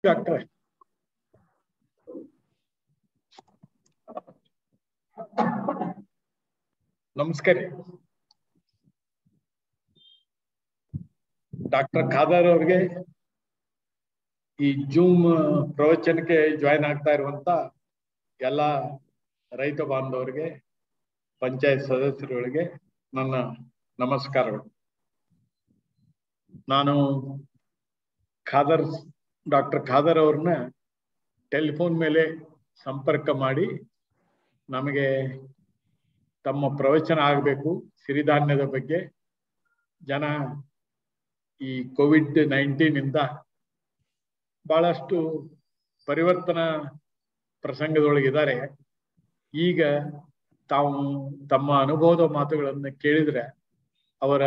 ಡಾಕ್ಟ್ರೆ ನಮಸ್ಕಾರ ಡಾಕ್ಟರ್ ಖಾದರ್ ಅವ್ರಿಗೆ ಈ ಜೂಮ್ ಪ್ರವಚನಕ್ಕೆ ಜಾಯಿನ್ ಆಗ್ತಾ ಇರುವಂತ ಎಲ್ಲ ರೈತ ಬಾಂಧವರಿಗೆ ಪಂಚಾಯತ್ ಸದಸ್ಯರುಗಳಿಗೆ ನನ್ನ ನಮಸ್ಕಾರಗಳು ನಾನು ಖಾದರ್ ಡಾಕ್ಟರ್ ಖಾದರ್ ಅವ್ರನ್ನ ಟೆಲಿಫೋನ್ ಮೇಲೆ ಸಂಪರ್ಕ ಮಾಡಿ ನಮಗೆ ತಮ್ಮ ಪ್ರವಚನ ಆಗಬೇಕು ಸಿರಿಧಾನ್ಯದ ಬಗ್ಗೆ ಜನ ಈ ಕೋವಿಡ್ ನೈನ್ಟೀನ್ ಇಂದ ಬಹಳಷ್ಟು ಪರಿವರ್ತನಾ ಪ್ರಸಂಗದೊಳಗಿದ್ದಾರೆ ಈಗ ತಾವು ತಮ್ಮ ಅನುಭವದ ಮಾತುಗಳನ್ನು ಕೇಳಿದ್ರೆ ಅವರ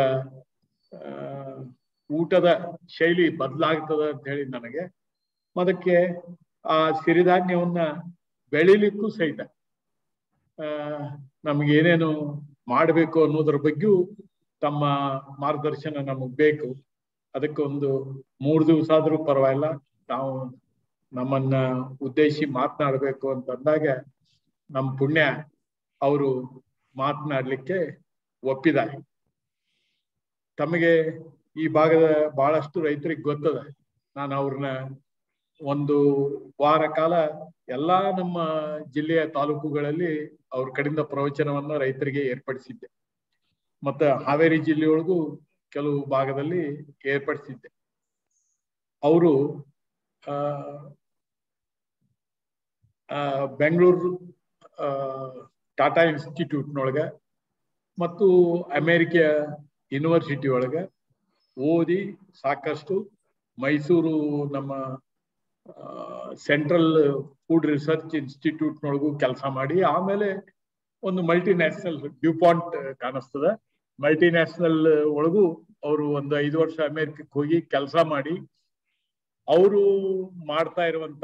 ಊಟದ ಶೈಲಿ ಬದಲಾಗ್ತದ ಅಂತ ಹೇಳಿ ನನಗೆ ಅದಕ್ಕೆ ಆ ಸಿರಿಧಾನ್ಯವನ್ನ ಬೆಳಿಲಿಕ್ಕೂ ಸಹಿತ ಆ ನಮ್ಗೆ ಏನೇನು ಮಾಡಬೇಕು ಅನ್ನೋದ್ರ ಬಗ್ಗೆಯೂ ತಮ್ಮ ಮಾರ್ಗದರ್ಶನ ನಮಗ್ ಬೇಕು ಅದಕ್ಕೆ ಒಂದು ಮೂರು ದಿವಸ ಆದ್ರೂ ಪರವಾಗಿಲ್ಲ ನಾವು ನಮ್ಮನ್ನ ಉದ್ದೇಶಿ ಮಾತನಾಡ್ಬೇಕು ಅಂತಂದಾಗ ನಮ್ಮ ಪುಣ್ಯ ಅವರು ಮಾತನಾಡ್ಲಿಕ್ಕೆ ಒಪ್ಪಿದ್ದಾರೆ ತಮಗೆ ಈ ಭಾಗದ ಬಹಳಷ್ಟು ರೈತರಿಗೆ ಗೊತ್ತದ ನಾನು ಅವ್ರನ್ನ ಒಂದು ವಾರ ಕಾಲ ಎಲ್ಲಾ ನಮ್ಮ ಜಿಲ್ಲೆಯ ತಾಲೂಕುಗಳಲ್ಲಿ ಅವ್ರ ಕಡೆಯಿಂದ ಪ್ರವಚನವನ್ನ ರೈತರಿಗೆ ಏರ್ಪಡಿಸಿದ್ದೆ ಮತ್ತ ಹಾವೇರಿ ಜಿಲ್ಲೆಯೊಳಗೂ ಕೆಲವು ಭಾಗದಲ್ಲಿ ಏರ್ಪಡಿಸಿದ್ದೆ ಅವರು ಆ ಬೆಂಗಳೂರು ಟಾಟಾ ಇನ್ಸ್ಟಿಟ್ಯೂಟ್ನೊಳಗ ಮತ್ತು ಅಮೇರಿಕ ಯೂನಿವರ್ಸಿಟಿ ಒಳಗ ಓದಿ ಸಾಕಷ್ಟು ಮೈಸೂರು ನಮ್ಮ ಸೆಂಟ್ರಲ್ ಫುಡ್ ರಿಸರ್ಚ್ ಇನ್ಸ್ಟಿಟ್ಯೂಟ್ನೊಳಗೂ ಕೆಲಸ ಮಾಡಿ ಆಮೇಲೆ ಒಂದು ಮಲ್ಟಿ ನ್ಯಾಷನಲ್ ಡ್ಯೂಪಾಂಟ್ ಕಾಣಿಸ್ತದ ಮಲ್ಟಿ ನ್ಯಾಷನಲ್ ಒಳಗೂ ಅವರು ಒಂದು ಐದು ವರ್ಷ ಅಮೇರಿಕಕ್ಕೆ ಹೋಗಿ ಕೆಲಸ ಮಾಡಿ ಅವರು ಮಾಡ್ತಾ ಇರುವಂತ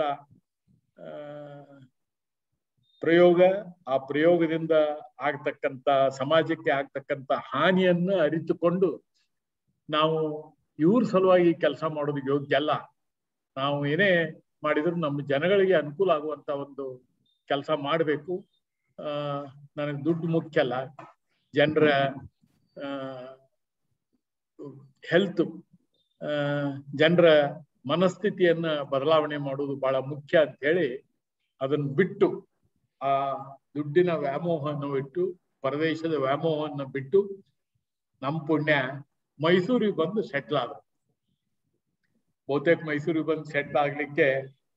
ಪ್ರಯೋಗ ಆ ಪ್ರಯೋಗದಿಂದ ಆಗ್ತಕ್ಕಂತ ಸಮಾಜಕ್ಕೆ ಆಗ್ತಕ್ಕಂತ ಹಾನಿಯನ್ನ ಅರಿತುಕೊಂಡು ನಾವು ಇವ್ರ ಸಲುವಾಗಿ ಕೆಲಸ ಮಾಡೋದು ಯೋಗ್ಯ ಅಲ್ಲ ನಾವು ಏನೇ ಮಾಡಿದ್ರು ನಮ್ಮ ಜನಗಳಿಗೆ ಅನುಕೂಲ ಆಗುವಂತ ಒಂದು ಕೆಲಸ ಮಾಡಬೇಕು ಆ ನನಗೆ ದುಡ್ಡು ಮುಖ್ಯ ಅಲ್ಲ ಜನರ ಹೆಲ್ತ್ ಜನರ ಮನಸ್ಥಿತಿಯನ್ನ ಬದಲಾವಣೆ ಮಾಡುವುದು ಬಹಳ ಮುಖ್ಯ ಅಂತ ಹೇಳಿ ಅದನ್ನ ಬಿಟ್ಟು ಆ ದುಡ್ಡಿನ ವ್ಯಾಮೋಹವನ್ನು ಬಿಟ್ಟು ಪರದೇಶದ ವ್ಯಾಮೋಹವನ್ನು ಬಿಟ್ಟು ನಮ್ಮ ಪುಣ್ಯ ಮೈಸೂರಿಗೆ ಬಂದು ಸೆಟ್ಲ್ ಆದ ಬಹುತೇಕ ಮೈಸೂರಿಗೆ ಬಂದು ಸೆಟ್ಲ್ ಆಗ್ಲಿಕ್ಕೆ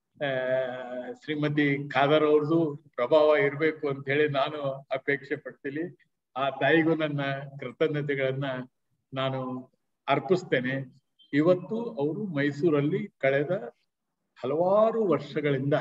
ಶ್ರೀಮತಿ ಖಾದರ್ ಅವ್ರದ್ದು ಪ್ರಭಾವ ಇರಬೇಕು ಅಂತ ಹೇಳಿ ನಾನು ಅಪೇಕ್ಷೆ ಪಡ್ತೀನಿ ಆ ತಾಯಿಗೂ ನನ್ನ ಕೃತಜ್ಞತೆಗಳನ್ನ ನಾನು ಅರ್ಪಿಸ್ತೇನೆ ಇವತ್ತು ಅವರು ಮೈಸೂರಲ್ಲಿ ಕಳೆದ ಹಲವಾರು ವರ್ಷಗಳಿಂದ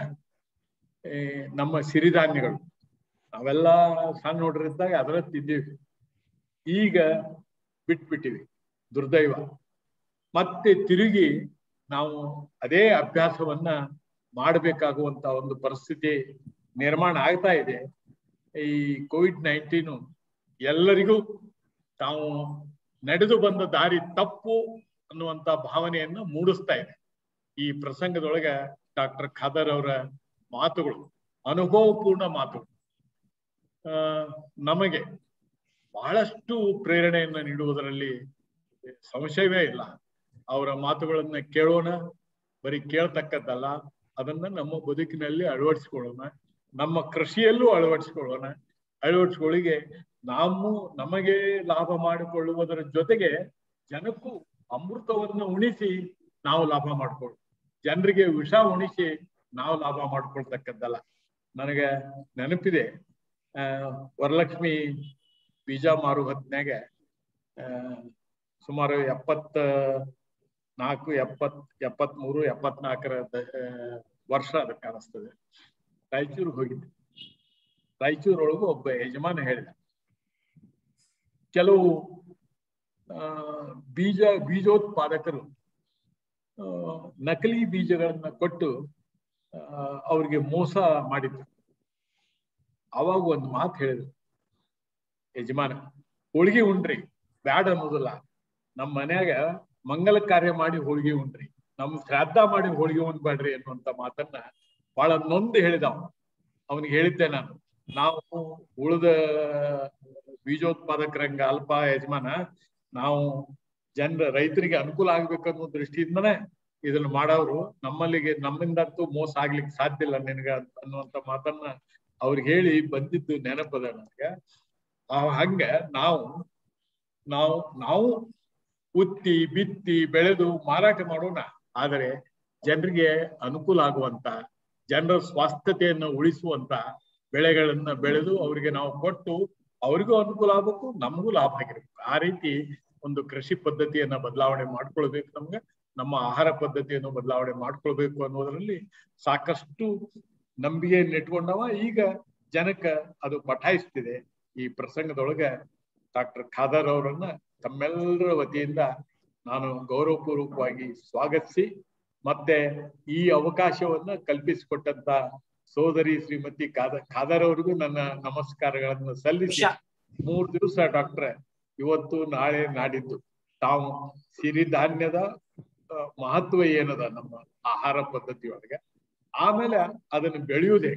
ನಮ್ಮ ಸಿರಿಧಾನ್ಯಗಳು ನಾವೆಲ್ಲ ಸಣ್ಣ ನೋಡ್ರಿದ್ದಾಗ ಅದರ ತಿದ್ದೀವಿ ಈಗ ಬಿಟ್ಬಿಟ್ಟಿವಿ ದುರ್ದೈವ ಮತ್ತೆ ತಿರುಗಿ ನಾವು ಅದೇ ಅಭ್ಯಾಸವನ್ನ ಮಾಡಬೇಕಾಗುವಂತ ಒಂದು ಪರಿಸ್ಥಿತಿ ನಿರ್ಮಾಣ ಆಗ್ತಾ ಇದೆ ಈ ಕೋವಿಡ್ ನೈನ್ಟೀನು ಎಲ್ಲರಿಗೂ ತಾವು ನಡೆದು ಬಂದ ದಾರಿ ತಪ್ಪು ಅನ್ನುವಂತ ಭಾವನೆಯನ್ನು ಮೂಡಿಸ್ತಾ ಇದೆ ಈ ಪ್ರಸಂಗದೊಳಗ ಡಾಕ್ಟರ್ ಖಾದರ್ ಅವರ ಮಾತುಗಳು ಅನುಭವಪೂರ್ಣ ಮಾತುಗಳು ಆ ನಮಗೆ ಬಹಳಷ್ಟು ಪ್ರೇರಣೆಯನ್ನ ನೀಡುವುದರಲ್ಲಿ ಸಂಶಯವೇ ಇಲ್ಲ ಅವರ ಮಾತುಗಳನ್ನ ಕೇಳೋಣ ಬರೀ ಕೇಳ್ತಕ್ಕದ್ದಲ್ಲ ಅದನ್ನ ನಮ್ಮ ಬದುಕಿನಲ್ಲಿ ಅಳವಡಿಸ್ಕೊಳ್ಳೋಣ ನಮ್ಮ ಕೃಷಿಯಲ್ಲೂ ಅಳವಡಿಸ್ಕೊಳ್ಳೋಣ ಅಳವಡಿಸ್ಕೊಳ್ಳಿಗೆ ನಾವು ನಮಗೆ ಲಾಭ ಮಾಡಿಕೊಳ್ಳುವುದರ ಜೊತೆಗೆ ಜನಕ್ಕೂ ಅಮೃತವನ್ನು ಉಣಿಸಿ ನಾವು ಲಾಭ ಮಾಡ್ಕೊಳ್ಳೋಣ ಜನರಿಗೆ ವಿಷ ಉಣಿಸಿ ನಾವು ಲಾಭ ಮಾಡ್ಕೊಳ್ತಕ್ಕದ್ದಲ್ಲ ನನಗೆ ನೆನಪಿದೆ ಆ ವರಲಕ್ಷ್ಮಿ ಬೀಜ ಮಾರು ಹೊತ್ನ್ಯಾಗ ಆ ಸುಮಾರು ಎಪ್ಪತ್ತ ನಾಲ್ಕು ಎಪ್ಪತ್ ಎಪ್ಪತ್ ಮೂರು ಎಪ್ಪತ್ನಾಲ್ಕರ ವರ್ಷ ಅದಕ್ಕೆ ಕಾಣಿಸ್ತದೆ ರಾಯಚೂರಿಗೆ ಹೋಗಿದ್ದೆ ರಾಯಚೂರೊಳಗೂ ಒಬ್ಬ ಯಜಮಾನ ಹೇಳಿದ ಕೆಲವು ಆ ಬೀಜ ಬೀಜೋತ್ಪಾದಕರು ನಕಲಿ ಬೀಜಗಳನ್ನ ಕೊಟ್ಟು ಅವ್ರಿಗೆ ಮೋಸ ಮಾಡಿದ್ರು ಅವಾಗ ಒಂದು ಮಾತು ಹೇಳಿದ್ರು ಯಜಮಾನ ಹೋಳಿಗೆ ಉಂಡ್ರಿ ಬ್ಯಾಡ ಅನ್ನೋದಿಲ್ಲ ನಮ್ಮ ಮನ್ಯಾಗ ಮಂಗಲ ಕಾರ್ಯ ಮಾಡಿ ಹೋಳಿಗೆ ಉಂಡ್ರಿ ನಮ್ ಶ್ರಾದ್ದ ಮಾಡಿ ಹೋಳಿಗೆ ಉಣ್ಬೇಡ್ರಿ ಅನ್ನುವಂತ ಮಾತನ್ನ ಬಹಳ ನೊಂದು ಹೇಳಿದವ ಅವನಿಗೆ ಹೇಳಿದ್ದೆ ನಾನು ನಾವು ಉಳಿದ ಬೀಜೋತ್ಪಾದಕರಂಗ ಅಲ್ಪ ಯಜಮಾನ ನಾವು ಜನರ ರೈತರಿಗೆ ಅನುಕೂಲ ಆಗ್ಬೇಕನ್ನೋ ದೃಷ್ಟಿಯಿಂದನೇ ಇದನ್ನ ಮಾಡೋರು ನಮ್ಮಲ್ಲಿಗೆ ನಮ್ಮಿಂದಂತೂ ಮೋಸ ಆಗ್ಲಿಕ್ಕೆ ಸಾಧ್ಯ ಇಲ್ಲ ನಿನಗ ಅನ್ನುವಂತ ಮಾತನ್ನ ಅವ್ರಿಗೆ ಹೇಳಿ ಬಂದಿದ್ದು ನೆನಪದ ನನಗೆ ಆ ಹಂಗ ನಾವು ನಾವು ನಾವು ಉತ್ತಿ ಬಿತ್ತಿ ಬೆಳೆದು ಮಾರಾಟ ಮಾಡೋಣ ಆದರೆ ಜನರಿಗೆ ಅನುಕೂಲ ಆಗುವಂತ ಜನರ ಸ್ವಾಸ್ಥ್ಯತೆಯನ್ನು ಉಳಿಸುವಂತ ಬೆಳೆಗಳನ್ನ ಬೆಳೆದು ಅವರಿಗೆ ನಾವು ಕೊಟ್ಟು ಅವ್ರಿಗೂ ಅನುಕೂಲ ಆಗ್ಬೇಕು ನಮಗೂ ಲಾಭ ಆಗಿರ್ಬೇಕು ಆ ರೀತಿ ಒಂದು ಕೃಷಿ ಪದ್ಧತಿಯನ್ನ ಬದಲಾವಣೆ ಮಾಡ್ಕೊಳ್ಬೇಕು ನಮ್ಗೆ ನಮ್ಮ ಆಹಾರ ಪದ್ಧತಿಯನ್ನು ಬದಲಾವಣೆ ಮಾಡ್ಕೊಳ್ಬೇಕು ಅನ್ನೋದ್ರಲ್ಲಿ ಸಾಕಷ್ಟು ನಂಬಿಕೆಯನ್ನು ಇಟ್ಕೊಂಡವ ಈಗ ಜನಕ್ಕ ಅದು ಪಠಾಯಿಸ್ತಿದೆ ಈ ಪ್ರಸಂಗದೊಳಗ ಡಾಕ್ಟರ್ ಖಾದರ್ ಅವರನ್ನ ತಮ್ಮೆಲ್ಲರ ವತಿಯಿಂದ ನಾನು ಗೌರವಪೂರ್ವಕವಾಗಿ ಸ್ವಾಗತಿಸಿ ಮತ್ತೆ ಈ ಅವಕಾಶವನ್ನ ಕಲ್ಪಿಸಿಕೊಟ್ಟಂತ ಸೋದರಿ ಶ್ರೀಮತಿ ಖಾದ ಖಾದರ್ ಅವರಿಗೂ ನನ್ನ ನಮಸ್ಕಾರಗಳನ್ನು ಸಲ್ಲಿಸಿ ಮೂರ್ ದಿವಸ ಡಾಕ್ಟ್ರೆ ಇವತ್ತು ನಾಳೆ ನಾಡಿದ್ದು ತಾವು ಸಿರಿಧಾನ್ಯದ ಮಹತ್ವ ಏನದ ನಮ್ಮ ಆಹಾರ ಪದ್ಧತಿ ಒಳಗೆ ಆಮೇಲೆ ಅದನ್ನು ಬೆಳೆಯುವುದೇ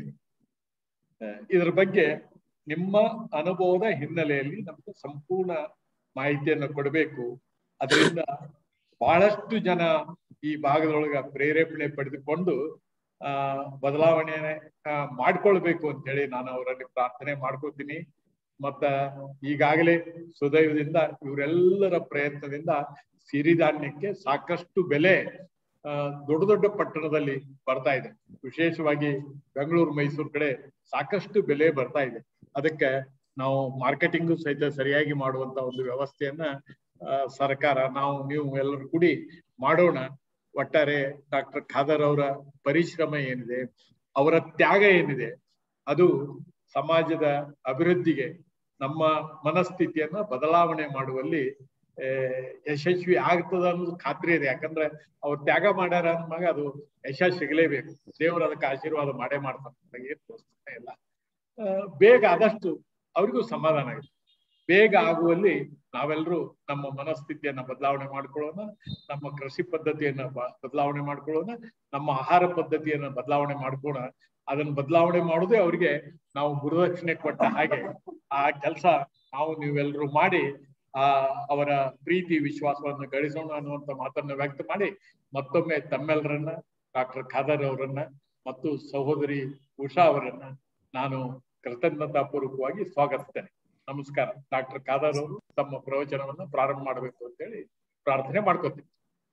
ಇದರ ಬಗ್ಗೆ ನಿಮ್ಮ ಅನುಭವದ ಹಿನ್ನೆಲೆಯಲ್ಲಿ ನಮ್ಗೆ ಸಂಪೂರ್ಣ ಮಾಹಿತಿಯನ್ನು ಕೊಡಬೇಕು ಅದರಿಂದ ಬಹಳಷ್ಟು ಜನ ಈ ಭಾಗದೊಳಗ ಪ್ರೇರೇಪಣೆ ಪಡೆದುಕೊಂಡು ಆ ಬದಲಾವಣೆ ಮಾಡ್ಕೊಳ್ಬೇಕು ಅಂತ ಹೇಳಿ ನಾನು ಅವರಲ್ಲಿ ಪ್ರಾರ್ಥನೆ ಮಾಡ್ಕೋತೀನಿ ಮತ್ತ ಈಗಾಗಲೇ ಸುದೈವದಿಂದ ಇವರೆಲ್ಲರ ಪ್ರಯತ್ನದಿಂದ ಸಿರಿಧಾನ್ಯಕ್ಕೆ ಸಾಕಷ್ಟು ಬೆಲೆ ದೊಡ್ಡ ದೊಡ್ಡ ಪಟ್ಟಣದಲ್ಲಿ ಬರ್ತಾ ಇದೆ ವಿಶೇಷವಾಗಿ ಬೆಂಗಳೂರು ಮೈಸೂರು ಕಡೆ ಸಾಕಷ್ಟು ಬೆಲೆ ಬರ್ತಾ ಇದೆ ಅದಕ್ಕೆ ನಾವು ಮಾರ್ಕೆಟಿಂಗು ಸಹಿತ ಸರಿಯಾಗಿ ಮಾಡುವಂತ ಒಂದು ವ್ಯವಸ್ಥೆಯನ್ನ ಸರ್ಕಾರ ನಾವು ನೀವು ಎಲ್ಲರೂ ಕೂಡಿ ಮಾಡೋಣ ಒಟ್ಟಾರೆ ಡಾಕ್ಟರ್ ಖಾದರ್ ಅವರ ಪರಿಶ್ರಮ ಏನಿದೆ ಅವರ ತ್ಯಾಗ ಏನಿದೆ ಅದು ಸಮಾಜದ ಅಭಿವೃದ್ಧಿಗೆ ನಮ್ಮ ಮನಸ್ಥಿತಿಯನ್ನ ಬದಲಾವಣೆ ಮಾಡುವಲ್ಲಿ ಯಶಸ್ವಿ ಆಗ್ತದ ಅನ್ನೋದು ಖಾತ್ರಿ ಇದೆ ಯಾಕಂದ್ರೆ ಅವ್ರು ತ್ಯಾಗ ಮಾಡ್ಯಾರ ಅಂದ್ಮಾಗ ಅದು ಯಶಸ್ಸು ಸಿಗಲೇಬೇಕು ದೇವರು ಅದಕ್ಕೆ ಆಶೀರ್ವಾದ ಮಾಡೇ ಮಾಡ್ತಾರೆ ಏನ್ ತೋರಿಸ್ತಾನೆ ಇಲ್ಲ ಬೇಗ ಆದಷ್ಟು ಅವ್ರಿಗೂ ಸಮಾಧಾನ ಆಗಿದೆ ಬೇಗ ಆಗುವಲ್ಲಿ ನಾವೆಲ್ಲರೂ ನಮ್ಮ ಮನಸ್ಥಿತಿಯನ್ನ ಬದಲಾವಣೆ ಮಾಡ್ಕೊಳ್ಳೋಣ ನಮ್ಮ ಕೃಷಿ ಪದ್ಧತಿಯನ್ನ ಬದಲಾವಣೆ ಮಾಡ್ಕೊಳ್ಳೋಣ ನಮ್ಮ ಆಹಾರ ಪದ್ಧತಿಯನ್ನ ಬದಲಾವಣೆ ಮಾಡ್ಕೊಳ್ಳೋಣ ಅದನ್ನ ಬದಲಾವಣೆ ಮಾಡೋದೇ ಅವ್ರಿಗೆ ನಾವು ಗುರುದಕ್ಷಿಣೆ ಕೊಟ್ಟ ಹಾಗೆ ಆ ಕೆಲಸ ನಾವು ನೀವೆಲ್ಲರೂ ಮಾಡಿ ಆ ಅವರ ಪ್ರೀತಿ ವಿಶ್ವಾಸವನ್ನು ಗಳಿಸೋಣ ಅನ್ನುವಂತ ಮಾತನ್ನ ವ್ಯಕ್ತ ಮಾಡಿ ಮತ್ತೊಮ್ಮೆ ತಮ್ಮೆಲ್ಲರನ್ನ ಡಾಕ್ಟರ್ ಖಾದರ್ ಅವರನ್ನ ಮತ್ತು ಸಹೋದರಿ ಉಷಾ ಅವರನ್ನ ನಾನು ಕೃತಜ್ಞತಾ ಪೂರ್ವಕವಾಗಿ ಸ್ವಾಗತಿಸ್ತೇನೆ ನಮಸ್ಕಾರ ಡಾಕ್ಟರ್ ಖಾದರ್ ಅವರು ತಮ್ಮ ಪ್ರವಚನವನ್ನ ಪ್ರಾರಂಭ ಮಾಡಬೇಕು ಅಂತ ಹೇಳಿ ಪ್ರಾರ್ಥನೆ ಮಾಡ್ಕೋತೀನಿ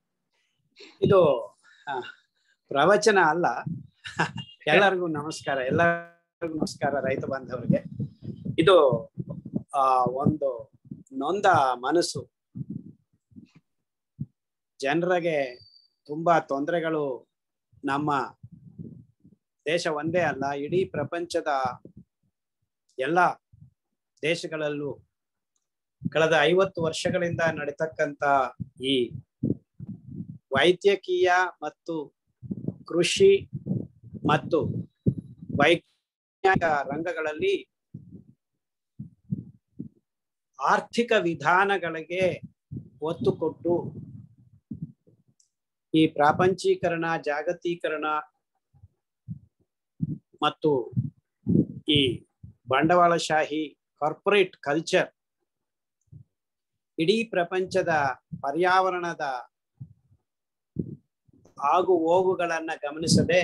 ಇದು ಪ್ರವಚನ ಅಲ್ಲ ಎಲ್ಲರಿಗೂ ನಮಸ್ಕಾರ ಎಲ್ಲರಿಗೂ ನಮಸ್ಕಾರ ರೈತ ಬಾಂಧವರಿಗೆ ಇದು ಆ ಒಂದು ನೊಂದ ಮನಸ್ಸು ಜನರಿಗೆ ತುಂಬಾ ತೊಂದರೆಗಳು ನಮ್ಮ ದೇಶ ಒಂದೇ ಅಲ್ಲ ಇಡೀ ಪ್ರಪಂಚದ ಎಲ್ಲ ದೇಶಗಳಲ್ಲೂ ಕಳೆದ ಐವತ್ತು ವರ್ಷಗಳಿಂದ ನಡೀತಕ್ಕಂತ ಈ ವೈದ್ಯಕೀಯ ಮತ್ತು ಕೃಷಿ ಮತ್ತು ವೈಜ್ಞಾನಿಕ ರಂಗಗಳಲ್ಲಿ ಆರ್ಥಿಕ ವಿಧಾನಗಳಿಗೆ ಒತ್ತು ಕೊಟ್ಟು ಈ ಪ್ರಾಪಂಚೀಕರಣ ಜಾಗತೀಕರಣ ಮತ್ತು ಈ ಬಂಡವಾಳಶಾಹಿ ಕಾರ್ಪೊರೇಟ್ ಕಲ್ಚರ್ ಇಡೀ ಪ್ರಪಂಚದ ಪರ್ಯಾವರಣದ ಆಗು ಹೋಗುಗಳನ್ನ ಗಮನಿಸದೆ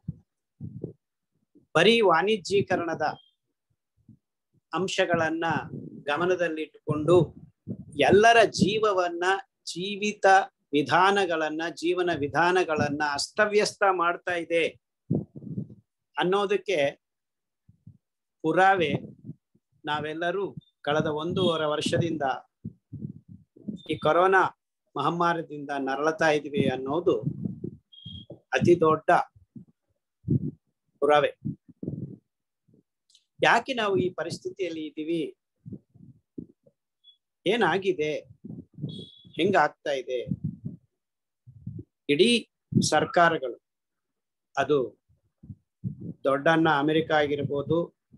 ಬರೀ ವಾಣಿಜ್ಯೀಕರಣದ ಅಂಶಗಳನ್ನ ಗಮನದಲ್ಲಿಟ್ಟುಕೊಂಡು ಎಲ್ಲರ ಜೀವವನ್ನ ಜೀವಿತ ವಿಧಾನಗಳನ್ನ ಜೀವನ ವಿಧಾನಗಳನ್ನ ಅಸ್ತವ್ಯಸ್ತ ಮಾಡ್ತಾ ಇದೆ ಅನ್ನೋದಕ್ಕೆ ಪುರಾವೆ ನಾವೆಲ್ಲರೂ ಕಳೆದ ಒಂದೂವರೆ ವರ್ಷದಿಂದ ಈ ಕೊರೋನಾ ಮಹಾಮಾರಿಯಿಂದ ನರಳತಾ ಇದೀವಿ ಅನ್ನೋದು ಅತಿ ದೊಡ್ಡ ಪುರಾವೆ ಯಾಕೆ ನಾವು ಈ ಪರಿಸ್ಥಿತಿಯಲ್ಲಿ ಇದ್ದೀವಿ ಏನಾಗಿದೆ ಹೆಂಗಾಗ್ತಾ ಇದೆ ಇಡೀ ಸರ್ಕಾರಗಳು ಅದು ದೊಡ್ಡಣ್ಣ ಅಮೆರಿಕ ಆಗಿರ್ಬೋದು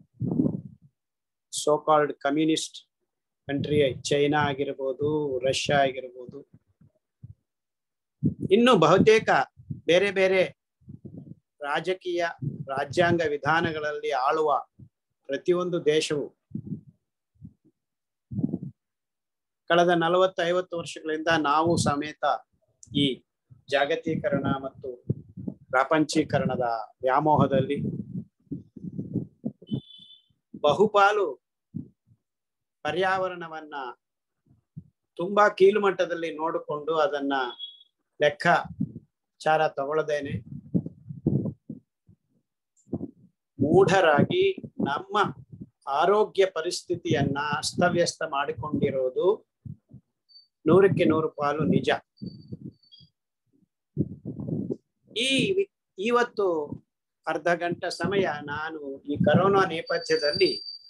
so called communist country China ಆಗಿರ್ಬೋದು ರಷ್ಯಾ ಆಗಿರ್ಬೋದು ಇನ್ನು ಬಹುತೇಕ ಬೇರೆ ಬೇರೆ ರಾಜಕೀಯ ರಾಜ್ಯಾಂಗ ವಿಧಾನಗಳಲ್ಲಿ ಆಳುವ ಪ್ರತಿಯೊಂದು ದೇಶವು ಕಳೆದ ನಲವತ್ತು ಐವತ್ತು ವರ್ಷಗಳಿಂದ ನಾವು ಸಮೇತ ಈ ಜಾಗತೀಕರಣ ಮತ್ತು ಪ್ರಾಪಂಚೀಕರಣದ ವ್ಯಾಮೋಹದಲ್ಲಿ ಬಹುಪಾಲು ಪರ್ಯಾವರಣವನ್ನ ತುಂಬಾ ಕೀಳುಮಟ್ಟದಲ್ಲಿ ನೋಡಿಕೊಂಡು ಅದನ್ನ ಲೆಕ್ಕಾಚಾರ ತಗೊಳ್ಳದೇನೆ ಮೂಢರಾಗಿ ನಮ್ಮ ಆರೋಗ್ಯ ಪರಿಸ್ಥಿತಿಯನ್ನ ಅಸ್ತವ್ಯಸ್ತ ಮಾಡಿಕೊಂಡಿರೋದು ನೂರಕ್ಕೆ ನೂರು ಪಾಲು ನಿಜ ಈ ವಿ- ಇವತ್ತು ಅರ್ಧ ಗಂಟೆ ಸಮಯ ನಾನು ಈ ಕರೋನಾ ನೇಪಥ್ಯದಲ್ಲಿ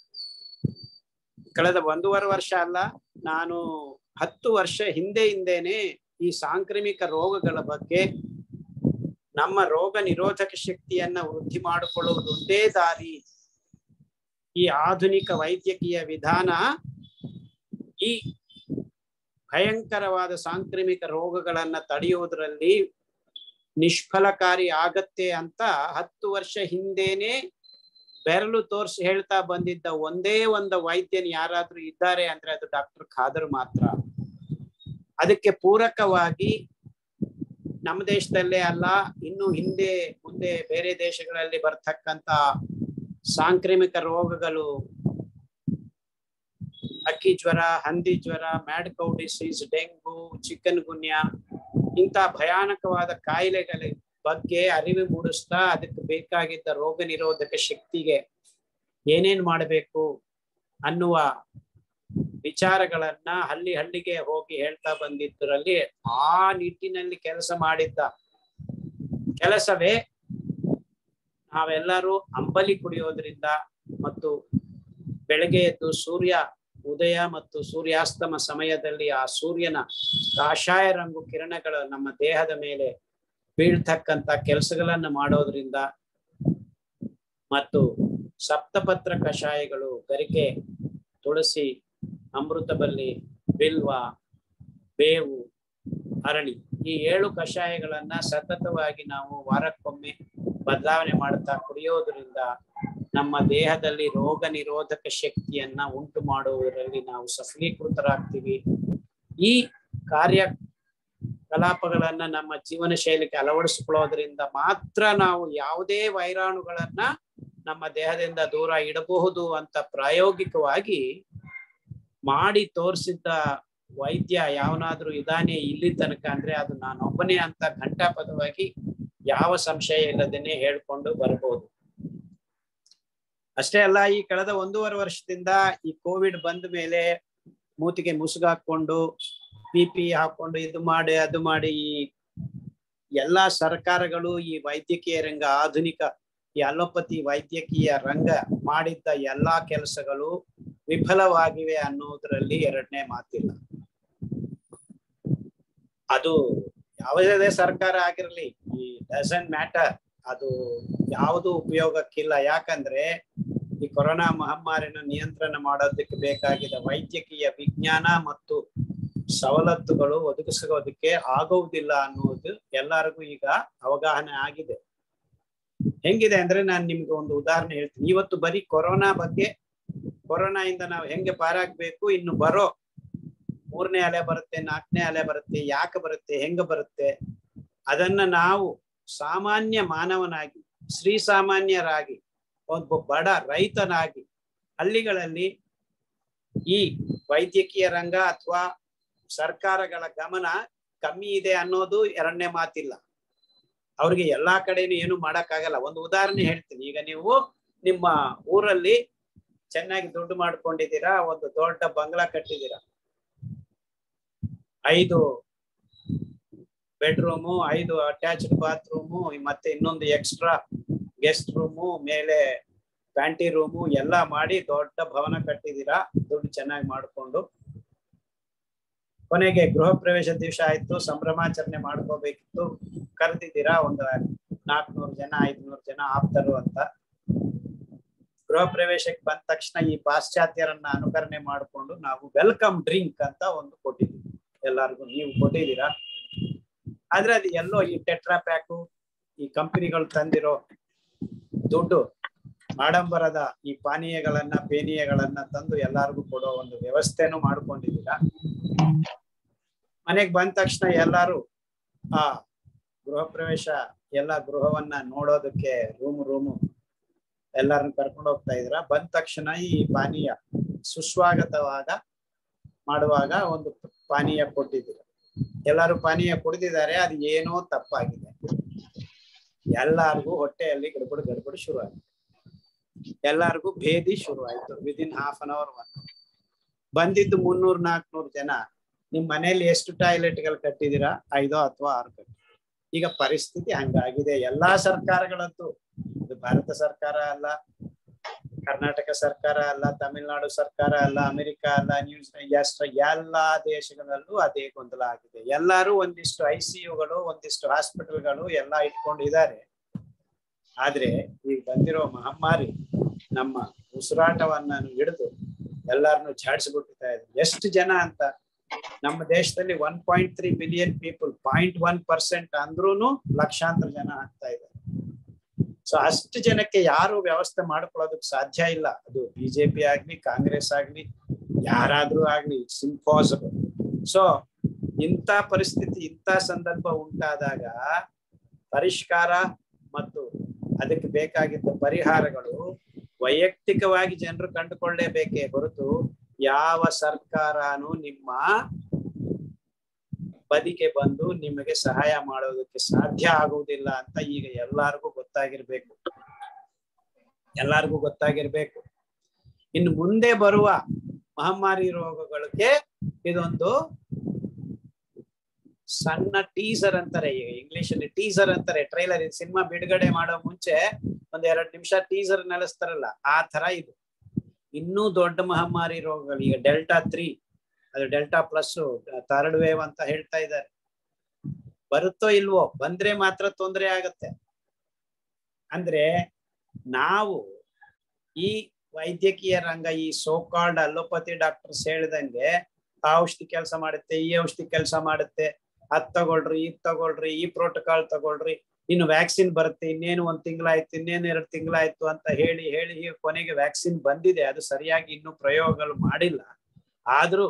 ಕಳೆದ ಒಂದೂವರೆ ವರ್ಷ ಅಲ್ಲ ನಾನು ಹತ್ತು ವರ್ಷ ಹಿಂದೆ ಹಿಂದೆನೆ ಈ ಸಾಂಕ್ರಾಮಿಕ ರೋಗಗಳ ಬಗ್ಗೆ ನಮ್ಮ ರೋಗ ನಿರೋಧಕ ಶಕ್ತಿಯನ್ನ ವೃದ್ಧಿ ಮಾಡಿಕೊಳ್ಳುವುದು ಒಂದೇ ದಾರಿ ಈ ಆಧುನಿಕ ವೈದ್ಯಕೀಯ ವಿಧಾನ ಈ ಭಯಂಕರವಾದ ಸಾಂಕ್ರಾಮಿಕ ರೋಗಗಳನ್ನ ತಡೆಯುವುದರಲ್ಲಿ ನಿಷ್ಫಲಕಾರಿ ಆಗತ್ತೆ ಅಂತ ಹತ್ತು ವರ್ಷ ಹಿಂದೇನೆ ಬೆರಳು ತೋರಿಸಿ ಹೇಳ್ತಾ ಬಂದಿದ್ದ ಒಂದೇ ಒಂದು ವೈದ್ಯನ್ ಯಾರಾದ್ರೂ ಇದ್ದಾರೆ ಅಂದ್ರೆ ಅದು ಡಾಕ್ಟರ್ ಖಾದರ್ ಮಾತ್ರ ಅದಕ್ಕೆ ಪೂರಕವಾಗಿ ನಮ್ಮ ದೇಶದಲ್ಲೇ ಅಲ್ಲ ಇನ್ನು ಹಿಂದೆ ಮುಂದೆ ಬೇರೆ ದೇಶಗಳಲ್ಲಿ ಬರ್ತಕ್ಕಂತ ಸಾಂಕ್ರಾಮಿಕ ರೋಗಗಳು ಅಕ್ಕಿ ಜ್ವರ ಹಂದಿ ಜ್ವರ mad cow disease dengue chikungunya ಇಂಥ ಭಯಾನಕವಾದ ಕಾಯಿಲೆಗಳ ಬಗ್ಗೆ ಅರಿವು ಮೂಡಿಸ್ತಾ ಅದಕ್ಕೆ ಬೇಕಾಗಿದ್ದ ರೋಗ ನಿರೋಧಕ ಶಕ್ತಿಗೆ ಏನೇನ್ ಮಾಡಬೇಕು ಅನ್ನುವ ವಿಚಾರಗಳನ್ನ ಹಳ್ಳಿ ಹಳ್ಳಿಗೆ ಹೋಗಿ ಹೇಳ್ತಾ ಬಂದಿದ್ದರಲ್ಲಿ ಆ ನಿಟ್ಟಿನಲ್ಲಿ ಕೆಲಸ ಮಾಡಿದ್ದ ಕೆಲಸವೇ ನಾವೆಲ್ಲರೂ ಅಂಬಲಿ ಕುಡಿಯೋದ್ರಿಂದ ಮತ್ತು ಬೆಳಗ್ಗೆ ಎದ್ದು ಸೂರ್ಯ ಉದಯ ಮತ್ತು ಸೂರ್ಯಾಸ್ತಮ ಸಮಯದಲ್ಲಿ ಆ ಸೂರ್ಯನ ಕಾಷಾಯ ರಂಗು ಕಿರಣಗಳು ನಮ್ಮ ದೇಹದ ಮೇಲೆ ಬೀಳ್ತಕ್ಕಂತ ಕೆಲಸಗಳನ್ನ ಮಾಡೋದ್ರಿಂದ ಮತ್ತು ಸಪ್ತಪತ್ರ ಕಷಾಯಗಳು ಗರಿಕೆ ತುಳಸಿ ಅಮೃತಬಲ್ಲಿ ಬಿಲ್ವ ಬೇವು ಅರಳಿ ಈ ಏಳು ಕಷಾಯಗಳನ್ನ ಸತತವಾಗಿ ನಾವು ವಾರಕ್ಕೊಮ್ಮೆ ಬದಲಾವಣೆ ಮಾಡ್ತಾ ಕುಡಿಯೋದ್ರಿಂದ ನಮ್ಮ ದೇಹದಲ್ಲಿ ರೋಗ ನಿರೋಧಕ ಶಕ್ತಿಯನ್ನ ಉಂಟು ಮಾಡುವುದರಲ್ಲಿ ನಾವು ಸಫಲೀಕೃತರಾಗ್ತೀವಿ ಈ ಕಾರ್ಯ ಕಲಾಪಗಳನ್ನ ನಮ್ಮ ಜೀವನ ಶೈಲಿಗೆ ಅಳವಡಿಸಿಕೊಳ್ಳೋದ್ರಿಂದ ಮಾತ್ರ ನಾವು ಯಾವುದೇ ವೈರಾಣುಗಳನ್ನ ನಮ್ಮ ದೇಹದಿಂದ ದೂರ ಇಡಬಹುದು ಅಂತ ಪ್ರಾಯೋಗಿಕವಾಗಿ ಮಾಡಿ ತೋರಿಸಿದ್ದ ವೈದ್ಯ ಯಾವನಾದ್ರೂ ಇದಾನೆ ಇಲ್ಲಿ ತನಕ ಅಂದ್ರೆ ಅದು ನಾನೊಬ್ಬನೇ ಅಂತ ಘಂಟಾಪದವಾಗಿ ಯಾವ ಸಂಶಯ ಇಲ್ಲದೇನೆ ಹೇಳ್ಕೊಂಡು ಬರ್ಬೋದು ಅಷ್ಟೇ ಅಲ್ಲ ಈ ಕಳೆದ ಒಂದೂವರೆ ವರ್ಷದಿಂದ ಈ ಕೋವಿಡ್ ಬಂದ ಮೇಲೆ ಮೂತಿಗೆ ಮುಸುಗಾಕೊಂಡು ಪಿ ಪಿ ಹಾಕೊಂಡು ಇದು ಮಾಡಿ ಅದು ಮಾಡಿ ಈ ಎಲ್ಲಾ ಸರ್ಕಾರಗಳು ಈ ವೈದ್ಯಕೀಯ ರಂಗ ಆಧುನಿಕ ಈ ಅಲೋಪತಿ ವೈದ್ಯಕೀಯ ರಂಗ ಮಾಡಿದ್ದ ಎಲ್ಲಾ ಕೆಲಸಗಳು ವಿಫಲವಾಗಿವೆ ಅನ್ನೋದ್ರಲ್ಲಿ ಎರಡನೇ ಮಾತಿಲ್ಲ ಅದು ಯಾವುದೇ ಸರ್ಕಾರ ಆಗಿರ್ಲಿ ಈ ಡಸಂಟ್ ಮ್ಯಾಟರ್ ಅದು ಯಾವುದು ಉಪಯೋಗಕ್ಕಿಲ್ಲ ಯಾಕಂದ್ರೆ ಈ ಕೊರೋನಾ ಮಹಾಮಾರಿನ ನಿಯಂತ್ರಣ ಮಾಡೋದಕ್ಕೆ ಬೇಕಾಗಿದ್ದ ವೈದ್ಯಕೀಯ ವಿಜ್ಞಾನ ಮತ್ತು ಸವಲತ್ತುಗಳು ಒದಗಿಸೋದಕ್ಕೆ ಆಗುವುದಿಲ್ಲ ಅನ್ನುವುದು ಎಲ್ಲರಿಗೂ ಈಗ ಅವಗಾಹನೆ ಆಗಿದೆ ಹೆಂಗಿದೆ ಅಂದ್ರೆ ನಾನು ನಿಮ್ಗೆ ಒಂದು ಉದಾಹರಣೆ ಹೇಳ್ತೀನಿ ಇವತ್ತು ಬರೀ ಕೊರೋನಾ ಬಗ್ಗೆ ಕೊರೋನಾ ಇಂದ ನಾವು ಹೆಂಗೆ ಪಾರಾಗ್ಬೇಕು ಇನ್ನು ಬರೋ ಮೂರನೇ ಅಲೆ ಬರುತ್ತೆ ನಾಲ್ಕನೇ ಅಲೆ ಬರುತ್ತೆ ಯಾಕೆ ಬರುತ್ತೆ ಹೆಂಗ ಬರುತ್ತೆ ಅದನ್ನ ನಾವು ಸಾಮಾನ್ಯ ಮಾನವನಾಗಿ ಶ್ರೀ ಸಾಮಾನ್ಯರಾಗಿ ಒಬ್ಬ ಬಡ ರೈತನಾಗಿ ಹಳ್ಳಿಗಳಲ್ಲಿ ಈ ವೈದ್ಯಕೀಯ ರಂಗ ಅಥವಾ ಸರ್ಕಾರಗಳ ಗಮನ ಕಮ್ಮಿ ಇದೆ ಅನ್ನೋದು ಎರಡನೇ ಮಾತಿಲ್ಲ ಅವ್ರಿಗೆ ಎಲ್ಲಾ ಕಡೆನೂ ಏನು ಮಾಡಕ್ಕಾಗಲ್ಲ ಒಂದು ಉದಾಹರಣೆ ಹೇಳ್ತೀನಿ ಈಗ ನೀವು ನಿಮ್ಮ ಊರಲ್ಲಿ ಚೆನ್ನಾಗಿ ದುಡ್ಡು ಮಾಡ್ಕೊಂಡಿದ್ದೀರಾ ಒಂದು ದೊಡ್ಡ ಬಂಗ್ಲಾ ಕಟ್ಟಿದ್ದೀರಾ ಐದು ಬೆಡ್ರೂಮು ಐದು ಅಟ್ಯಾಚ್ಡ್ ಬಾತ್ರೂಮು ಮತ್ತೆ ಇನ್ನೊಂದು ಎಕ್ಸ್ಟ್ರಾ ಗೆಸ್ಟ್ ರೂಮು ಮೇಲೆ ಪ್ಯಾಂಟಿ ರೂಮು ಎಲ್ಲ ಮಾಡಿ ದೊಡ್ಡ ಭವನ ಕಟ್ಟಿದ್ದೀರಾ ದುಡ್ಡು ಚೆನ್ನಾಗಿ ಮಾಡಿಕೊಂಡು ಕೊನೆಗೆ ಗೃಹ ಪ್ರವೇಶ ದಿವಸ ಆಯ್ತು ಸಂಭ್ರಮಾಚರಣೆ ಮಾಡ್ಕೋಬೇಕಿತ್ತು ಕರೆದಿದ್ದೀರಾ ಒಂದು ನಾಲ್ಕುನೂರು ಜನ ಐದ್ನೂರು ಜನ ಆಪ್ತರು ಅಂತ ಗೃಹ ಪ್ರವೇಶಕ್ಕೆ ಬಂದ ತಕ್ಷಣ ಈ ಪಾಶ್ಚಾತ್ಯರನ್ನ ಅನುಕರಣೆ ಮಾಡಿಕೊಂಡು ನಾವು ವೆಲ್ಕಮ್ ಡ್ರಿಂಕ್ ಅಂತ ಒಂದು ಕೊಟ್ಟಿದ್ದೀವಿ ಎಲ್ಲರಿಗೂ ನೀವು ಕೊಟ್ಟಿದ್ದೀರಾ ಆದ್ರೆ ಅದು ಎಲ್ಲೋ ಈ ಟೆಟ್ರಾ ಪ್ಯಾಕು ಈ ಕಂಪನಿಗಳು ತಂದಿರೋ ದುಡ್ಡು ಆಡಂಬರದ ಈ ಪಾನೀಯಗಳನ್ನ ಪೇನೀಯಗಳನ್ನ ತಂದು ಎಲ್ಲಾರ್ಗೂ ಕೊಡೋ ಒಂದು ವ್ಯವಸ್ಥೆನೂ ಮಾಡ್ಕೊಂಡಿದ್ದೀರಾ ಮನೆಗ್ ಬಂದ ತಕ್ಷಣ ಎಲ್ಲಾರು ಆ ಗೃಹ ಪ್ರವೇಶ ಎಲ್ಲ ಗೃಹವನ್ನ ನೋಡೋದಕ್ಕೆ ರೂಮ್ ರೂಮು ಎಲ್ಲಾರನ್ನ ಕರ್ಕೊಂಡು ಹೋಗ್ತಾ ಇದ್ರ ಬಂದ ತಕ್ಷಣ ಈ ಪಾನೀಯ ಸುಸ್ವಾಗತವಾಗ ಮಾಡುವಾಗ ಒಂದು ಪಾನೀಯ ಕೊಟ್ಟಿದ್ದೀರ ಎಲ್ಲಾರು ಪಾನೀಯ ಕುಡಿದಿದ್ದಾರೆ ಅದು ಏನೋ ತಪ್ಪಾಗಿದೆ ಎಲ್ಲಾರ್ಗೂ ಹೊಟ್ಟೆಯಲ್ಲಿ ಗಡ್ಬಡ್ ಗಡ್ಬಡ್ ಶುರು ಆಯ್ತು ಎಲ್ಲಾರ್ಗೂ ಭೇದಿ ಶುರು ಆಯ್ತು within half an hour one ಬಂದಿದ್ದು ಮುನ್ನೂರ್ ನಾಲ್ಕನೂರು ಜನ ನಿಮ್ ಮನೇಲಿ ಎಷ್ಟು ಟಾಯ್ಲೆಟ್ಗಳು ಕಟ್ಟಿದೀರಾ ಐದೋ ಅಥವಾ ಆರು ಕಟ್ಟಿ ಈಗ ಪರಿಸ್ಥಿತಿ ಹಂಗಾಗಿದೆ ಎಲ್ಲಾ ಸರ್ಕಾರಗಳಂತೂ ಇದು ಭಾರತ ಸರ್ಕಾರ ಅಲ್ಲ ಕರ್ನಾಟಕ ಸರ್ಕಾರ ಅಲ್ಲ ತಮಿಳುನಾಡು ಸರ್ಕಾರ ಅಲ್ಲ ಅಮೆರಿಕ ಅಲ್ಲ ನ್ಯೂಜಿಲೆಂಡ್ ಎಷ್ಟು ಎಲ್ಲಾ ದೇಶಗಳಲ್ಲೂ ಅದೇ ಗೊಂದಲ ಆಗಿದೆ ಎಲ್ಲರೂ ಒಂದಿಷ್ಟು ಐ ಸಿ ಯುಗಳು ಒಂದಿಷ್ಟು ಹಾಸ್ಪಿಟಲ್ಗಳು ಎಲ್ಲ ಇಟ್ಕೊಂಡಿದ್ದಾರೆ ಆದ್ರೆ ಈಗ ಬಂದಿರೋ ಮಹಮ್ಮಾರಿ ನಮ್ಮ ಉಸಿರಾಟವನ್ನ ಹಿಡಿದು ಎಲ್ಲಾರನ್ನು ಝಾಡಿಸ್ಬಿಡ್ತಾ ಇದೆ ಎಷ್ಟು ಜನ ಅಂತ ನಮ್ಮ ದೇಶದಲ್ಲಿ one point three billion people point one percent ಅಂದ್ರೂನು ಲಕ್ಷಾಂತರ ಜನ ಆಗ್ತಾ ಇದ್ದಾರೆ ಸೊ ಅಷ್ಟು ಜನಕ್ಕೆ ಯಾರು ವ್ಯವಸ್ಥೆ ಮಾಡ್ಕೊಳ್ಳೋದಕ್ಕೆ ಸಾಧ್ಯ ಇಲ್ಲ ಅದು ಬಿಜೆಪಿ ಆಗ್ಲಿ ಕಾಂಗ್ರೆಸ್ ಆಗ್ಲಿ ಯಾರಾದ್ರೂ ಆಗ್ಲಿ ಇಟ್ಸ್ ಇಂಪಾಸಿಬಲ್ ಸೊ ಇಂಥ ಪರಿಸ್ಥಿತಿ ಇಂಥ ಸಂದರ್ಭ ಉಂಟಾದಾಗ ಪರಿಷ್ಕಾರ ಮತ್ತು ಅದಕ್ಕೆ ಬೇಕಾಗಿದ್ದ ಪರಿಹಾರಗಳು ವೈಯಕ್ತಿಕವಾಗಿ ಜನರು ಕಂಡುಕೊಳ್ಳೇಬೇಕೇ ಹೊರತು ಯಾವ ಸರ್ಕಾರನು ನಿಮ್ಮ ಬದಿಗೆ ಬಂದು ನಿಮಗೆ ಸಹಾಯ ಮಾಡೋದಕ್ಕೆ ಸಾಧ್ಯ ಆಗುವುದಿಲ್ಲ ಅಂತ ಈಗ ಎಲ್ಲಾರ್ಗೂ ಗೊತ್ತಾಗಿರ್ಬೇಕು ಎಲ್ಲಾರ್ಗೂ ಗೊತ್ತಾಗಿರ್ಬೇಕು ಇನ್ನು ಮುಂದೆ ಬರುವ ಮಹಮ್ಮಾರಿ ರೋಗಗಳಿಗೆ ಇದೊಂದು ಸಣ್ಣ ಟೀಸರ್ ಅಂತಾರೆ ಈಗ ಇಂಗ್ಲಿಷ್ ಅಲ್ಲಿ ಟೀಸರ್ ಅಂತಾರೆ ಟ್ರೈಲರ್ ಸಿನಿಮಾ ಬಿಡುಗಡೆ ಮಾಡೋ ಮುಂಚೆ ಒಂದ್ ಎರಡ್ ನಿಮಿಷ ಟೀಸರ್ ನೆಲೆಸ್ತಾರಲ್ಲ ಆ ತರ ಇದು ಇನ್ನೂ ದೊಡ್ಡ ಮಹಮ್ಮಾರಿ ರೋಗಗಳು ಈಗ ಡೆಲ್ಟಾ ತ್ರೀ ಅದು ಡೆಲ್ಟಾ ಪ್ಲಸ್ ಥರ್ಡ್ ವೇವ್ ಅಂತ ಹೇಳ್ತಾ ಇದ್ದಾರೆ ಬರುತ್ತೋ ಇಲ್ವೋ ಬಂದ್ರೆ ಮಾತ್ರ ತೊಂದರೆ ಆಗತ್ತೆ ಅಂದ್ರೆ ನಾವು ಈ ವೈದ್ಯಕೀಯ ರಂಗ ಈ ಸೋಕಾಲ್ಡ್ ಅಲೋಪತಿ ಡಾಕ್ಟರ್ಸ್ ಹೇಳಿದಂಗೆ ಆ ಔಷಧಿ ಕೆಲಸ ಮಾಡುತ್ತೆ ಈ ಔಷಧಿ ಕೆಲಸ ಮಾಡುತ್ತೆ ಅದ್ ತಗೊಳ್ರಿ ಇದ್ ತಗೊಳ್ರಿ ಈ ಪ್ರೋಟೋಕಾಲ್ ತಗೊಳ್ರಿ ಇನ್ನು ವ್ಯಾಕ್ಸಿನ್ ಬರುತ್ತೆ ಇನ್ನೇನು ಒಂದ್ ತಿಂಗಳಾಯ್ತು ಇನ್ನೇನು ಎರಡು ತಿಂಗಳಾಯ್ತು ಅಂತ ಹೇಳಿ ಹೇಳಿ ಕೊನೆಗೆ ವ್ಯಾಕ್ಸಿನ್ ಬಂದಿದೆ ಅದು ಸರಿಯಾಗಿ ಇನ್ನು ಪ್ರಯೋಗಗಳು ಮಾಡಿಲ್ಲ ಆದ್ರೂ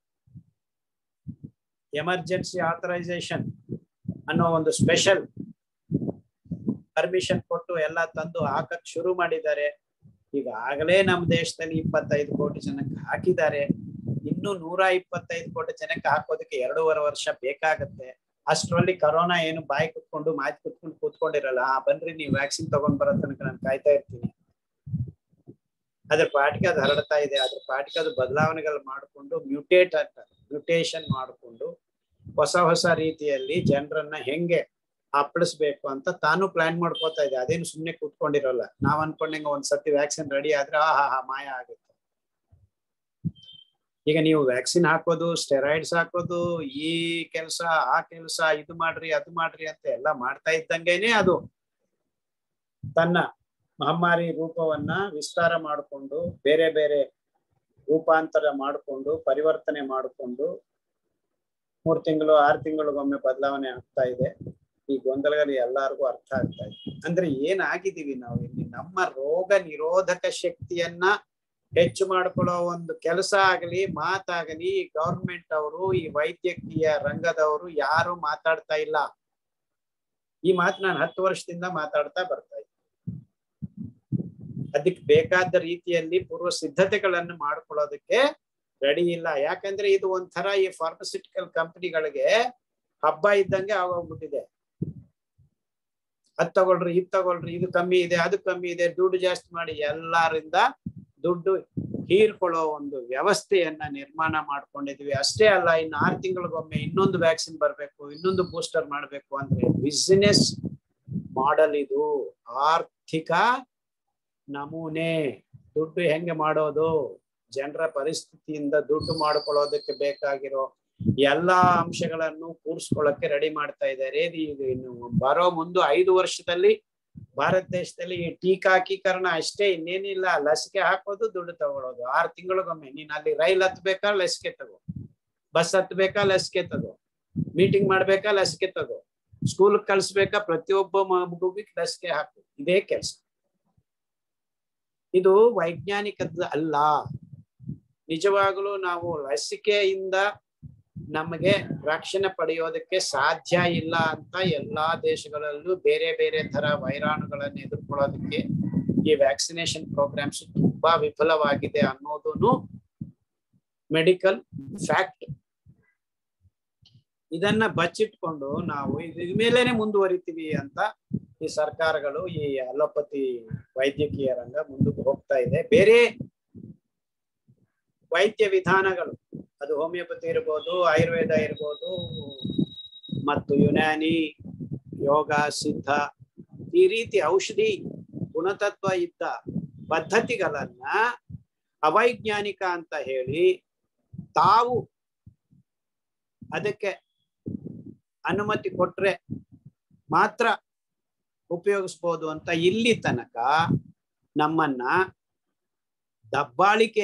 ಎಮರ್ಜೆನ್ಸಿ ಆಥರೈಸೇಷನ್ ಅನ್ನೋ ಒಂದು ಸ್ಪೆಷಲ್ ಪರ್ಮಿಷನ್ ಕೊಟ್ಟು ಎಲ್ಲ ತಂದು ಹಾಕಕ್ ಶುರು ಮಾಡಿದ್ದಾರೆ ಈಗ ಆಗಲೇ ನಮ್ಮ ದೇಶದಲ್ಲಿ ಇಪ್ಪತ್ತೈದು ಕೋಟಿ ಜನಕ್ಕೆ ಹಾಕಿದ್ದಾರೆ ಇನ್ನು ನೂರ ಇಪ್ಪತ್ತೈದು ಕೋಟಿ ಜನಕ್ಕೆ ಹಾಕೋದಕ್ಕೆ ಎರಡೂವರೆ ವರ್ಷ ಬೇಕಾಗತ್ತೆ ಅಷ್ಟರಲ್ಲಿ ಕರೋನಾ ಏನು ಬಾಯಿ ಕುತ್ಕೊಂಡು ಮಾತಿ ಕುತ್ಕೊಂಡು ಕೂತ್ಕೊಂಡಿರಲ್ಲ ಆ ಬನ್ರಿ ನೀವು ವ್ಯಾಕ್ಸಿನ್ ತಗೊಂಡ್ ಬರೋ ತನಕ ನಾನು ಕಾಯ್ತಾ ಇರ್ತೀನಿ ಅದ್ರ ಪಾಟಿಗೆ ಅದು ಹರಡ್ತಾ ಇದೆ ಅದ್ರ ಪಾಟಿಗೆ ಅದು ಬದಲಾವಣೆಗಳು ಮಾಡಿಕೊಂಡು ಮ್ಯೂಟೇಟ್ ಅಂತ ಮ್ಯೂಟೇಶನ್ ಮಾಡಿಕೊಂಡು ಹೊಸ ಹೊಸ ರೀತಿಯಲ್ಲಿ ಜನರನ್ನ ಹೆಂಗೆ ಅಪ್ಪಳಿಸ್ಬೇಕು ಅಂತ ತಾನು ಪ್ಲಾನ್ ಮಾಡ್ಕೋತಾ ಇದೆ ಅದೇನು ಸುಮ್ನೆ ಕೂತ್ಕೊಂಡಿರಲ್ಲ ನಾವ್ ಅನ್ಕೊಂಡಂಗ ಒಂದ್ ಸತಿ ವ್ಯಾಕ್ಸಿನ್ ರೆಡಿ ಆದ್ರೆ ಆ ಹಾ ಹಾ ಮಾಯ ಆಗುತ್ತೆ ಈಗ ನೀವು ವ್ಯಾಕ್ಸಿನ್ ಹಾಕೋದು ಸ್ಟೆರಾಯ್ಡ್ಸ್ ಹಾಕೋದು ಈ ಕೆಲಸ ಆ ಕೆಲಸ ಇದು ಮಾಡ್ರಿ ಅದು ಮಾಡ್ರಿ ಅಂತ ಎಲ್ಲ ಮಾಡ್ತಾ ಇದ್ದಂಗೆನೆ ಅದು ತನ್ನ ಮಹಮ್ಮಾರಿ ರೂಪವನ್ನ ವಿಸ್ತಾರ ಮಾಡಿಕೊಂಡು ಬೇರೆ ಬೇರೆ ರೂಪಾಂತರ ಮಾಡಿಕೊಂಡು ಪರಿವರ್ತನೆ ಮಾಡಿಕೊಂಡು ಮೂರ್ ತಿಂಗಳು ಆರು ತಿಂಗಳಿಗೊಮ್ಮೆ ಬದಲಾವಣೆ ಆಗ್ತಾ ಇದೆ ಈ ಗೊಂದಲಗಳು ಎಲ್ಲಾರ್ಗೂ ಅರ್ಥ ಆಗ್ತಾ ಇದೆ ಅಂದ್ರೆ ಏನಾಗಿದ್ದೀವಿ ನಾವು ಇಲ್ಲಿ ನಮ್ಮ ರೋಗ ನಿರೋಧಕ ಶಕ್ತಿಯನ್ನ ಹೆಚ್ಚು ಮಾಡ್ಕೊಳ್ಳೋ ಒಂದು ಕೆಲಸ ಆಗಲಿ ಮಾತಾಗಲಿ ಗೌರ್ಮೆಂಟ್ ಅವರು ಈ ವೈದ್ಯಕೀಯ ರಂಗದವರು ಯಾರು ಮಾತಾಡ್ತಾ ಇಲ್ಲ ಈ ಮಾತು ನಾನು ಹತ್ತು ವರ್ಷದಿಂದ ಮಾತಾಡ್ತಾ ಬರ್ತಾ ಇದ್ದೆ ಅದಕ್ಕೆ ಬೇಕಾದ ರೀತಿಯಲ್ಲಿ ಪೂರ್ವ ಸಿದ್ಧತೆಗಳನ್ನು ಮಾಡ್ಕೊಳ್ಳೋದಕ್ಕೆ ರೆಡಿ ಇಲ್ಲ ಯಾಕಂದ್ರೆ ಇದು ಒಂಥರ ಈ ಫಾರ್ಮಸ್ಯೂಟಿಕಲ್ ಕಂಪನಿಗಳಿಗೆ ಹಬ್ಬ ಇದ್ದಂಗೆ ಆಗೋಗ್ಬಿಟ್ಟಿದೆ ಅದ್ ತಗೊಳ್ರಿ ಇದ್ ತಗೊಳ್ರಿ ಇದು ಕಮ್ಮಿ ಇದೆ ಅದು ಕಮ್ಮಿ ಇದೆ ದುಡ್ಡು ಜಾಸ್ತಿ ಮಾಡಿ ಎಲ್ಲಾರಿಂದ ದುಡ್ಡು ಹೀರ್ಕೊಳ್ಳೋ ಒಂದು ವ್ಯವಸ್ಥೆಯನ್ನ ನಿರ್ಮಾಣ ಮಾಡ್ಕೊಂಡಿದ್ವಿ ಅಷ್ಟೇ ಅಲ್ಲ ಇನ್ನು ಆರು ತಿಂಗಳಿಗೊಮ್ಮೆ ಇನ್ನೊಂದು ವ್ಯಾಕ್ಸಿನ್ ಬರ್ಬೇಕು ಇನ್ನೊಂದು ಬೂಸ್ಟರ್ ಮಾಡ್ಬೇಕು ಅಂದ್ರೆ ಬಿಸಿನೆಸ್ ಮಾಡೆಲ್ ಇದು ಆರ್ಥಿಕ ನಮೂನೆ ದುಡ್ಡು ಹೆಂಗೆ ಮಾಡೋದು ಜನರ ಪರಿಸ್ಥಿತಿಯಿಂದ ದುಡ್ಡು ಮಾಡ್ಕೊಳ್ಳೋದಕ್ಕೆ ಬೇಕಾಗಿರೋ ಎಲ್ಲಾ ಅಂಶಗಳನ್ನು ಕೂರ್ಸ್ಕೊಳ್ಳಕ್ಕೆ ರೆಡಿ ಮಾಡ್ತಾ ಇದ್ದಾರೆ ಈಗ ಇನ್ನು ಬರೋ ಮುಂದೆ ಐದು ವರ್ಷದಲ್ಲಿ ಭಾರತ ದೇಶದಲ್ಲಿ ಈ ಟೀಕಾಕೀಕರಣ ಅಷ್ಟೇ ಇನ್ನೇನಿಲ್ಲ ಲಸಿಕೆ ಹಾಕೋದು ದುಡ್ಡು ತಗೊಳ್ಳೋದು ಆರು ತಿಂಗಳಿಗೊಮ್ಮೆ ನೀನ್ ಅಲ್ಲಿ ರೈಲ್ ಹತ್ಬೇಕಾ ಲಸಿಕೆ ತಗೋ ಬಸ್ ಹತ್ಬೇಕಾ ಲಸಿಕೆ ತಗೋ ಮೀಟಿಂಗ್ ಮಾಡ್ಬೇಕಾ ಲಸಿಕೆ ತಗೋ ಸ್ಕೂಲ್ ಕಳಿಸ್ಬೇಕಾ ಪ್ರತಿಯೊಬ್ಬ ಮಗುವಿಗೆ ಲಸಿಕೆ ಹಾಕು ಇದೇ ಕೆಲಸ ಇದು ವೈಜ್ಞಾನಿಕದ ಅಲ್ಲ ನಿಜವಾಗಲೂ ನಾವು ಲಸಿಕೆಯಿಂದ ನಮಗೆ ರಕ್ಷಣೆ ಪಡೆಯೋದಕ್ಕೆ ಸಾಧ್ಯ ಇಲ್ಲ ಅಂತ ಎಲ್ಲಾ ದೇಶಗಳಲ್ಲೂ ಬೇರೆ ಬೇರೆ ತರ ವೈರಾಣುಗಳನ್ನು ಎದುರ್ಕೊಳ್ಳೋದಕ್ಕೆ ಈ ವ್ಯಾಕ್ಸಿನೇಷನ್ ಪ್ರೋಗ್ರಾಮ್ಸ್ ತುಂಬಾ ವಿಫಲವಾಗಿದೆ ಅನ್ನೋದನ್ನು ಮೆಡಿಕಲ್ ಫ್ಯಾಕ್ಟ್ ಇದನ್ನ ಬಚ್ಚಿಟ್ಕೊಂಡು ನಾವು ಇದ್ರ ಮೇಲೇನೆ ಮುಂದುವರಿತೀವಿ ಅಂತ ಈ ಸರ್ಕಾರಗಳು ಈ ಅಲೋಪತಿ ವೈದ್ಯಕೀಯ ರಂಗ ಮುಂದಕ್ಕೆ ಹೋಗ್ತಾ ಇದೆ ಬೇರೆ ವೈದ್ಯ ವಿಧಾನಗಳು ಅದು ಹೋಮಿಯೋಪತಿ ಇರ್ಬೋದು ಆಯುರ್ವೇದ ಇರ್ಬೋದು ಮತ್ತು ಯುನಾನಿ ಯೋಗ ಸಿದ್ಧ ಈ ರೀತಿ ಔಷಧಿ ಗುಣತತ್ವ ಇದ್ದ ಪದ್ಧತಿಗಳನ್ನ ಅವೈಜ್ಞಾನಿಕ ಅಂತ ಹೇಳಿ ತಾವು ಅದಕ್ಕೆ ಅನುಮತಿ ಕೊಟ್ರೆ ಮಾತ್ರ ಉಪಯೋಗಿಸ್ಬೋದು ಅಂತ ಇಲ್ಲಿ ತನಕ ನಮ್ಮನ್ನ ದಬ್ಬಾಳಿಕೆ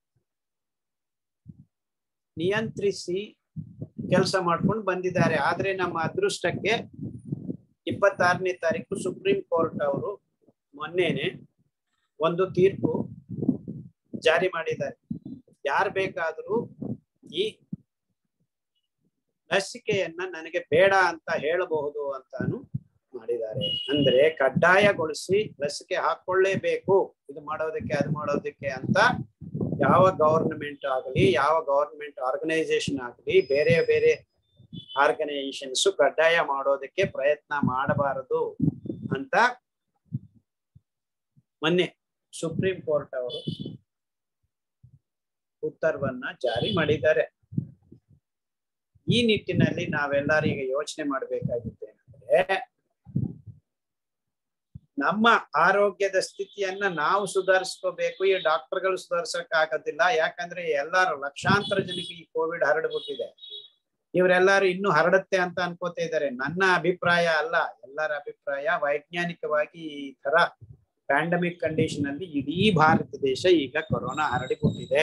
ನಿಯಂತ್ರಿಸಿ ಕೆಲಸ ಮಾಡ್ಕೊಂಡು ಬಂದಿದ್ದಾರೆ ಆದ್ರೆ ನಮ್ಮ ಅದೃಷ್ಟಕ್ಕೆ ಇಪ್ಪತ್ತಾರನೇ ತಾರೀಕು ಸುಪ್ರೀಂ ಕೋರ್ಟ್ ಅವರು ಮೊನ್ನೆನೆ ಒಂದು ತೀರ್ಪು ಜಾರಿ ಮಾಡಿದ್ದಾರೆ ಯಾರು ಬೇಕಾದರೂ ಈ ಲಸಿಕೆಯನ್ನ ನನಗೆ ಬೇಡ ಅಂತ ಹೇಳಬಹುದು ಅಂತಾನು ಮಾಡಿದ್ದಾರೆ ಅಂದ್ರೆ ಕಡ್ಡಾಯಗೊಳಿಸಿ ಲಸಿಕೆ ಹಾಕೊಳ್ಳೇಬೇಕು ಇದು ಮಾಡೋದಕ್ಕೆ ಅದು ಮಾಡೋದಕ್ಕೆ ಅಂತ ಯಾವ ಗವರ್ನಮೆಂಟ್ ಆಗಲಿ ಯಾವ ಗವರ್ನಮೆಂಟ್ ಆರ್ಗನೈಸೇಷನ್ ಆಗಲಿ ಬೇರೆ ಬೇರೆ ಆರ್ಗನೈಸೇಷನ್ಸ್ ಕಡ್ಡಾಯ ಮಾಡೋದಕ್ಕೆ ಪ್ರಯತ್ನ ಮಾಡಬಾರದು ಅಂತ ಮೊನ್ನೆ ಸುಪ್ರೀಂ ಕೋರ್ಟ್ ಅವರು ಉತ್ತರವನ್ನ ಜಾರಿ ಮಾಡಿದ್ದಾರೆ ಈ ನಿಟ್ಟಿನಲ್ಲಿ ನಾವೆಲ್ಲರೂ ಈಗ ಯೋಚನೆ ಮಾಡ್ಬೇಕಾಗಿದ್ದೇನೆಂದ್ರೆ ನಮ್ಮ ಆರೋಗ್ಯದ ಸ್ಥಿತಿಯನ್ನ ನಾವು ಸುಧಾರಿಸ್ಕೋಬೇಕು ಈ ಡಾಕ್ಟರ್ಗಳು ಸುಧಾರಿಸಕ್ ಆಗೋದಿಲ್ಲ ಯಾಕಂದ್ರೆ ಎಲ್ಲಾರು ಲಕ್ಷಾಂತರ ಜನಕ್ಕೆ ಈ ಕೋವಿಡ್ ಹರಡ್ಬಿಟ್ಟಿದೆ ಇವರೆಲ್ಲರೂ ಇನ್ನೂ ಹರಡುತ್ತೆ ಅಂತ ಅನ್ಕೋತಾ ಇದ್ದಾರೆ ನನ್ನ ಅಭಿಪ್ರಾಯ ಅಲ್ಲ ಎಲ್ಲರ ಅಭಿಪ್ರಾಯ ವೈಜ್ಞಾನಿಕವಾಗಿ ಈ ತರ ಪ್ಯಾಂಡಮಿಕ್ ಕಂಡೀಷನ್ ಅಲ್ಲಿ ಇಡೀ ಭಾರತ ದೇಶ ಈಗ ಕೊರೋನಾ ಹರಡಿಬಿಟ್ಟಿದೆ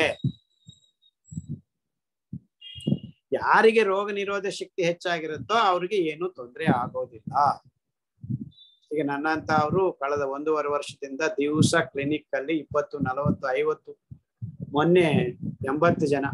ಯಾರಿಗೆ ರೋಗ ನಿರೋಧ ಶಕ್ತಿ ಹೆಚ್ಚಾಗಿರುತ್ತೋ ಅವ್ರಿಗೆ ಏನು ತೊಂದರೆ ಆಗೋದಿಲ್ಲ ಈಗ ನನ್ನಂತ ಅವರು ಕಳೆದ ಒಂದೂವರೆ ವರ್ಷದಿಂದ ದಿವಸ ಕ್ಲಿನಿಕ್ ಅಲ್ಲಿ ಇಪ್ಪತ್ತು ನಲವತ್ತು ಐವತ್ತು ಮೊನ್ನೆ ಎಂಬತ್ತು ಜನ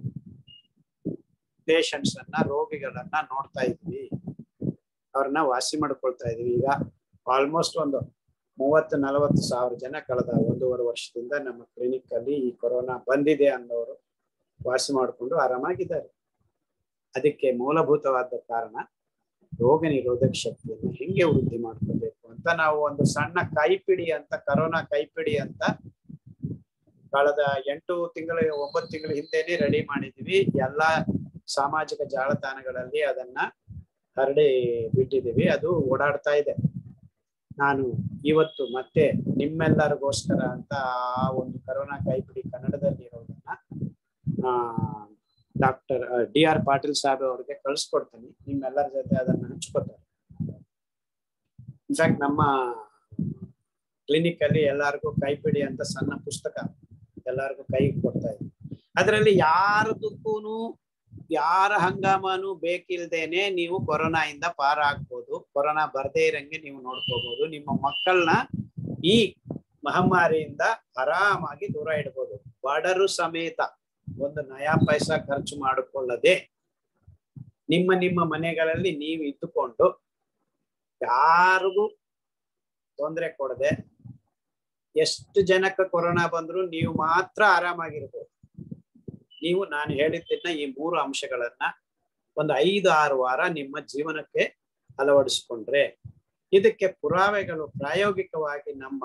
ಪೇಷಂಟ್ಸ್ ಅನ್ನ ರೋಗಿಗಳನ್ನ ನೋಡ್ತಾ ಇದ್ವಿ ಅವ್ರನ್ನ ವಾಸಿ ಮಾಡ್ಕೊಳ್ತಾ ಇದೀವಿ ಈಗ ಆಲ್ಮೋಸ್ಟ್ ಒಂದು ಮೂವತ್ತು ನಲವತ್ತು ಸಾವಿರ ಜನ ಕಳೆದ ಒಂದೂವರೆ ವರ್ಷದಿಂದ ನಮ್ಮ ಕ್ಲಿನಿಕ್ ಅಲ್ಲಿ ಈ ಕೊರೋನಾ ಬಂದಿದೆ ಅನ್ನೋರು ವಾಸಿ ಮಾಡಿಕೊಂಡು ಆರಾಮಾಗಿದ್ದಾರೆ ಅದಕ್ಕೆ ಮೂಲಭೂತವಾದ ಕಾರಣ ರೋಗ ನಿರೋಧಕ ಶಕ್ತಿಯನ್ನು ಹೆಂಗೆ ವೃದ್ಧಿ ಮಾಡ್ಕೋಬೇಕು ಅಂತ ನಾವು ಒಂದು ಸಣ್ಣ ಕೈಪಿಡಿ ಅಂತ ಕರೋನಾ ಕೈಪಿಡಿ ಅಂತ ಕಳೆದ ಎಂಟು ತಿಂಗಳ ಒಂಬತ್ತು ತಿಂಗಳ ಹಿಂದೆನೆ ರೆಡಿ ಮಾಡಿದೀವಿ ಎಲ್ಲಾ ಸಾಮಾಜಿಕ ಜಾಲತಾಣಗಳಲ್ಲಿ ಅದನ್ನ ಹರಡಿ ಬಿಟ್ಟಿದೀವಿ ಅದು ಓಡಾಡ್ತಾ ಇದೆ ನಾನು ಇವತ್ತು ಮತ್ತೆ ನಿಮ್ಮೆಲ್ಲರಿಗೋಸ್ಕರ ಅಂತ ಆ ಒಂದು ಕರೋನಾ ಕೈಪಿಡಿ ಕನ್ನಡದಲ್ಲಿ ಇರೋದನ್ನ ಆ doctor D R Patil saheb ಅವ್ರಿಗೆ ಕಳ್ಸಿಕೊಡ್ತೀನಿ ನಿಮ್ಮೆಲ್ಲರ ಜೊತೆ ಅದನ್ನ ಹಂಚ್ಕೋತಾರೆ ಇನ್ಫ್ಯಾಕ್ಟ್ ನಮ್ಮ ಕ್ಲಿನಿಕ್ ಅಲ್ಲಿ ಎಲ್ಲಾರ್ಗೂ ಕೈಪಿಡಿ ಅಂತ ಸಣ್ಣ ಪುಸ್ತಕ ಎಲ್ಲಾರ್ಗೂ ಕೈ ಕೊಡ್ತಾ ಇದ್ವಿ ಅದರಲ್ಲಿ ಯಾರದಕ್ಕೂನು ಯಾರ ಹಂಗಾಮನು ಬೇಕಿಲ್ದೇನೆ ನೀವು ಕೊರೋನಾ ಇಂದ ಪಾರಾಗ್ಬೋದು ಕೊರೋನಾ ಬರ್ದೇ ಇರಂಗೆ ನೀವು ನೋಡ್ಕೋಬಹುದು ನಿಮ್ಮ ಮಕ್ಕಳನ್ನ ಈ ಮಹಮ್ಮಾರಿಯಿಂದ ಆರಾಮಾಗಿ ದೂರ ಇಡ್ಬೋದು ಬಡರು ಸಮೇತ ಒಂದು ನಯಾ ಪೈಸಾ ಖರ್ಚು ಮಾಡಿಕೊಳ್ಳದೆ ನಿಮ್ಮ ನಿಮ್ಮ ಮನೆಗಳಲ್ಲಿ ನೀವು ಇದ್ದುಕೊಂಡು ಯಾರಿಗೂ ತೊಂದರೆ ಕೊಡದೆ ಎಷ್ಟು ಜನಕ್ಕೆ ಕೊರೋನಾ ಬಂದ್ರು ನೀವು ಮಾತ್ರ ಆರಾಮಾಗಿರ್ಬೋದು ನೀವು ನಾನು ಹೇಳಿದ್ದನ್ನ ಈ ಮೂರು ಅಂಶಗಳನ್ನ ಒಂದು ಐದು ಆರು ವಾರ ನಿಮ್ಮ ಜೀವನಕ್ಕೆ ಅಳವಡಿಸಿಕೊಂಡ್ರೆ ಇದಕ್ಕೆ ಪುರಾವೆಗಳು ಪ್ರಾಯೋಗಿಕವಾಗಿ ನಮ್ಮ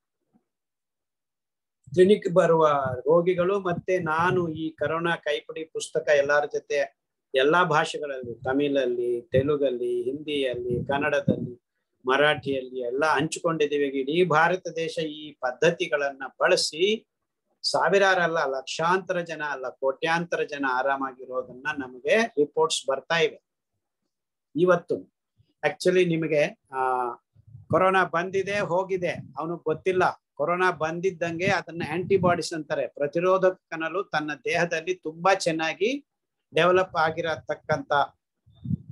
ಕ್ಲಿನಿಕ್ ಬರುವ ರೋಗಿಗಳು ಮತ್ತೆ ನಾನು ಈ ಕರೋನಾ ಕೈಪಿಡಿ ಪುಸ್ತಕ ಎಲ್ಲರ ಜೊತೆ ಎಲ್ಲಾ ಭಾಷೆಗಳಲ್ಲಿ ತಮಿಳಲ್ಲಿ ತೆಲುಗಲ್ಲಿ ಹಿಂದಿಯಲ್ಲಿ ಕನ್ನಡದಲ್ಲಿ ಮರಾಠಿಯಲ್ಲಿ ಎಲ್ಲ ಹಂಚಿಕೊಂಡಿದ್ದೀವಿ ಇಡೀ ಭಾರತ ದೇಶ ಈ ಪದ್ಧತಿಗಳನ್ನ ಬಳಸಿ ಸಾವಿರಾರಲ್ಲ ಲಕ್ಷಾಂತರ ಜನ ಅಲ್ಲ ಕೋಟ್ಯಾಂತರ ಜನ ಆರಾಮಾಗಿರೋದನ್ನ ನಮಗೆ ರಿಪೋರ್ಟ್ಸ್ ಬರ್ತಾ ಇವೆ ಇವತ್ತು ಆಕ್ಚುಲಿ ನಿಮಗೆ ಆ ಕೊರೋನಾ ಬಂದಿದೆ ಹೋಗಿದೆ ಅವನಿಗೆ ಗೊತ್ತಿಲ್ಲ ಕೊರೋನಾ ಬಂದಿದ್ದಂಗೆ ಅದನ್ನ ಆಂಟಿಬಾಡೀಸ್ ಅಂತಾರೆ ಪ್ರತಿರೋಧಕ ಕಣಲು ತನ್ನ ದೇಹದಲ್ಲಿ ತುಂಬಾ ಚೆನ್ನಾಗಿ ಡೆವಲಪ್ ಆಗಿರತಕ್ಕಂತ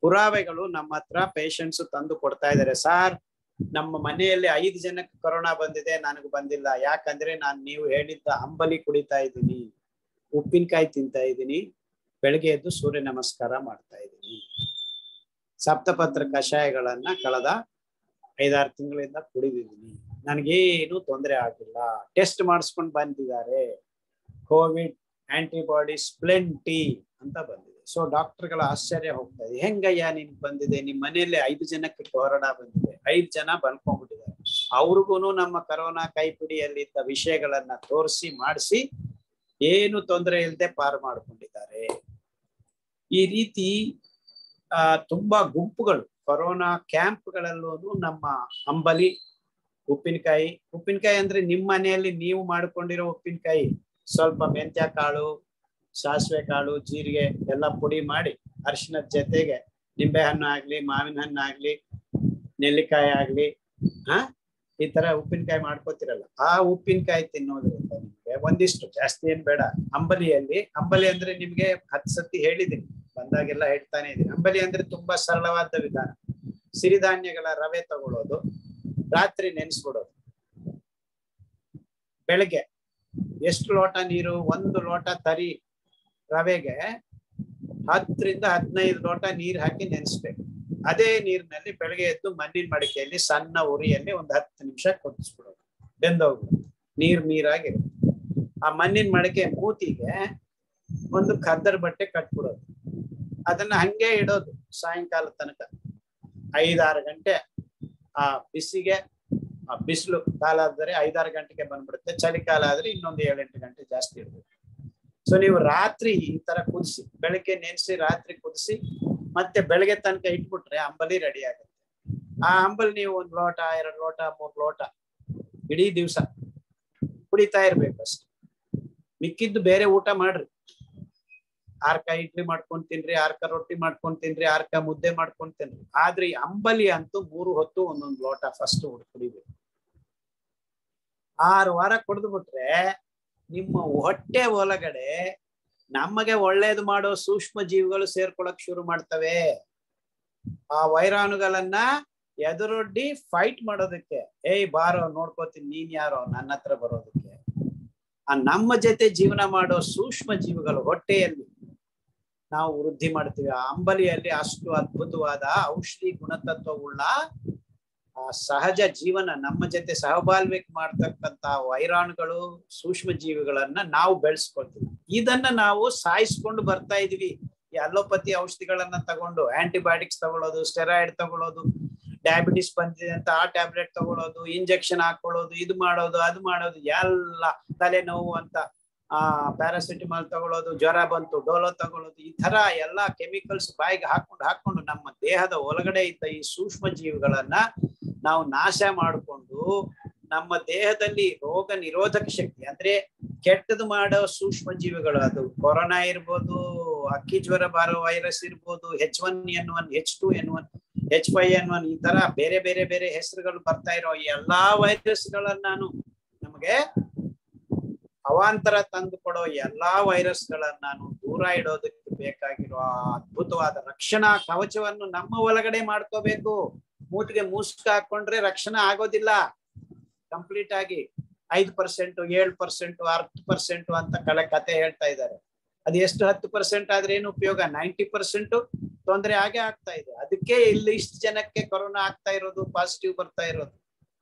ಪುರಾವೆಗಳು ನಮ್ಮ ಹತ್ರ ಪೇಷಂಟ್ಸ್ ತಂದು ಕೊಡ್ತಾ ಇದ್ದಾರೆ ಸಾರ್ ನಮ್ಮ ಮನೆಯಲ್ಲಿ ಐದು ಜನಕ್ಕೆ ಕೊರೋನಾ ಬಂದಿದೆ ನನಗೆ ಬಂದಿಲ್ಲ ಯಾಕಂದ್ರೆ ನಾನು ನೀವು ಹೇಳಿದ್ದ ಅಂಬಲಿ ಕುಡಿತಾ ಇದ್ದೀನಿ ಉಪ್ಪಿನಕಾಯಿ ತಿಂತಾ ಇದ್ದೀನಿ ಬೆಳಗ್ಗೆ ಎದ್ದು ಸೂರ್ಯ ನಮಸ್ಕಾರ ಮಾಡ್ತಾ ಇದ್ದೀನಿ ಸಪ್ತಪತ್ರ ಕಷಾಯಗಳನ್ನ ಕಳೆದ ಐದಾರು ತಿಂಗಳಿಂದ ಕುಡಿದಿದ್ದೀನಿ ನನಗೇನು ತೊಂದರೆ ಆಗಿಲ್ಲ ಟೆಸ್ಟ್ ಮಾಡಿಸ್ಕೊಂಡು ಬಂದಿದ್ದಾರೆ ಕೋವಿಡ್ ಆಂಟಿಬಾಡೀಸ್ ಪ್ಲೆಂಟಿ ಅಂತ ಬಂದಿದೆ ಸೊ ಡಾಕ್ಟರ್ಗಳ ಆಶ್ಚರ್ಯ ಹೋಗ್ತಾ ಇದೆ ಹೆಂಗಯ್ಯ ನಿನ್ಗೆ ಬಂದಿದೆ ನಿಮ್ ಮನೆಯಲ್ಲಿ ಐದು ಜನಕ್ಕೆ ಕೊರೋನಾ ಬಂದಿದೆ ಐದು ಜನ ಬಂದ್ಕೊಂಡ್ಬಿಟ್ಟಿದ್ದಾರೆ ಅವ್ರಿಗೂ ನಮ್ಮ ಕರೋನಾ ಕೈಪಿಡಿಯಲ್ಲಿದ್ದ ವಿಷಯಗಳನ್ನ ತೋರಿಸಿ ಮಾಡಿಸಿ ಏನು ತೊಂದರೆ ಇಲ್ಲದೆ ಪಾರು ಮಾಡ್ಕೊಂಡಿದ್ದಾರೆ ಈ ರೀತಿ ಆ ತುಂಬಾ ಗುಂಪುಗಳು ಕೊರೋನಾ ಕ್ಯಾಂಪ್ಗಳಲ್ಲೂ ನಮ್ಮ ಅಂಬಲಿ ಉಪ್ಪಿನಕಾಯಿ ಉಪ್ಪಿನಕಾಯಿ ಅಂದ್ರೆ ನಿಮ್ಮ ಮನೆಯಲ್ಲಿ ನೀವು ಮಾಡ್ಕೊಂಡಿರೋ ಉಪ್ಪಿನಕಾಯಿ ಸ್ವಲ್ಪ ಮೆಂತ್ಯ ಕಾಳು ಸಾಸಿವೆ ಕಾಳು ಜೀರಿಗೆ ಎಲ್ಲ ಪುಡಿ ಮಾಡಿ ಅರಿಶಿನದ ಜೊತೆಗೆ ನಿಂಬೆ ಹಣ್ಣು ಆಗ್ಲಿ ಮಾವಿನ ಹಣ್ಣು ಆಗ್ಲಿ ನೆಲ್ಲಿಕಾಯಿ ಆಗ್ಲಿ ಹಾ ಈ ತರ ಉಪ್ಪಿನಕಾಯಿ ಮಾಡ್ಕೋತಿರಲ್ಲ ಆ ಉಪ್ಪಿನಕಾಯಿ ತಿನ್ನೋದ್ರಿಂದ ನಿಮ್ಗೆ ಒಂದಿಷ್ಟು ಜಾಸ್ತಿ ಏನ್ ಬೇಡ ಅಂಬಲಿಯಲ್ಲಿ ಅಂಬಲಿ ಅಂದ್ರೆ ನಿಮ್ಗೆ ಹತ್ತು ಸತಿ ಹೇಳಿದೀನಿ ಬಂದಾಗೆಲ್ಲ ಹೇಳ್ತಾನೆ ಇದೀನಿ ಅಂಬಲಿ ಅಂದ್ರೆ ತುಂಬಾ ಸರಳವಾದ ವಿಧಾನ ಸಿರಿಧಾನ್ಯಗಳ ರವೆ ತಗೊಳ್ಳೋದು ರಾತ್ರಿ ನೆನೆಸ್ಬಿಡೋದು ಬೆಳಗ್ಗೆ ಎಷ್ಟು ಲೋಟ ನೀರು ಒಂದು ಲೋಟ ತರಿ ರವೆಗೆ ಹತ್ತರಿಂದ ಹದಿನೈದು ಲೋಟ ನೀರ್ ಹಾಕಿ ನೆನೆಸ್ಬೇಕು ಅದೇ ನೀರಿನಲ್ಲಿ ಬೆಳಗ್ಗೆ ಎದ್ದು ಮಣ್ಣಿನ ಮಡಿಕೆಯಲ್ಲಿ ಸಣ್ಣ ಉರಿಯಲ್ಲಿ ಒಂದು ಹತ್ತು ನಿಮಿಷ ಕೊದಿಸ್ಬಿಡೋದು ಬೆಂದೋಗ್ಬಿಡೋದು ನೀರ್ ನೀರಾಗಿರುತ್ತೆ ಆ ಮಣ್ಣಿನ ಮಡಿಕೆ ಮೂತಿಗೆ ಒಂದು ಖದ್ದರ್ ಬಟ್ಟೆ ಕಟ್ಬಿಡೋದು ಅದನ್ನ ಹಂಗೆ ಇಡೋದು ಸಾಯಂಕಾಲ ತನಕ ಐದಾರು ಗಂಟೆ ಆ ಬಿಸಿಗೆ ಆ ಬಿಸಿಲು ಕಾಲ ಆದರೆ ಐದಾರು ಗಂಟೆಗೆ ಬಂದ್ಬಿಡುತ್ತೆ ಚಳಿಕಾಲ ಆದ್ರೆ ಇನ್ನೊಂದು ಏಳೆಂಟು ಗಂಟೆ ಜಾಸ್ತಿ ಇರ್ಬೇಕು ಸೊ ನೀವು ರಾತ್ರಿ ಈ ತರ ಕುದಿಸಿ ಬೆಳಗ್ಗೆ ನೆನೆಸಿ ರಾತ್ರಿ ಕುದಿಸಿ ಮತ್ತೆ ಬೆಳಗ್ಗೆ ತನಕ ಇಟ್ಬಿಟ್ರೆ ಅಂಬಲಿ ರೆಡಿ ಆಗುತ್ತೆ ಆ ಅಂಬಲಿ ನೀವು ಒಂದ್ ಲೋಟ ಎರಡು ಲೋಟ ಮೂರ್ ಲೋಟ ಇಡೀ ದಿವ್ಸ ಕುಡಿತಾ ಇರ್ಬೇಕು ಅಷ್ಟೆ ಮಿಕ್ಕಿದ್ದು ಬೇರೆ ಊಟ ಮಾಡ್ರಿ ಆರ್ಕ ಇಡ್ಲಿ ಮಾಡ್ಕೊಂಡ್ ತಿನ್ರಿ ಆರ್ಕ ರೊಟ್ಟಿ ಮಾಡ್ಕೊಂಡ್ ತಿನ್ರಿ ಆರ್ಕ ಮುದ್ದೆ ಮಾಡ್ಕೊಂಡ್ ತಿನ್ರಿ ಆದ್ರೆ ಈ ಅಂಬಲಿ ಅಂತೂ ಮೂರು ಹೊತ್ತು ಒಂದೊಂದು ಲೋಟ ಫಸ್ಟ್ ಕುಡಿಬೇಕು ಆರು ವಾರ ಕುಡಿದು ಬಿಟ್ರೆ ನಿಮ್ಮ ಹೊಟ್ಟೆ ಒಳಗಡೆ ನಮಗೆ ಒಳ್ಳೇದು ಮಾಡೋ ಸೂಕ್ಷ್ಮ ಜೀವಿಗಳು ಸೇರ್ಕೊಳಕ್ ಶುರು ಮಾಡ್ತವೆ ಆ ವೈರಾಣುಗಳನ್ನ ಎದುರೊಡ್ಡಿ ಫೈಟ್ ಮಾಡೋದಕ್ಕೆ ಏಯ್ ಬಾರೋ ನೋಡ್ಕೋತೀನಿ ನೀನ್ ಯಾರೋ ನನ್ನ ಹತ್ರ ಬರೋದಕ್ಕೆ ಆ ನಮ್ಮ ಜೊತೆ ಜೀವನ ಮಾಡೋ ಸೂಕ್ಷ್ಮ ಜೀವಿಗಳು ಹೊಟ್ಟೆಯಲ್ಲಿ ನಾವು ವೃದ್ಧಿ ಮಾಡ್ತೀವಿ ಆ ಅಂಬಲಿಯಲ್ಲಿ ಅಷ್ಟು ಅದ್ಭುತವಾದ ಔಷಧಿ ಗುಣತತ್ವವುಳ್ಳ ಆ ಸಹಜ ಜೀವನ ನಮ್ಮ ಜೊತೆ ಸಹಬಾಳ್ವಿಕೆ ಮಾಡ್ತಕ್ಕಂತ ವೈರಾಣುಗಳು ಸೂಕ್ಷ್ಮ ಜೀವಿಗಳನ್ನ ನಾವು ಬೆಳೆಸ್ಕೊಳ್ತೀವಿ ಇದನ್ನ ನಾವು ಸಾಯಿಸ್ಕೊಂಡು ಬರ್ತಾ ಇದೀವಿ ಈ ಅಲೋಪತಿ ಔಷಧಿಗಳನ್ನ ತಗೊಂಡು ಆಂಟಿಬಯೋಟಿಕ್ಸ್ ತಗೊಳ್ಳೋದು ಸ್ಟೆರಾಯ್ಡ್ ತಗೊಳ್ಳೋದು ಡಯಾಬಿಟಿಸ್ ಬಂದಿದೆ ಅಂತ ಆ ಟ್ಯಾಬ್ಲೆಟ್ ತಗೊಳ್ಳೋದು ಇಂಜೆಕ್ಷನ್ ಹಾಕೊಳ್ಳೋದು ಇದು ಮಾಡೋದು ಅದು ಮಾಡೋದು ಎಲ್ಲ ತಲೆನೋವು ಅಂತ ಆ ಪ್ಯಾರಾಸಿಟಮಾಲ್ ತಗೊಳ್ಳೋದು ಜ್ವರ ಬಂತು ಡೋಲೋ ತಗೊಳ್ಳೋದು ಈ ತರ ಎಲ್ಲಾ ಕೆಮಿಕಲ್ಸ್ ಬಾಯಿಗೆ ಹಾಕೊಂಡು ಹಾಕೊಂಡು ನಮ್ಮ ದೇಹದ ಒಳಗಡೆ ಇದ್ದ ಈ ಸೂಕ್ಷ್ಮ ಜೀವಿಗಳನ್ನ ನಾವು ನಾಶ ಮಾಡಿಕೊಂಡು ನಮ್ಮ ದೇಹದಲ್ಲಿ ರೋಗ ನಿರೋಧಕ ಶಕ್ತಿ ಅಂದ್ರೆ ಕೆಟ್ಟದು ಮಾಡೋ ಸೂಕ್ಷ್ಮ ಜೀವಿಗಳು ಅದು ಕೊರೋನಾ ಇರ್ಬೋದು ಅಕ್ಕಿ ಜ್ವರ ಬಾರೋ ವೈರಸ್ ಇರ್ಬೋದು H one N one H two N one H five N one ಈ ತರ ಬೇರೆ ಬೇರೆ ಬೇರೆ ಹೆಸರುಗಳು ಬರ್ತಾ ಇರೋ ಈ ಎಲ್ಲಾ ವೈರಸ್ಗಳನ್ನ ನಮಗೆ ಅವಾಂತರ ತಂದು ಕೊಡೋ ಎಲ್ಲಾ ವೈರಸ್ಗಳನ್ನ ದೂರ ಇಡೋದಕ್ಕೆ ಬೇಕಾಗಿರೋ ಅದ್ಭುತವಾದ ರಕ್ಷಣಾ ಕವಚವನ್ನು ನಮ್ಮ ಒಳಗಡೆ ಮಾಡ್ಕೋಬೇಕು ಮೂತಿಗೆ ಮುಸ್ಕ್ ಹಾಕೊಂಡ್ರೆ ರಕ್ಷಣೆ ಆಗೋದಿಲ್ಲ ಕಂಪ್ಲೀಟ್ ಆಗಿ ಐದು ಪರ್ಸೆಂಟ್ ಏಳು ಪರ್ಸೆಂಟ್ ಹತ್ತು ಪರ್ಸೆಂಟ್ ಅಂತ ಕಳೆ ಕತೆ ಹೇಳ್ತಾ ಇದ್ದಾರೆ ಅದು ಎಷ್ಟು ಹತ್ತು ಪರ್ಸೆಂಟ್ ಆದ್ರೆ ಏನು ಉಪಯೋಗ ನೈಂಟಿ ಪರ್ಸೆಂಟ್ ತೊಂದರೆ ಆಗೇ ಆಗ್ತಾ ಇದೆ ಅದಕ್ಕೆ ಇಲ್ಲಿ ಇಷ್ಟು ಜನಕ್ಕೆ ಕೊರೋನಾ ಆಗ್ತಾ ಇರೋದು ಪಾಸಿಟಿವ್ ಬರ್ತಾ ಇರೋದು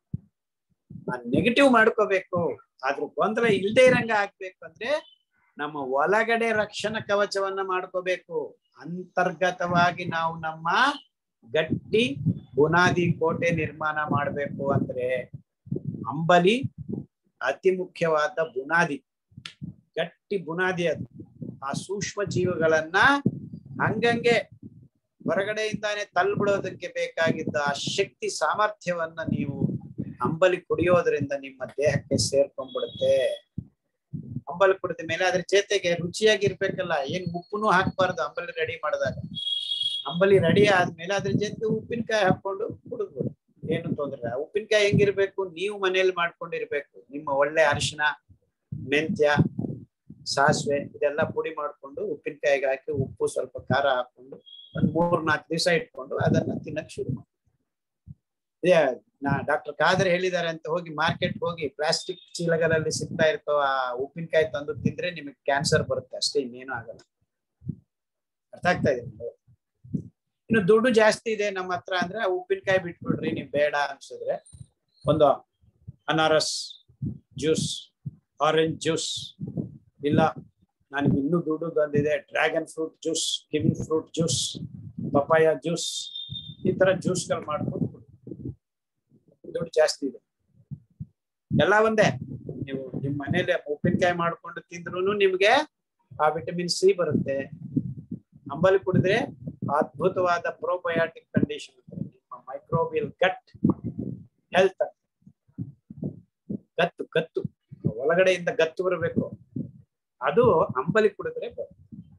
ನೆಗೆಟಿವ್ ಮಾಡ್ಕೋಬೇಕು ಆದ್ರೂ ಗೊಂದಲ ಇಲ್ದೇ ಇರಂಗ ಆಗ್ಬೇಕು ಅಂದ್ರೆ ನಮ್ಮ ಒಳಗಡೆ ರಕ್ಷಣಾ ಕವಚವನ್ನ ಮಾಡ್ಕೋಬೇಕು ಅಂತರ್ಗತವಾಗಿ ನಾವು ನಮ್ಮ ಗಟ್ಟಿ ಬುನಾದಿ ಕೋಟೆ ನಿರ್ಮಾಣ ಮಾಡ್ಬೇಕು ಅಂದ್ರೆ ಅಂಬಲಿ ಅತಿ ಮುಖ್ಯವಾದ ಬುನಾದಿ ಗಟ್ಟಿ ಬುನಾದಿ ಅದು ಆ ಸೂಕ್ಷ್ಮ ಜೀವಿಗಳನ್ನ ಹಂಗಂಗೆ ಹೊರಗಡೆಯಿಂದಾನೆ ತಳ್ಬಿಡೋದಕ್ಕೆ ಬೇಕಾಗಿದ್ದ ಆ ಶಕ್ತಿ ಸಾಮರ್ಥ್ಯವನ್ನ ನೀವು ಅಂಬಲಿ ಕುಡಿಯೋದ್ರಿಂದ ನಿಮ್ಮ ದೇಹಕ್ಕೆ ಸೇರ್ಕೊಂಡ್ಬಿಡುತ್ತೆ ಅಂಬಲಿ ಕುಡಿದ ಮೇಲೆ ಅದ್ರ ಜೊತೆಗೆ ರುಚಿಯಾಗಿರ್ಬೇಕಲ್ಲ ಏನ್ ಉಪ್ಪುನು ಹಾಕ್ಬಾರ್ದು ಅಂಬಲಿ ರೆಡಿ ಮಾಡಿದಾಗ ಅಂಬಲಿ ರೆಡಿ ಆದ್ಮೇಲೆ ಅದ್ರ ಜೊತೆ ಉಪ್ಪಿನಕಾಯಿ ಹಾಕೊಂಡು ಕುಡಿದ್ಬಿಡು ಏನು ತೊಂದ್ರೆ ಇಲ್ಲ ಉಪ್ಪಿನಕಾಯಿ ಹೆಂಗಿರ್ಬೇಕು ನೀವು ಮನೇಲಿ ಮಾಡ್ಕೊಂಡಿರ್ಬೇಕು ನಿಮ್ಮ ಒಳ್ಳೆ ಅರಿಶಿನ ಮೆಂತ್ಯ ಸಾಸಿವೆ ಇದೆಲ್ಲ ಪುಡಿ ಮಾಡ್ಕೊಂಡು ಉಪ್ಪಿನಕಾಯಿಗೆ ಹಾಕಿ ಉಪ್ಪು ಸ್ವಲ್ಪ ಖಾರ ಹಾಕೊಂಡು ಒಂದ್ ಮೂರ್ ನಾಲ್ಕು ದಿವಸ ಇಟ್ಕೊಂಡು ಅದನ್ನ ತಿನ್ನಕ್ ಶುರು ಮಾಡಿ ಇದೇ ನಾ ಡಾಕ್ಟರ್ ಖಾದರ್ ಹೇಳಿದ್ದಾರೆ ಅಂತ ಹೋಗಿ ಮಾರ್ಕೆಟ್ ಹೋಗಿ ಪ್ಲಾಸ್ಟಿಕ್ ಚೀಲಗಳಲ್ಲಿ ಸಿಗ್ತಾ ಇರ್ತೋ ಆ ಉಪ್ಪಿನಕಾಯಿ ತಂದು ತಿಂದ್ರೆ ನಿಮಗೆ ಕ್ಯಾನ್ಸರ್ ಬರುತ್ತೆ ಅಷ್ಟೇ ಇನ್ನೇನು ಆಗಲ್ಲ ಅರ್ಥ ಆಗ್ತಾ ಇದೆ ನಿಮ್ಗೆ? ಇನ್ನು ದುಡ್ಡು ಜಾಸ್ತಿ ಇದೆ ನಮ್ಮ ಹತ್ರ ಅಂದ್ರೆ ಆ ಉಪ್ಪಿನಕಾಯಿ ಬಿಟ್ಬಿಡ್ರಿ ನೀವು ಬೇಡ ಅನ್ಸಿದ್ರೆ ಒಂದು ಅನಾರಸ್ ಜ್ಯೂಸ್ ಆರೆಂಜ್ ಜ್ಯೂಸ್ ಇಲ್ಲ ನನಗೆ ಇನ್ನೂ ದುಡ್ಡು ಬಂದಿದೆ dragon fruit juice kiwi fruit juice papaya juice ಈ ತರ ಜ್ಯೂಸ್ಗಳು ಮಾಡ್ಕೊಂಡು ಕುಡಿ. ದುಡ್ಡು ಜಾಸ್ತಿ ಇದೆ ಎಲ್ಲ ಒಂದೇ ನೀವು ನಿಮ್ ಮನೇಲಿ ಉಪ್ಪಿನಕಾಯಿ ಮಾಡ್ಕೊಂಡು ತಿಂದ್ರು ನಿಮ್ಗೆ ಆ ವಿಟಮಿನ್ ಸಿ ಬರುತ್ತೆ ಅಂಬಲಿ ಕುಡಿದ್ರೆ ಅದ್ಭುತವಾದ ಪ್ರೋಬಯೋಟಿಕ್ ಕಂಡೀಷನ್ ನಿಮ್ಮ microbial gut health gut gut ಒಳಗಡೆಯಿಂದ ಗತ್ತು ಬರಬೇಕು ಅದು ಅಂಬಲಿ ಕುಡಿದ್ರೆ ಬರುತ್ತೆ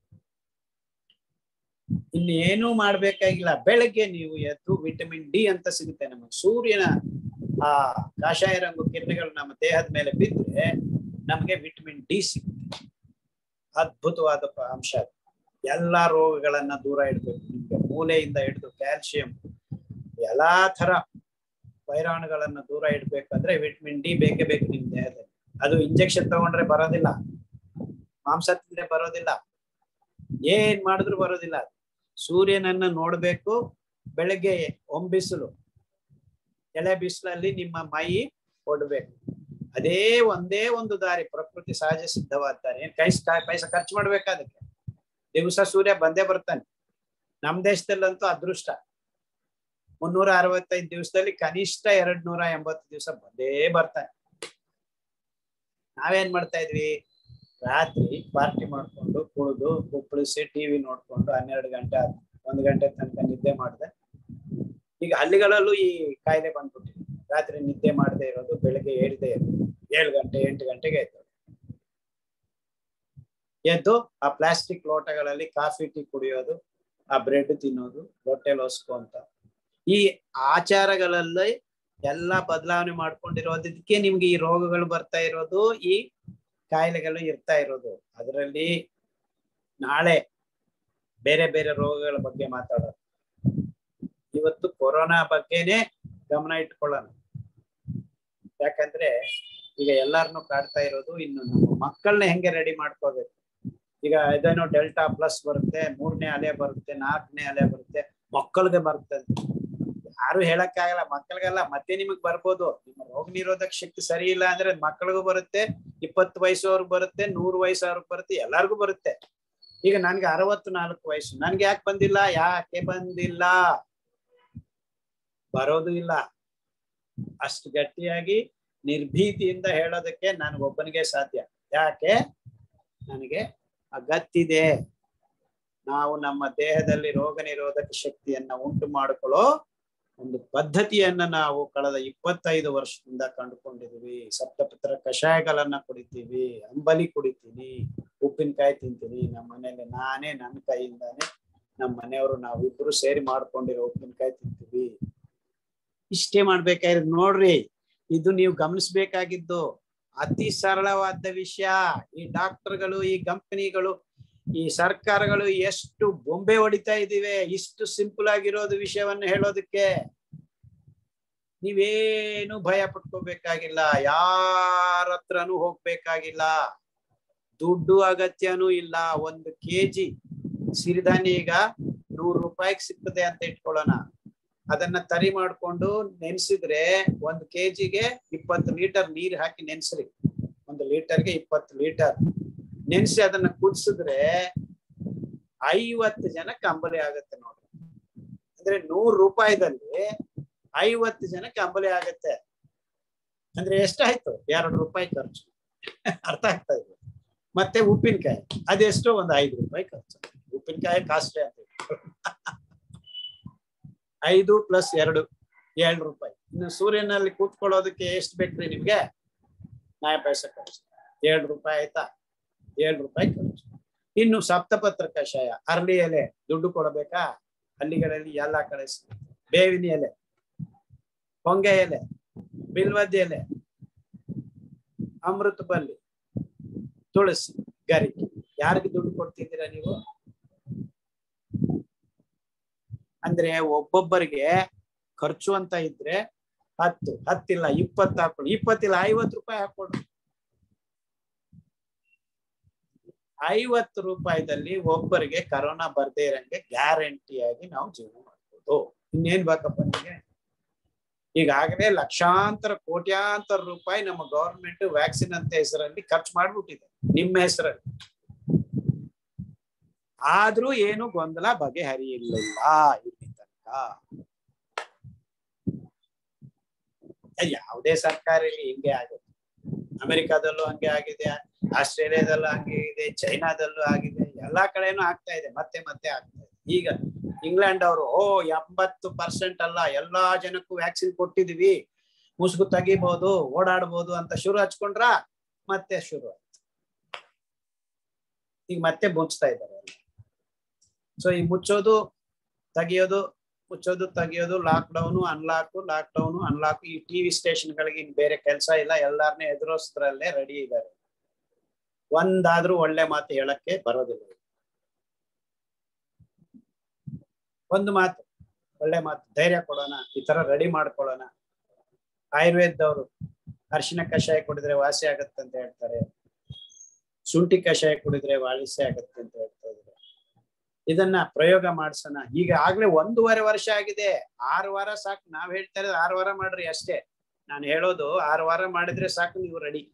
ಇನ್ನೇನು ಮಾಡ್ಬೇಕಾಗಿಲ್ಲ ಬೆಳಗ್ಗೆ ನೀವು ಎದ್ದು ವಿಟಮಿನ್ ಡಿ ಅಂತ ಸಿಗುತ್ತೆ ನಮಗೆ ಸೂರ್ಯನ ಆ ಕಾಷಾಯ ರಂಗು ಕಿರಣಗಳು ನಮ್ಮ ದೇಹದ ಮೇಲೆ ಬಿದ್ದರೆ ನಮಗೆ ವಿಟಮಿನ್ ಡಿ ಸಿಗುತ್ತೆ ಅದ್ಭುತವಾದ ಪ- ಅಂಶ ಅದು. ಎಲ್ಲಾ ರೋಗಗಳನ್ನ ದೂರ ಇಡ್ಬೇಕು ನಿಮ್ಗೆ ಮೂಲೆಯಿಂದ ಹಿಡಿದು ಕ್ಯಾಲ್ಸಿಯಂ ಎಲ್ಲಾ ತರ ವೈರಾಣುಗಳನ್ನ ದೂರ ಇಡ್ಬೇಕಂದ್ರೆ ವಿಟಮಿನ್ ಡಿ ಬೇಕೇ ಬೇಕು ನಿಮ್ ದೇಹದಲ್ಲಿ ಅದು ಇಂಜೆಕ್ಷನ್ ತಗೊಂಡ್ರೆ ಬರೋದಿಲ್ಲ ಮಾಂಸ ತಿಂದ್ರೆ ಬರೋದಿಲ್ಲ ಏನ್ ಮಾಡಿದ್ರು ಬರೋದಿಲ್ಲ ಸೂರ್ಯನನ್ನ ನೋಡ್ಬೇಕು ಬೆಳಗ್ಗೆ ಒಂಬಿಸಿಲು ಎಳೆ ಬಿಸಿಲಲ್ಲಿ ನಿಮ್ಮ ಮೈ ಕೊಡ್ಬೇಕು ಅದೇ ಒಂದೇ ಒಂದು ದಾರಿ ಪ್ರಕೃತಿ ಸಹಜ ಸಿದ್ಧವಾದ ದಾರಿ ಏನ್ ಕೈ ಪೈಸಾ ಖರ್ಚು ಮಾಡ್ಬೇಕಾ ಅದಕ್ಕೆ ದಿವಸ ಸೂರ್ಯ ಬಂದೇ ಬರ್ತಾನೆ ನಮ್ ದೇಶದಲ್ಲಂತೂ ಅದೃಷ್ಟ ಮುನ್ನೂರ ಅರವತ್ತೈದು ದಿವಸದಲ್ಲಿ ಕನಿಷ್ಠ ಎರಡ್ ನೂರ ಎಂಬತ್ತು ದಿವಸ ಬಂದೇ ಬರ್ತಾನೆ ನಾವೇನ್ ಮಾಡ್ತಾ ಇದ್ವಿ ರಾತ್ರಿ ಪಾರ್ಟಿ ಮಾಡ್ಕೊಂಡು ಕುಡಿದು ಕುಪ್ಪಳಿಸಿ ಟಿವಿ ನೋಡ್ಕೊಂಡು ಹನ್ನೆರಡು ಗಂಟೆ ಆದ್- ಒಂದ್ ಗಂಟೆ ತನಕ ನಿದ್ದೆ ಮಾಡಿದೆ ಈಗ ಹಳ್ಳಿಗಳಲ್ಲೂ ಈ ಕಾಯಿಲೆ ಬಂದ್ಬಿಟ್ಟಿದೆ ರಾತ್ರಿ ನಿದ್ದೆ ಮಾಡದೆ ಇರೋದು ಬೆಳಗ್ಗೆ ಏಳದೆ ಇರೋದು ಏಳು ಗಂಟೆ ಎಂಟು ಗಂಟೆಗೆ ಎದ್ದು ಎದ್ದು ಆ ಪ್ಲಾಸ್ಟಿಕ್ ಲೋಟಗಳಲ್ಲಿ ಕಾಫಿ ಟೀ ಕುಡಿಯೋದು ಆ ಬ್ರೆಡ್ ತಿನ್ನೋದು ಹೊಟ್ಟೆ ಲೋಸ್ಕೊಂತ ಈ ಆಚಾರಗಳಲ್ಲಿ ಎಲ್ಲ ಬದಲಾವಣೆ ಮಾಡ್ಕೊಂಡಿರೋದಕ್ಕೆ ನಿಮ್ಗೆ ಈ ರೋಗಗಳು ಬರ್ತಾ ಇರೋದು ಈ ಕಾಯಿಲೆಗಳು ಇರ್ತಾ ಇರೋದು ಅದರಲ್ಲಿ ನಾಳೆ ಬೇರೆ ಬೇರೆ ರೋಗಗಳ ಬಗ್ಗೆ ಮಾತಾಡೋದು ಇವತ್ತು ಕೊರೋನಾ ಬಗ್ಗೆನೆ ಗಮನ ಇಟ್ಕೊಳ್ಳೋಣ ಯಾಕಂದ್ರೆ ಈಗ ಎಲ್ಲಾರನು ಕಾಡ್ತಾ ಇರೋದು ಇನ್ನು ನಮ್ಮ ಮಕ್ಕಳನ್ನ ಹೆಂಗೆ ರೆಡಿ ಮಾಡ್ಕೋಬೇಕು ಈಗ ಇದೇನೋ ಡೆಲ್ಟಾ ಪ್ಲಸ್ ಬರುತ್ತೆ ಮೂರನೇ ಅಲೆ ಬರುತ್ತೆ ನಾಲ್ಕನೇ ಅಲೆ ಬರುತ್ತೆ ಮಕ್ಕಳಿಗೆ ಬರುತ್ತೆ ಅಂತ. ಯಾರು ಹೇಳಕ್ಕಾಗಲ್ಲ ಮಕ್ಕಳಿಗೆಲ್ಲ ಮತ್ತೆ ನಿಮಗ್ ಬರ್ಬೋದು ನಿಮ್ಮ ರೋಗ ನಿರೋಧಕ ಶಕ್ತಿ ಸರಿ ಇಲ್ಲ ಅಂದ್ರೆ ಮಕ್ಕಳಿಗೂ ಬರುತ್ತೆ ಇಪ್ಪತ್ತು ವಯಸ್ಸವ್ರಿಗೆ ಬರುತ್ತೆ ನೂರು ವಯಸ್ಸವ್ರಿಗೆ ಬರುತ್ತೆ ಎಲ್ಲಾರ್ಗೂ ಬರುತ್ತೆ ಈಗ ನನ್ಗೆ ಅರವತ್ತು ನಾಲ್ಕು ವಯಸ್ಸು ನನ್ಗೆ ಯಾಕೆ ಬಂದಿಲ್ಲ ಯಾಕೆ ಬಂದಿಲ್ಲ ಬರೋದು ಇಲ್ಲ ಅಷ್ಟು ಗಟ್ಟಿಯಾಗಿ ನಿರ್ಭೀತಿಯಿಂದ ಹೇಳೋದಕ್ಕೆ ಒಬ್ಬನಿಗೆ ಸಾಧ್ಯ ಯಾಕೆ ನನಗೆ ಅಗತ್ತಿದೆ ನಾವು ನಮ್ಮ ದೇಹದಲ್ಲಿ ರೋಗ ನಿರೋಧಕ ಶಕ್ತಿಯನ್ನ ಉಂಟು ಮಾಡಿಕೊಳ್ಳೋ ಒಂದು ಪದ್ಧತಿಯನ್ನ ನಾವು ಕಳೆದ ಇಪ್ಪತ್ತೈದು ವರ್ಷದಿಂದ ಕಂಡುಕೊಂಡಿದೀವಿ ಸಪ್ತಪತ್ರ ಕಷಾಯಗಳನ್ನ ಕುಡಿತೀವಿ ಅಂಬಲಿ ಕುಡಿತೀನಿ ಉಪ್ಪಿನಕಾಯಿ ತಿಂತೀನಿ ನಮ್ಮ ಮನೇಲಿ ನಾನೇ ನನ್ನ ಕೈಯಿಂದಾನೆ ನಮ್ಮ ಮನೆಯವರು ನಾವಿಬ್ರು ಸೇರಿ ಮಾಡ್ಕೊಂಡಿರೋ ಉಪ್ಪಿನಕಾಯಿ ತಿಂತೀವಿ ಇಷ್ಟೇ ಮಾಡ್ಬೇಕಾದ್ರೆ ನೋಡ್ರಿ ಇದು ನೀವು ಗಮನಿಸ್ಬೇಕಾಗಿದ್ದು ಅತಿ ಸರಳವಾದ ವಿಷಯ ಈ ಡಾಕ್ಟರ್ಗಳು ಈ ಕಂಪನಿಗಳು ಈ ಸರ್ಕಾರಗಳು ಎಷ್ಟು ಬೊಂಬೆ ಹೊಡಿತಾ ಇದಿವೆ ಇಷ್ಟು ಸಿಂಪಲ್ ಆಗಿರೋದು ವಿಷಯವನ್ನ ಹೇಳೋದಕ್ಕೆ ನೀವೇನು ಭಯ ಪಟ್ಕೋಬೇಕಾಗಿಲ್ಲ ಯಾರ ಹತ್ರನೂ ಹೋಗ್ಬೇಕಾಗಿಲ್ಲ ದುಡ್ಡು ಅಗತ್ಯನೂ ಇಲ್ಲ ಒಂದು ಕೆಜಿ ಸಿರಿಧಾನ್ಯ ಈಗ ನೂರು ರೂಪಾಯಿಗೆ ಸಿಗ್ತದೆ ಅಂತ ಇಟ್ಕೊಳ್ಳೋಣ ಅದನ್ನ ತರಿ ಮಾಡ್ಕೊಂಡು ನೆನ್ಸಿದ್ರೆ ಒಂದು ಕೆಜಿಗೆ ಇಪ್ಪತ್ತು ಲೀಟರ್ ನೀರ್ ಹಾಕಿ ನೆನ್ಸ್ರಿ ಒಂದು ಲೀಟರ್ಗೆ ಇಪ್ಪತ್ತು ಲೀಟರ್ ನೆನ್ಸಿ ಅದನ್ನ ಕುದಿಸಿದ್ರೆ ಐವತ್ತು ಜನಕ್ಕೆ ಅಂಬಲಿ ಆಗತ್ತೆ ನೋಡ್ರಿ ಅಂದ್ರೆ ನೂರು ರೂಪಾಯಿದಲ್ಲಿ ಐವತ್ತು ಜನಕ್ಕೆ ಅಂಬಲಿ ಆಗತ್ತೆ ಅಂದ್ರೆ ಎಷ್ಟಾಯ್ತು ಎರಡು ರೂಪಾಯಿ ಖರ್ಚು ಅರ್ಥ ಆಗ್ತಾ ಇದೆ ಮತ್ತೆ ಉಪ್ಪಿನಕಾಯಿ ಅದೆಷ್ಟೋ ಒಂದು ಐದು ರೂಪಾಯಿ ಖರ್ಚು ಉಪ್ಪಿನಕಾಯಿ ಕಾಸ್ಟ್ಲಿ ಅಂತ ಐದು ಪ್ಲಸ್ ಎರಡು ಏಳು ರೂಪಾಯಿ ಇನ್ನು ಸೂರ್ಯನಲ್ಲಿ ಕೂತ್ಕೊಳ್ಳೋದಕ್ಕೆ ಎಷ್ಟು ಬೇಕ್ರಿ ನಿಮ್ಗೆ ನಾಯ ಪೈಸೆ ಖರ್ಚು ಏಳು ರೂಪಾಯಿ ಆಯ್ತಾ ಏಳು ರೂಪಾಯಿ ಖರ್ಚು ಇನ್ನು ಸಪ್ತಪತ್ರ ಕಷಾಯ ಅರ್ಲಿ ಎಲೆ ದುಡ್ಡು ಕೊಡಬೇಕಾ ಹಳ್ಳಿಗಳಲ್ಲಿ ಎಲ್ಲ ಕಡೆ ಸಿಗುತ್ತೆ. ಬೇವಿನ ಎಲೆ ಹೊಂಗೆ ಎಲೆ ಬಿಲ್ವದ ಎಲೆ ಅಮೃತ ಬಲ್ಲಿ ತುಳಸಿ ಗರಿ ಯಾರಿಗೆ ದುಡ್ಡು ಕೊಡ್ತಿದ್ದೀರಾ ನೀವು ಅಂದ್ರೆ ಒಬ್ಬೊಬ್ಬರಿಗೆ ಖರ್ಚು ಅಂತ ಇದ್ರೆ ಹತ್ತು ಹತ್ತಿಲ್ಲ ಇಪ್ಪತ್ತು ಹಾಕೊಳ್ಳಿ ಇಪ್ಪತ್ತಿಲ್ಲ ಐವತ್ತು ರೂಪಾಯಿ ಹಾಕೊಳ್ಳಿ ಐವತ್ತು ರೂಪಾಯಿದಲ್ಲಿ ಒಬ್ಬರಿಗೆ ಕರೋನಾ ಬರ್ದೇ ಇರಂಗೆ ಗ್ಯಾರಂಟಿಯಾಗಿ ನಾವು ಜೀವನ ಮಾಡ್ಬೋದು ಇನ್ನೇನ್ ಬೇಕಪ್ಪ ನಿಮಗೆ ಈಗಾಗಲೇ ಲಕ್ಷಾಂತರ ಕೋಟ್ಯಾಂತರ ರೂಪಾಯಿ ನಮ್ಮ ಗವರ್ಮೆಂಟ್ ವ್ಯಾಕ್ಸಿನ್ ಅಂತ ಹೆಸರಲ್ಲಿ ಖರ್ಚು ಮಾಡ್ಬಿಟ್ಟಿದೆ ನಿಮ್ಮ ಹೆಸರಲ್ಲಿ ಆದ್ರೂ ಏನು ಗೊಂದಲ ಬಗೆಹರಿಯಲಿಲ್ಲ ಇಲ್ಲಿ ತನಕ ಅದ್ ಯಾವುದೇ ಸರ್ಕಾರ ಇಲ್ಲಿ ಹಿಂಗೆ ಆಗುತ್ತೆ ಅಮೆರಿಕಾದಲ್ಲೂ ಹಂಗೆ ಆಗಿದೆ ಆಸ್ಟ್ರೇಲಿಯಾದಲ್ಲೂ ಹಂಗೆ ಇದೆ ಚೈನಾದಲ್ಲೂ ಆಗಿದೆ ಎಲ್ಲಾ ಕಡೆನೂ ಆಗ್ತಾ ಇದೆ ಮತ್ತೆ ಮತ್ತೆ ಆಗ್ತಾ ಇದೆ ಈಗ ಇಂಗ್ಲೆಂಡ್ ಅವರು ಓ ಎಂಬತ್ತು ಪರ್ಸೆಂಟ್ ಅಲ್ಲ ಎಲ್ಲಾ ಜನಕ್ಕೂ ವ್ಯಾಕ್ಸಿನ್ ಕೊಟ್ಟಿದೀವಿ ಮುಸುಗು ತೆಗಿಬಹುದು ಓಡಾಡ್ಬೋದು ಅಂತ ಶುರು ಹಚ್ಕೊಂಡ್ರ ಮತ್ತೆ ಶುರು ಆಯ್ತು ಈಗ ಮತ್ತೆ ಮುಚ್ತಾ ಇದ್ದಾರೆ ಸೊ ಈ ಮುಚ್ಚೋದು ತೆಗಿಯೋದು ಮುಚ್ಚೋದು ತೆಗಿಯೋದು lockdown unlock lockdown unlock ಈ ಟಿವಿ ಸ್ಟೇಷನ್ ಗಳಿಗೆ ಇನ್ ಬೇರೆ ಕೆಲಸ ಇಲ್ಲ ಎಲ್ಲಾರನ್ನೇ ಎದುರಿಸೋದ್ರಲ್ಲೇ ರೆಡಿ ಇದ್ದಾರೆ ಒಂದಾದ್ರೂ ಒಳ್ಳೆ ಮಾತು ಹೇಳಕ್ಕೆ ಬರೋದಿಲ್ಲ ಒಂದು ಮಾತು ಒಳ್ಳೆ ಮಾತು ಧೈರ್ಯ ಕೊಡೋಣ ಈ ತರ ರೆಡಿ ಮಾಡ್ಕೊಳ್ಳೋಣ ಆಯುರ್ವೇದದವರು ಅರಿಶಿನ ಕಷಾಯ ಕುಡಿದ್ರೆ ವಾಸಿ ಆಗತ್ತೆ ಅಂತ ಹೇಳ್ತಾರೆ ಶುಂಠಿ ಕಷಾಯ ಕುಡಿದ್ರೆ ವಾಸಿ ಆಗತ್ತೆ ಅಂತ ಹೇಳ್ತಾ ಇದ್ದಾರೆ ಇದನ್ನ ಪ್ರಯೋಗ ಮಾಡ್ಸೋಣ ಈಗ ಆಗ್ಲೇ ಒಂದೂವರೆ ವರ್ಷ ಆಗಿದೆ ಆರು ವಾರ ಸಾಕು ನಾವ್ ಹೇಳ್ತಾ ಇರೋದು ಆರು ವಾರ ಮಾಡ್ರಿ ಅಷ್ಟೇ ನಾನು ಹೇಳೋದು ಆರು ವಾರ ಮಾಡಿದ್ರೆ ಸಾಕು ನೀವು ರೆಡಿ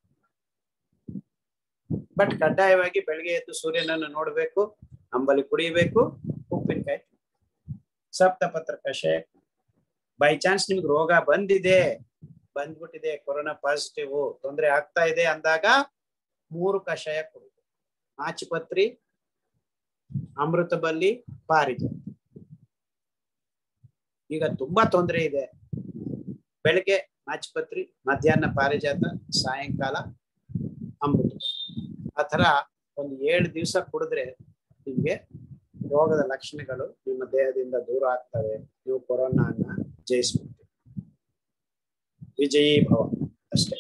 ಬಟ್ ಕಡ್ಡಾಯವಾಗಿ ಬೆಳಗ್ಗೆ ಎದ್ದು ಸೂರ್ಯನನ್ನು ನೋಡ್ಬೇಕು ಅಂಬಲಿ ಕುಡಿಬೇಕು ಉಪ್ಪಿನಕಾಯಿ ಸಪ್ತಪತ್ರ ಕಷಾಯ ಬೈ ಚಾನ್ಸ್ ನಿಮ್ಗೆ ರೋಗ ಬಂದಿದೆ ಬಂದ್ಬಿಟ್ಟಿದೆ ಕೊರೋನಾ ಪಾಸಿಟಿವ್ ತೊಂದರೆ ಆಗ್ತಾ ಇದೆ ಅಂದಾಗ ಮೂರು ಕಷಾಯ ಕುಡಿಬೇಕು ಆಚಿಪತ್ರಿ ಅಮೃತ ಬಲ್ಲಿ ಪಾರಿಜಾತ ಈಗ ತುಂಬಾ ತೊಂದರೆ ಇದೆ ಬೆಳಗ್ಗೆ ಆಚಿಪತ್ರಿ ಮಧ್ಯಾಹ್ನ ಪಾರಿಜಾತ ಸಾಯಂಕಾಲ ಅಮೃತ ಆ ತರ ಒಂದು ಏಳು ದಿವಸ ಕುಡಿದ್ರೆ ನಿಮ್ಗೆ ರೋಗದ ಲಕ್ಷಣಗಳು ನಿಮ್ಮ ದೇಹದಿಂದ ದೂರ ಆಗ್ತವೆ ನೀವು ಕೊರೋನಾನ ಜಯಿಸ್ಬಿಡ್ತೀವಿ ವಿಜಯೀ ಭವ ಅಷ್ಟೇ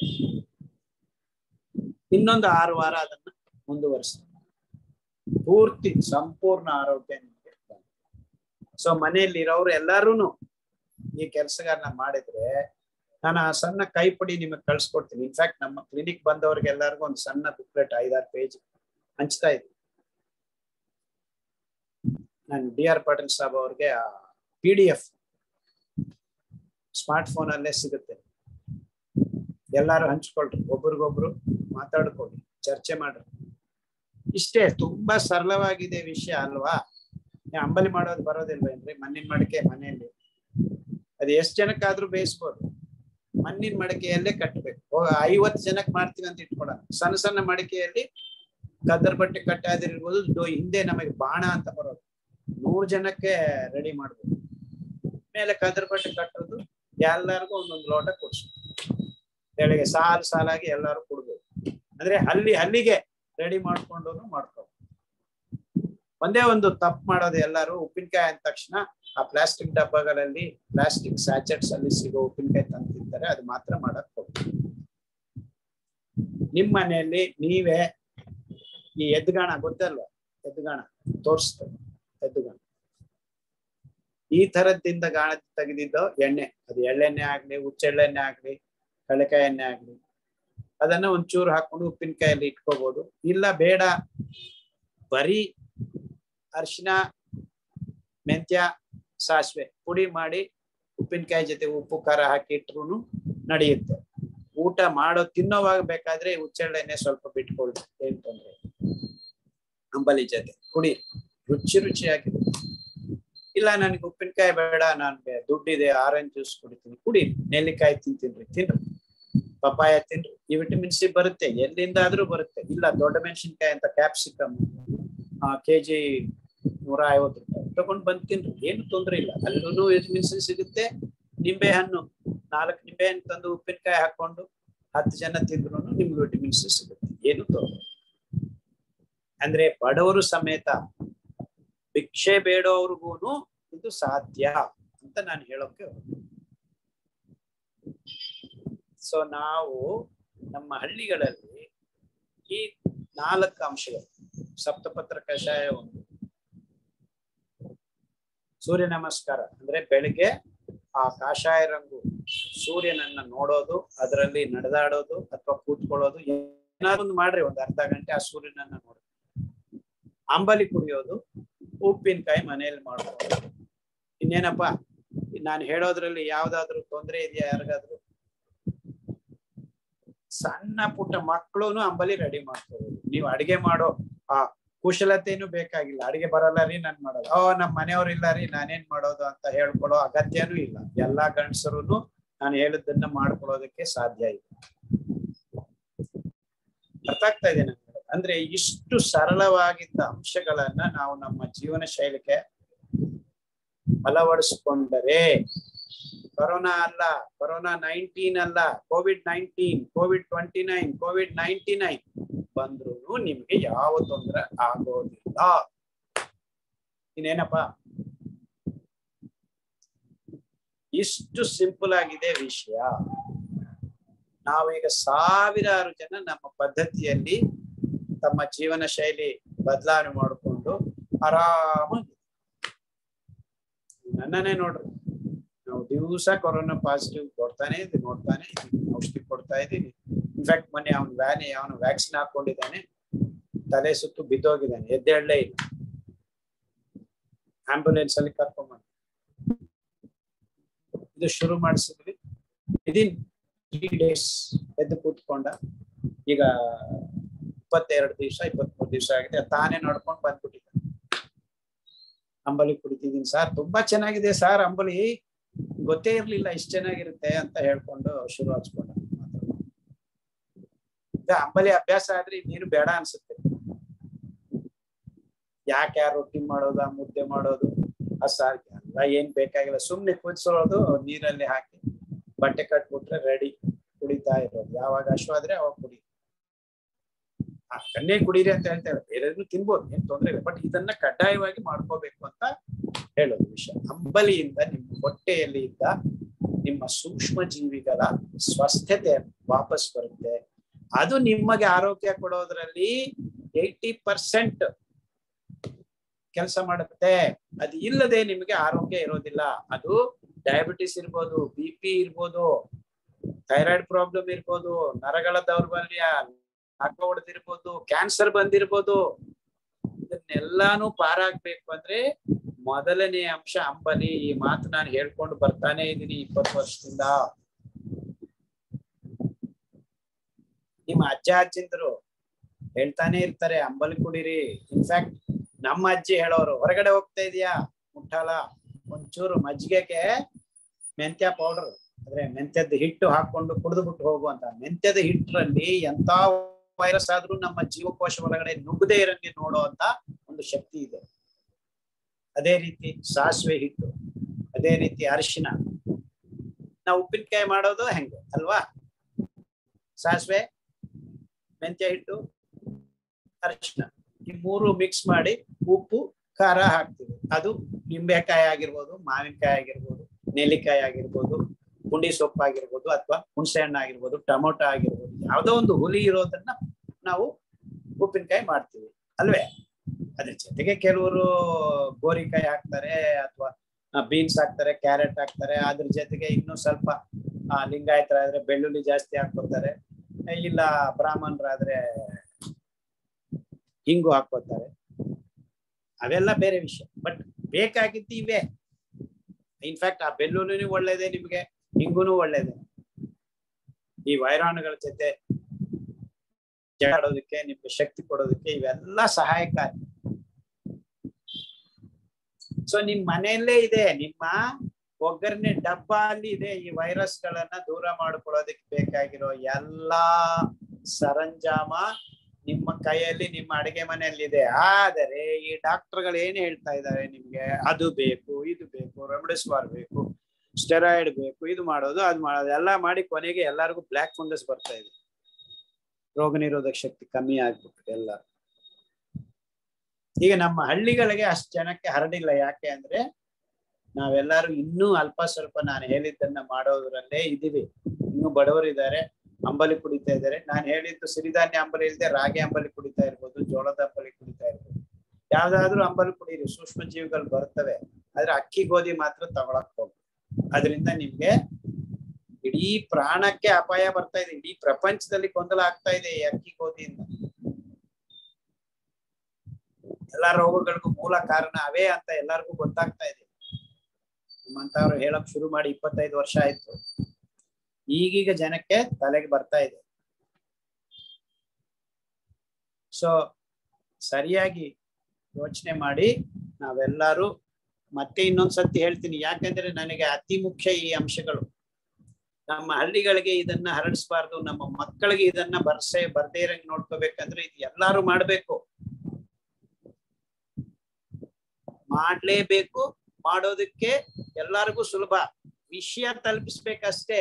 ಇನ್ನೊಂದು ಆರು ವಾರ ಅದನ್ನ ಮುಂದುವರಿಸ ಪೂರ್ತಿ ಸಂಪೂರ್ಣ ಆರೋಗ್ಯ ನಿಮ್ಗೆ ಸೊ ಮನೆಯಲ್ಲಿ ಇರೋರು ಎಲ್ಲಾರು ಈ ಕೆಲಸಗಳನ್ನ ಮಾಡಿದ್ರೆ ನಾನು ಆ ಸಣ್ಣ ಕೈಪಡಿ ನಿಮಗೆ ಕಳ್ಸಿಕೊಡ್ತೀನಿ ಇನ್ಫ್ಯಾಕ್ಟ್ ನಮ್ಮ ಕ್ಲಿನಿಕ್ ಬಂದವ್ರಿಗೆ ಎಲ್ಲರಿಗೂ ಒಂದು ಸಣ್ಣ ಬುಕ್ಲೆಟ್ ಐದಾರು ಪೇಜ್ ಹಂಚ್ತಾ ಇದ್ದೀನಿ ನಾನು ಡಿ ಆರ್ ಪಾಟೀಲ್ ಸಾಬ್ ಅವ್ರಿಗೆ P D F smartphone ಅಲ್ಲೇ ಸಿಗುತ್ತೆ ಎಲ್ಲಾರು ಹಂಚ್ಕೊಳ್ರಿ ಒಬ್ರಿಗೊಬ್ರು ಮಾತಾಡ್ಕೊಳ್ರಿ ಚರ್ಚೆ ಮಾಡ್ರಿ ಇಷ್ಟೇ ತುಂಬಾ ಸರಳವಾಗಿದೆ ವಿಷಯ ಅಲ್ವಾ ಅಂಬಲಿ ಮಾಡೋದು ಬರೋದಿಲ್ವೇನ್ರಿ ಮಣ್ಣಿನ ಮಡಿಕೆ ಮನೆಯಲ್ಲಿ ಅದು ಎಷ್ಟ್ ಜನಕ್ಕಾದ್ರೂ ಬೇಯಿಸ್ಬೋದು ಮಣ್ಣಿನ ಮಡಿಕೆಯಲ್ಲೇ ಕಟ್ಟಬೇಕು ಐವತ್ತು ಜನಕ್ಕೆ ಮಾಡ್ತೀವಿ ಅಂತ ಇಟ್ಕೊಳ ಸಣ್ಣ ಸಣ್ಣ ಮಡಿಕೆಯಲ್ಲಿ ಕದ್ದರ್ ಬಟ್ಟೆ ಕಟ್ಟಾದಿರ್ಬೋದು ಹಿಂದೆ ನಮಗೆ ಬಾಣ ಅಂತ ಬರೋದು ನೂರು ಜನಕ್ಕೆ ರೆಡಿ ಮಾಡ್ಬೋದು ಮೇಲೆ ಕದ್ದರ್ ಬಟ್ಟೆ ಕಟ್ಟೋದು ಎಲ್ಲರಿಗೂ ಒಂದೊಂದು ಲೋಟ ಕೊಡ್ಸು ಬೆಳಗ್ಗೆ ಸಾಲು ಸಾಲಾಗಿ ಎಲ್ಲಾರು ಕುಡ್ಬೇಕು ಅಂದ್ರೆ ಅಲ್ಲಿ ಅಲ್ಲಿಗೆ ರೆಡಿ ಮಾಡ್ಕೊಂಡು ಮಾಡ್ಕೊ ಒಂದೇ ಒಂದು ತಪ್ಪು ಮಾಡೋದು ಎಲ್ಲಾರು ಉಪ್ಪಿನಕಾಯಿ ಅಂದ ತಕ್ಷಣ ಆ ಪ್ಲಾಸ್ಟಿಕ್ ಡಬ್ಬಗಳಲ್ಲಿ ಪ್ಲಾಸ್ಟಿಕ್ ಸ್ಯಾಚೆಟ್ಸ್ ಅಲ್ಲಿ ಸಿಗೋ ಉಪ್ಪಿನಕಾಯಿ ತಂದು ತಿಂತಾರೆ ಅದು ಮಾತ್ರ ಮಾಡಕ್ ಹೋಗ್ತೀವಿ ನಿಮ್ ಮನೆಯಲ್ಲಿ ನೀವೇ ಈ ಎದ್ಗಾಣ ಗೊತ್ತಲ್ವಾ ಎದ್ಗಾಣ ತೋರಿಸ್ತದೆ ಎದ್ಗಾಣ ಈ ತರದಿಂದ ಗಾಣ ತೆಗೆದಿದ್ದು ಎಣ್ಣೆ ಅದು ಎಳ್ಳೆಣ್ಣೆ ಆಗ್ಲಿ ಹುಚ್ಚೆಳ್ಳೆಣ್ಣೆ ಆಗ್ಲಿ ಕಳೆಕಾಯಿ ಎಣ್ಣೆ ಆಗ್ಲಿ ಅದನ್ನ ಒಂಚೂರು ಹಾಕೊಂಡು ಉಪ್ಪಿನಕಾಯಲ್ಲಿ ಇಟ್ಕೋಬಹುದು ಇಲ್ಲ ಬೇಡ ಬರೀ ಅರಿಶಿನ ಮೆಂತ್ಯ ಸಾಸಿವೆ ಪುಡಿ ಮಾಡಿ ಉಪ್ಪಿನಕಾಯಿ ಜೊತೆ ಉಪ್ಪು ಖಾರ ಹಾಕಿ ಇಟ್ರು ನಡೆಯುತ್ತೆ ಊಟ ಮಾಡೋ ತಿನ್ನೋವಾಗ ಬೇಕಾದ್ರೆ ಹುಚ್ಚೆಳ್ಳೆಣ್ಣೆ ಸ್ವಲ್ಪ ಬಿಟ್ಕೊಳ್ಳಿ ಏನ್ ತೊಂದ್ರೆ ಅಂಬಲಿ ಜೊತೆ ಕುಡಿ ರುಚಿ ರುಚಿಯಾಗಿದೆ ಇಲ್ಲ ನನಗೆ ಉಪ್ಪಿನಕಾಯಿ ಬೇಡ ನನ್ಗೆ ದುಡ್ಡಿದೆ ಆರೆಂಜ್ ಜ್ಯೂಸ್ ಕುಡಿತೀನಿ ಕುಡಿ ನೆಲ್ಲಿಕಾಯಿ ತಿಂತೀನಿ ತಿನ್ರಿ ಪಪಾಯ ತಿನ್ರಿ ಈ ವಿಟಮಿನ್ ಸಿ ಬರುತ್ತೆ ಎಲ್ಲಿಂದಾದ್ರೂ ಬರುತ್ತೆ ಇಲ್ಲ ದೊಡ್ಡ ಮೆಣಸಿನ್ಕಾಯಿ ಅಂತ ಕ್ಯಾಪ್ಸಿಕಮ್ ಕೆಜಿ ನೂರ ಐವತ್ತು ರೂಪಾಯಿ ತಗೊಂಡ್ ಬಂದ್ ತಿನ್ರಿ ಏನು ತೊಂದ್ರೆ ಇಲ್ಲ ಅಲ್ಲೂ ವಿಟಮಿನ್ ಸಿ ಸಿಗುತ್ತೆ ನಿಂಬೆ ಹಣ್ಣು ನಾಲ್ಕು ನಿಂಬೆ ಹಣ್ಣು ತಂದು ಉಪ್ಪಿನಕಾಯಿ ಹಾಕೊಂಡು ಹತ್ತು ಜನ ತಿಂದ್ರು ನಿಮ್ಗೆ ವಿಟಮಿನ್ ಸಿ ಸಿಗುತ್ತೆ ಏನು ತೊಂದ್ರೆ ಅಂದ್ರೆ ಬಡವರು ಸಮೇತ ಭಿಕ್ಷೆ ಬೇಡೋರ್ಗೂನು ಇದು ಸಾಧ್ಯ ಅಂತ ನಾನು ಹೇಳೋಕೆ ಸೊ ನಾವು ನಮ್ಮ ಹಳ್ಳಿಗಳಲ್ಲಿ ಈ ನಾಲ್ಕು ಅಂಶಗಳು ಸಪ್ತಪತ್ರ ಕಷಾಯ ಒಂದು ಸೂರ್ಯ ನಮಸ್ಕಾರ ಅಂದ್ರೆ ಬೆಳಿಗ್ಗೆ ಆ ಕಾಷಾಯ ರಂಗು ಸೂರ್ಯನನ್ನ ನೋಡೋದು ಅದರಲ್ಲಿ ನಡೆದಾಡೋದು ಅಥವಾ ಕೂತ್ಕೊಳ್ಳೋದು ಏನಾದ್ರು ಒಂದು ಮಾಡ್ರಿ ಒಂದ್ ಅರ್ಧ ಗಂಟೆ ಆ ಸೂರ್ಯನನ್ನ ನೋಡೋದು ಅಂಬಲಿ ಕುಡಿಯೋದು ಉಪ್ಪಿನಕಾಯಿ ಮನೆಯಲ್ಲಿ ಮಾಡ್ಕೊಳ್ಳೋದು ಇನ್ನೇನಪ್ಪ ನಾನು ಹೇಳೋದ್ರಲ್ಲಿ ಯಾವ್ದಾದ್ರು ತೊಂದರೆ ಇದೆಯಾ ಯಾರಿಗಾದ್ರು ಸಣ್ಣ ಪುಟ್ಟ ಮಕ್ಕಳು ಅಂಬಲಿ ರೆಡಿ ಮಾಡ್ಕೋಬಹುದು ನೀವು ಅಡಿಗೆ ಮಾಡೋ ಆ ಕುಶಲತೆನೂ ಬೇಕಾಗಿಲ್ಲ ಅಡಿಗೆ ಬರಲ್ಲ ರೀ ನಾನ್ ಮಾಡೋದು ಓ ನಮ್ ಮನೆಯವ್ರು ಇಲ್ಲ ರೀ ನಾನೇನ್ ಮಾಡೋದು ಅಂತ ಹೇಳ್ಕೊಳ್ಳೋ ಅಗತ್ಯನೂ ಇಲ್ಲ ಎಲ್ಲಾ ಗಂಡಸರು ನಾನು ಹೇಳಿದ್ದನ್ನ ಮಾಡ್ಕೊಳ್ಳೋದಕ್ಕೆ ಸಾಧ್ಯ ಇದೆ ಅರ್ಥ ಆಗ್ತಾ ಇದೆ ನನ್ಗೆ ಅಂದ್ರೆ ಇಷ್ಟು ಸರಳವಾಗಿದ್ದ ಅಂಶಗಳನ್ನ ನಾವು ನಮ್ಮ ಜೀವನ ಶೈಲಿಗೆ ಅಳವಡಿಸ್ಕೊಂಡರೆ ಕೊರೋನಾ ಅಲ್ಲ ಕೊರೋನಾ ನೈನ್ಟೀನ್ ಅಲ್ಲ COVID nineteen COVID twenty nine COVID ninety nine ಬಂದ್ರು ನಿಮ್ಗೆ ಯಾವ ತೊಂದರೆ ಆಗೋದಿಲ್ಲ ಇನ್ನೇನಪ್ಪ ಇಷ್ಟು ಸಿಂಪಲ್ ಆಗಿದೆ ವಿಷಯ ನಾವೀಗ ಸಾವಿರಾರು ಜನ ನಮ್ಮ ಪದ್ಧತಿಯಲ್ಲಿ ತಮ್ಮ ಜೀವನ ಶೈಲಿ ಬದಲಾವಣೆ ಮಾಡಿಕೊಂಡು ಆರಾಮಾಗಿ ನನ್ನನ್ನೇ ನೋಡ್ರಿ ನಾವು ದಿವಸ ಕೊರೋನಾ ಪಾಸಿಟಿವ್ ಕೊಡ್ತಾನೆ ಇದ್ದೀವಿ ನೋಡ್ತಾನೆ ಇದ್ದೀವಿ ಔಷಧಿ ಕೊಡ್ತಾ ಇದ್ದೀನಿ ಇನ್ಫ್ಯಾಕ್ಟ್ ಮೊನ್ನೆ ಅವನು ವ್ಯಾನಿ ಅವನು ವ್ಯಾಕ್ಸಿನ್ ಹಾಕೊಂಡಿದ್ದಾನೆ ತಲೆ ಸುತ್ತು ಬಿದ್ದೋಗಿದ್ದಾನೆ ಎದ್ದೇಳಲೇ ಇಲ್ಲ ಆಂಬ್ಯುಲೆನ್ಸ್ ಅಲ್ಲಿ ಕರ್ಕೊಂಡ್ಬಂದು ಇದು ಶುರು ಮಾಡಿಸಿದ್ವಿ ವಿದಿನ್ ತ್ರೀ ಡೇಸ್ ಎದ್ದು ಕೂತ್ಕೊಂಡ ಈಗ ಇಪ್ಪತ್ತೆರಡು ದಿವಸ ಇಪ್ಪತ್ಮೂರು ದಿವಸ ಆಗಿದೆ ತಾನೇ ನಡ್ಕೊಂಡು ಬಂದ್ಬಿಟ್ಟಿದ್ದ ಅಂಬಲಿ ಕುಡಿತಿದ್ದೀನಿ ಸರ್ ತುಂಬಾ ಚೆನ್ನಾಗಿದೆ ಸರ್ ಅಂಬಲಿ ಗೊತ್ತೇ ಇರ್ಲಿಲ್ಲ ಇಷ್ಟು ಚೆನ್ನಾಗಿರುತ್ತೆ ಅಂತ ಹೇಳ್ಕೊಂಡು ಶುರು ಹಚ್ಕೊಂಡ ಅಂಬಲಿ ಅಭ್ಯಾಸ ಆದ್ರೆ ನೀರು ಬೇಡ ಅನ್ಸುತ್ತೆ ಯಾಕೆ ಯಾರು ರೊಟ್ಟಿ ಮಾಡೋದ ಮುದ್ದೆ ಮಾಡೋದು ಆ ಸಾರ್ ಎಲ್ಲ ಏನ್ ಬೇಕಾಗಿಲ್ಲ ಸುಮ್ನೆ ಕುದಿಸೋದು ನೀರಲ್ಲಿ ಹಾಕಿ ಬಟ್ಟೆ ಕಟ್ಬಿಟ್ರೆ ರೆಡಿ ಕುಡಿತಾ ಇರೋದು ಯಾವಾಗ ಅಶ್ವಾದ್ರೆ ಅವಾಗ ಕುಡಿ ಆ ಕಣ್ಣೇ ಕುಡೀರಿ ಅಂತ ಹೇಳ್ತೇವೆ ಬೇರೆದ್ರು ತಿನ್ಬೋದು ಏನ್ ತೊಂದ್ರೆ ಇಲ್ಲ ಬಟ್ ಇದನ್ನ ಕಡ್ಡಾಯವಾಗಿ ಮಾಡ್ಕೋಬೇಕು ಅಂತ ಹೇಳೋದು ವಿಷಯ ಅಂಬಲಿಯಿಂದ ನಿಮ್ಮ ಹೊಟ್ಟೆಯಲ್ಲಿ ಇದ್ದ ನಿಮ್ಮ ಸೂಕ್ಷ್ಮ ಜೀವಿಗಳ ಸ್ವಸ್ಥತೆ ವಾಪಸ್ ಬರುತ್ತೆ ಅದು ನಿಮಗೆ ಆರೋಗ್ಯ ಕೊಡೋದ್ರಲ್ಲಿ ಏಯ್ಟಿ ಪರ್ಸೆಂಟ್ ಕೆಲಸ ಮಾಡುತ್ತೆ ಅದು ಇಲ್ಲದೆ ನಿಮಗೆ ಆರೋಗ್ಯ ಇರೋದಿಲ್ಲ ಅದು ಡಯಾಬಿಟಿಸ್ ಇರ್ಬೋದು ಬಿ ಪಿ ಇರ್ಬೋದು ಥೈರಾಯ್ಡ್ ಪ್ರಾಬ್ಲಮ್ ಇರ್ಬೋದು ನರಗಳ ದೌರ್ಬಲ್ಯ ನಾಕ ಹೊಡೆದಿರ್ಬೋದು ಕ್ಯಾನ್ಸರ್ ಬಂದಿರ್ಬೋದು ಇದನ್ನೆಲ್ಲಾನು ಪಾರಾಗ್ಬೇಕು ಅಂದ್ರೆ ಮೊದಲನೇ ಅಂಶ ಅಂಬಲಿ ಈ ಮಾತು ನಾನು ಹೇಳ್ಕೊಂಡು ಬರ್ತಾನೆ ಇದ್ದೀನಿ ಇಪ್ಪತ್ತು ವರ್ಷದಿಂದ ನಿಮ್ಮ ಅಜ್ಜ ಅಜ್ಜಿಂದ್ರು ಹೇಳ್ತಾನೆ ಇರ್ತಾರೆ ಅಂಬಲಿ ಕುಡೀರಿ ಇನ್ಫ್ಯಾಕ್ಟ್ ನಮ್ಮ ಅಜ್ಜಿ ಹೇಳೋರು ಹೊರಗಡೆ ಹೋಗ್ತಾ ಇದೀಯಾ ಮುಟ್ಟಾಲ ಒಂಚೂರು ಮಜ್ಜಿಗೆಗೆ ಮೆಂತ್ಯ ಪೌಡರ್ ಅಂದ್ರೆ ಮೆಂತ್ಯದ ಹಿಟ್ಟು ಹಾಕೊಂಡು ಕುಡಿದು ಬಿಟ್ಟು ಹೋಗು ಅಂತ ಮೆಂತ್ಯದ ಹಿಟ್ಟರಲ್ಲಿ ಎಂತ ವೈರಸ್ ಆದ್ರೂ ನಮ್ಮ ಜೀವಕೋಶ ಒಳಗಡೆ ನುಗ್ಗದೇ ಇರಂಗೆ ನೋಡೋ ಅಂತ ಒಂದು ಶಕ್ತಿ ಇದೆ ಅದೇ ರೀತಿ ಸಾಸಿವೆ ಹಿಟ್ಟು ಅದೇ ರೀತಿ ಅರಿಶಿನ ನಾವು ಉಪ್ಪಿನಕಾಯಿ ಮಾಡೋದು ಹೆಂಗೆ ಅಲ್ವಾ ಸಾಸಿವೆ ಮೆಂತ್ಯ ಹಿಟ್ಟು ಅರಿಶಿನ ಈ ಮೂರು ಮಿಕ್ಸ್ ಮಾಡಿ ಉಪ್ಪು ಖಾರ ಹಾಕ್ತೀವಿ ಅದು ನಿಂಬೆಕಾಯಿ ಆಗಿರ್ಬೋದು ಮಾವಿನಕಾಯಿ ಆಗಿರ್ಬೋದು ನೆಲ್ಲಿಕಾಯಿ ಆಗಿರ್ಬೋದು ಪುಂಡಿ ಸೊಪ್ಪು ಆಗಿರ್ಬೋದು ಅಥವಾ ಹುಣಸೆ ಹಣ್ಣು ಆಗಿರ್ಬೋದು ಟೊಮೊಟೊ ಆಗಿರ್ಬೋದು ಯಾವುದೋ ಒಂದು ಹುಲಿ ಇರೋದನ್ನ ನಾವು ಉಪ್ಪಿನಕಾಯಿ ಮಾಡ್ತೀವಿ ಅಲ್ವೇ ಅದ್ರ ಜೊತೆಗೆ ಕೆಲವರು ಗೋರಿಕಾಯಿ ಹಾಕ್ತಾರೆ ಅಥವಾ ಬೀನ್ಸ್ ಹಾಕ್ತಾರೆ ಕ್ಯಾರೆಟ್ ಹಾಕ್ತಾರೆ ಅದ್ರ ಜೊತೆಗೆ ಇನ್ನೂ ಸ್ವಲ್ಪ ಲಿಂಗಾಯತರಾದ್ರೆ ಬೆಳ್ಳುಳ್ಳಿ ಜಾಸ್ತಿ ಹಾಕ್ಕೊತಾರೆ ಇಲ್ಲ ಬ್ರಾಹ್ಮಣರಾದ್ರೆ ಹಿಂಗು ಹಾಕೋತಾರೆ ಅವೆಲ್ಲ ಬೇರೆ ವಿಷಯ ಬಟ್ ಬೇಕಾಗಿದ್ದು ಇವೆ ಇನ್ಫ್ಯಾಕ್ಟ್ ಆ ಬೆಳ್ಳುಳ್ಳಿನೂ ಒಳ್ಳೇದೇ ನಿಮ್ಗೆ ಹಿಂಗುನು ಒಳ್ಳೇದೇ ಈ ವೈರಾಣುಗಳ ಜೊತೆ ಜಾಡೋದಕ್ಕೆ ನಿಮ್ಗೆ ಶಕ್ತಿ ಕೊಡೋದಕ್ಕೆ ಇವೆಲ್ಲ ಸಹಾಯಕಾರಿ ಸೊ ನಿಮ್ ಮನೆಯಲ್ಲೇ ಇದೆ ನಿಮ್ಮ ಒಗ್ಗರಣೆ ಡಬ್ಬ ಅಲ್ಲಿ ಇದೆ ಈ ವೈರಸ್ ಗಳನ್ನ ದೂರ ಮಾಡ್ಕೊಳ್ಳೋದಕ್ಕೆ ಬೇಕಾಗಿರೋ ಎಲ್ಲಾ ಸರಂಜಾಮ ನಿಮ್ಮ ಕೈಯಲ್ಲಿ ನಿಮ್ಮ ಅಡಿಗೆ ಮನೆಯಲ್ಲಿ ಇದೆ ಆದರೆ ಈ ಡಾಕ್ಟರ್ಗಳು ಏನ್ ಹೇಳ್ತಾ ಇದ್ದಾರೆ ನಿಮ್ಗೆ ಅದು ಬೇಕು ಇದು ಬೇಕು ರೆಮಿಡಿಸ್ವಾರ್ ಬೇಕು ಸ್ಟೆರಾಯ್ಡ್ ಬೇಕು ಇದು ಮಾಡೋದು ಅದು ಮಾಡೋದು ಎಲ್ಲ ಮಾಡಿ ಕೊನೆಗೆ ಎಲ್ಲರಿಗೂ ಬ್ಲ್ಯಾಕ್ ಫಂಗಸ್ ಬರ್ತಾ ಇದೆ ರೋಗ ನಿರೋಧಕ ಶಕ್ತಿ ಕಮ್ಮಿ ಆಗ್ಬಿಟ್ಟು ಎಲ್ಲ ಈಗ ನಮ್ಮ ಹಳ್ಳಿಗಳಿಗೆ ಅಷ್ಟು ಜನಕ್ಕೆ ಹರಡಿಲ್ಲ ಯಾಕೆ ಅಂದ್ರೆ ನಾವೆಲ್ಲರೂ ಇನ್ನೂ ಅಲ್ಪ ಸ್ವಲ್ಪ ನಾನು ಹೇಳಿದ್ದನ್ನ ಮಾಡೋದ್ರಲ್ಲೇ ಇದೀವಿ ಇನ್ನೂ ಬಡವರಿದ್ದಾರೆ ಅಂಬಲಿ ಕುಡಿತಾ ಇದ್ದಾರೆ ನಾನು ಹೇಳಿದ್ದು ಸಿರಿಧಾನ್ಯ ಅಂಬಲಿ ಇಲ್ಲದೆ ರಾಗಿ ಅಂಬಲಿ ಕುಡಿತಾ ಇರ್ಬೋದು ಜೋಳದ ಅಂಬಲಿ ಕುಡಿತಾ ಇರ್ಬೋದು ಯಾವ್ದಾದ್ರು ಅಂಬಲಿ ಕುಡೀರಿ ಸೂಕ್ಷ್ಮ ಜೀವಿಗಳು ಬರ್ತವೆ ಆದ್ರೆ ಅಕ್ಕಿ ಗೋಧಿ ಮಾತ್ರ ತಗೊಳಕ್ ಹೋಗಿ ಅದರಿಂದ ನಿಮ್ಗೆ ಇಡೀ ಪ್ರಾಣಕ್ಕೆ ಅಪಾಯ ಬರ್ತಾ ಇದೆ ಇಡೀ ಪ್ರಪಂಚದಲ್ಲಿ ಗೊಂದಲ ಆಗ್ತಾ ಇದೆ ಈ ಅಕ್ಕಿ ಗೋಧಿಯಿಂದ ಎಲ್ಲಾ ರೋಗಗಳಿಗೂ ಮೂಲ ಕಾರಣ ಅವೇ ಅಂತ ಎಲ್ಲರಿಗೂ ಗೊತ್ತಾಗ್ತಾ ಇದೆ ನಮ್ಮಂತವ್ರು ಹೇಳಕ್ ಶುರು ಮಾಡಿ ಇಪ್ಪತ್ತೈದು ವರ್ಷ ಆಯ್ತು ಈಗೀಗ ಜನಕ್ಕೆ ತಲೆಗೆ ಬರ್ತಾ ಇದೆ ಸೊ ಸರಿಯಾಗಿ ಯೋಚನೆ ಮಾಡಿ ನಾವೆಲ್ಲರೂ ಮತ್ತೆ ಇನ್ನೊಂದ್ಸತಿ ಹೇಳ್ತೀನಿ ಯಾಕಂದ್ರೆ ನನಗೆ ಅತಿ ಮುಖ್ಯ ಈ ಅಂಶಗಳು ನಮ್ಮ ಹಳ್ಳಿಗಳಿಗೆ ಇದನ್ನ ಹರಡಿಸ್ಬಾರ್ದು ನಮ್ಮ ಮಕ್ಕಳಿಗೆ ಇದನ್ನ ಬರ್ಸೆ ಬರ್ದೇ ಇರಂಗ್ ನೋಡ್ಕೋಬೇಕಂದ್ರೆ ಇದು ಎಲ್ಲಾರು ಮಾಡ್ಬೇಕು ಮಾಡ್ಲೇಬೇಕು ಮಾಡೋದಕ್ಕೆ ಎಲ್ಲರಿಗೂ ಸುಲಭ ವಿಷಯ ತಲುಪಿಸ್ಬೇಕಷ್ಟೇ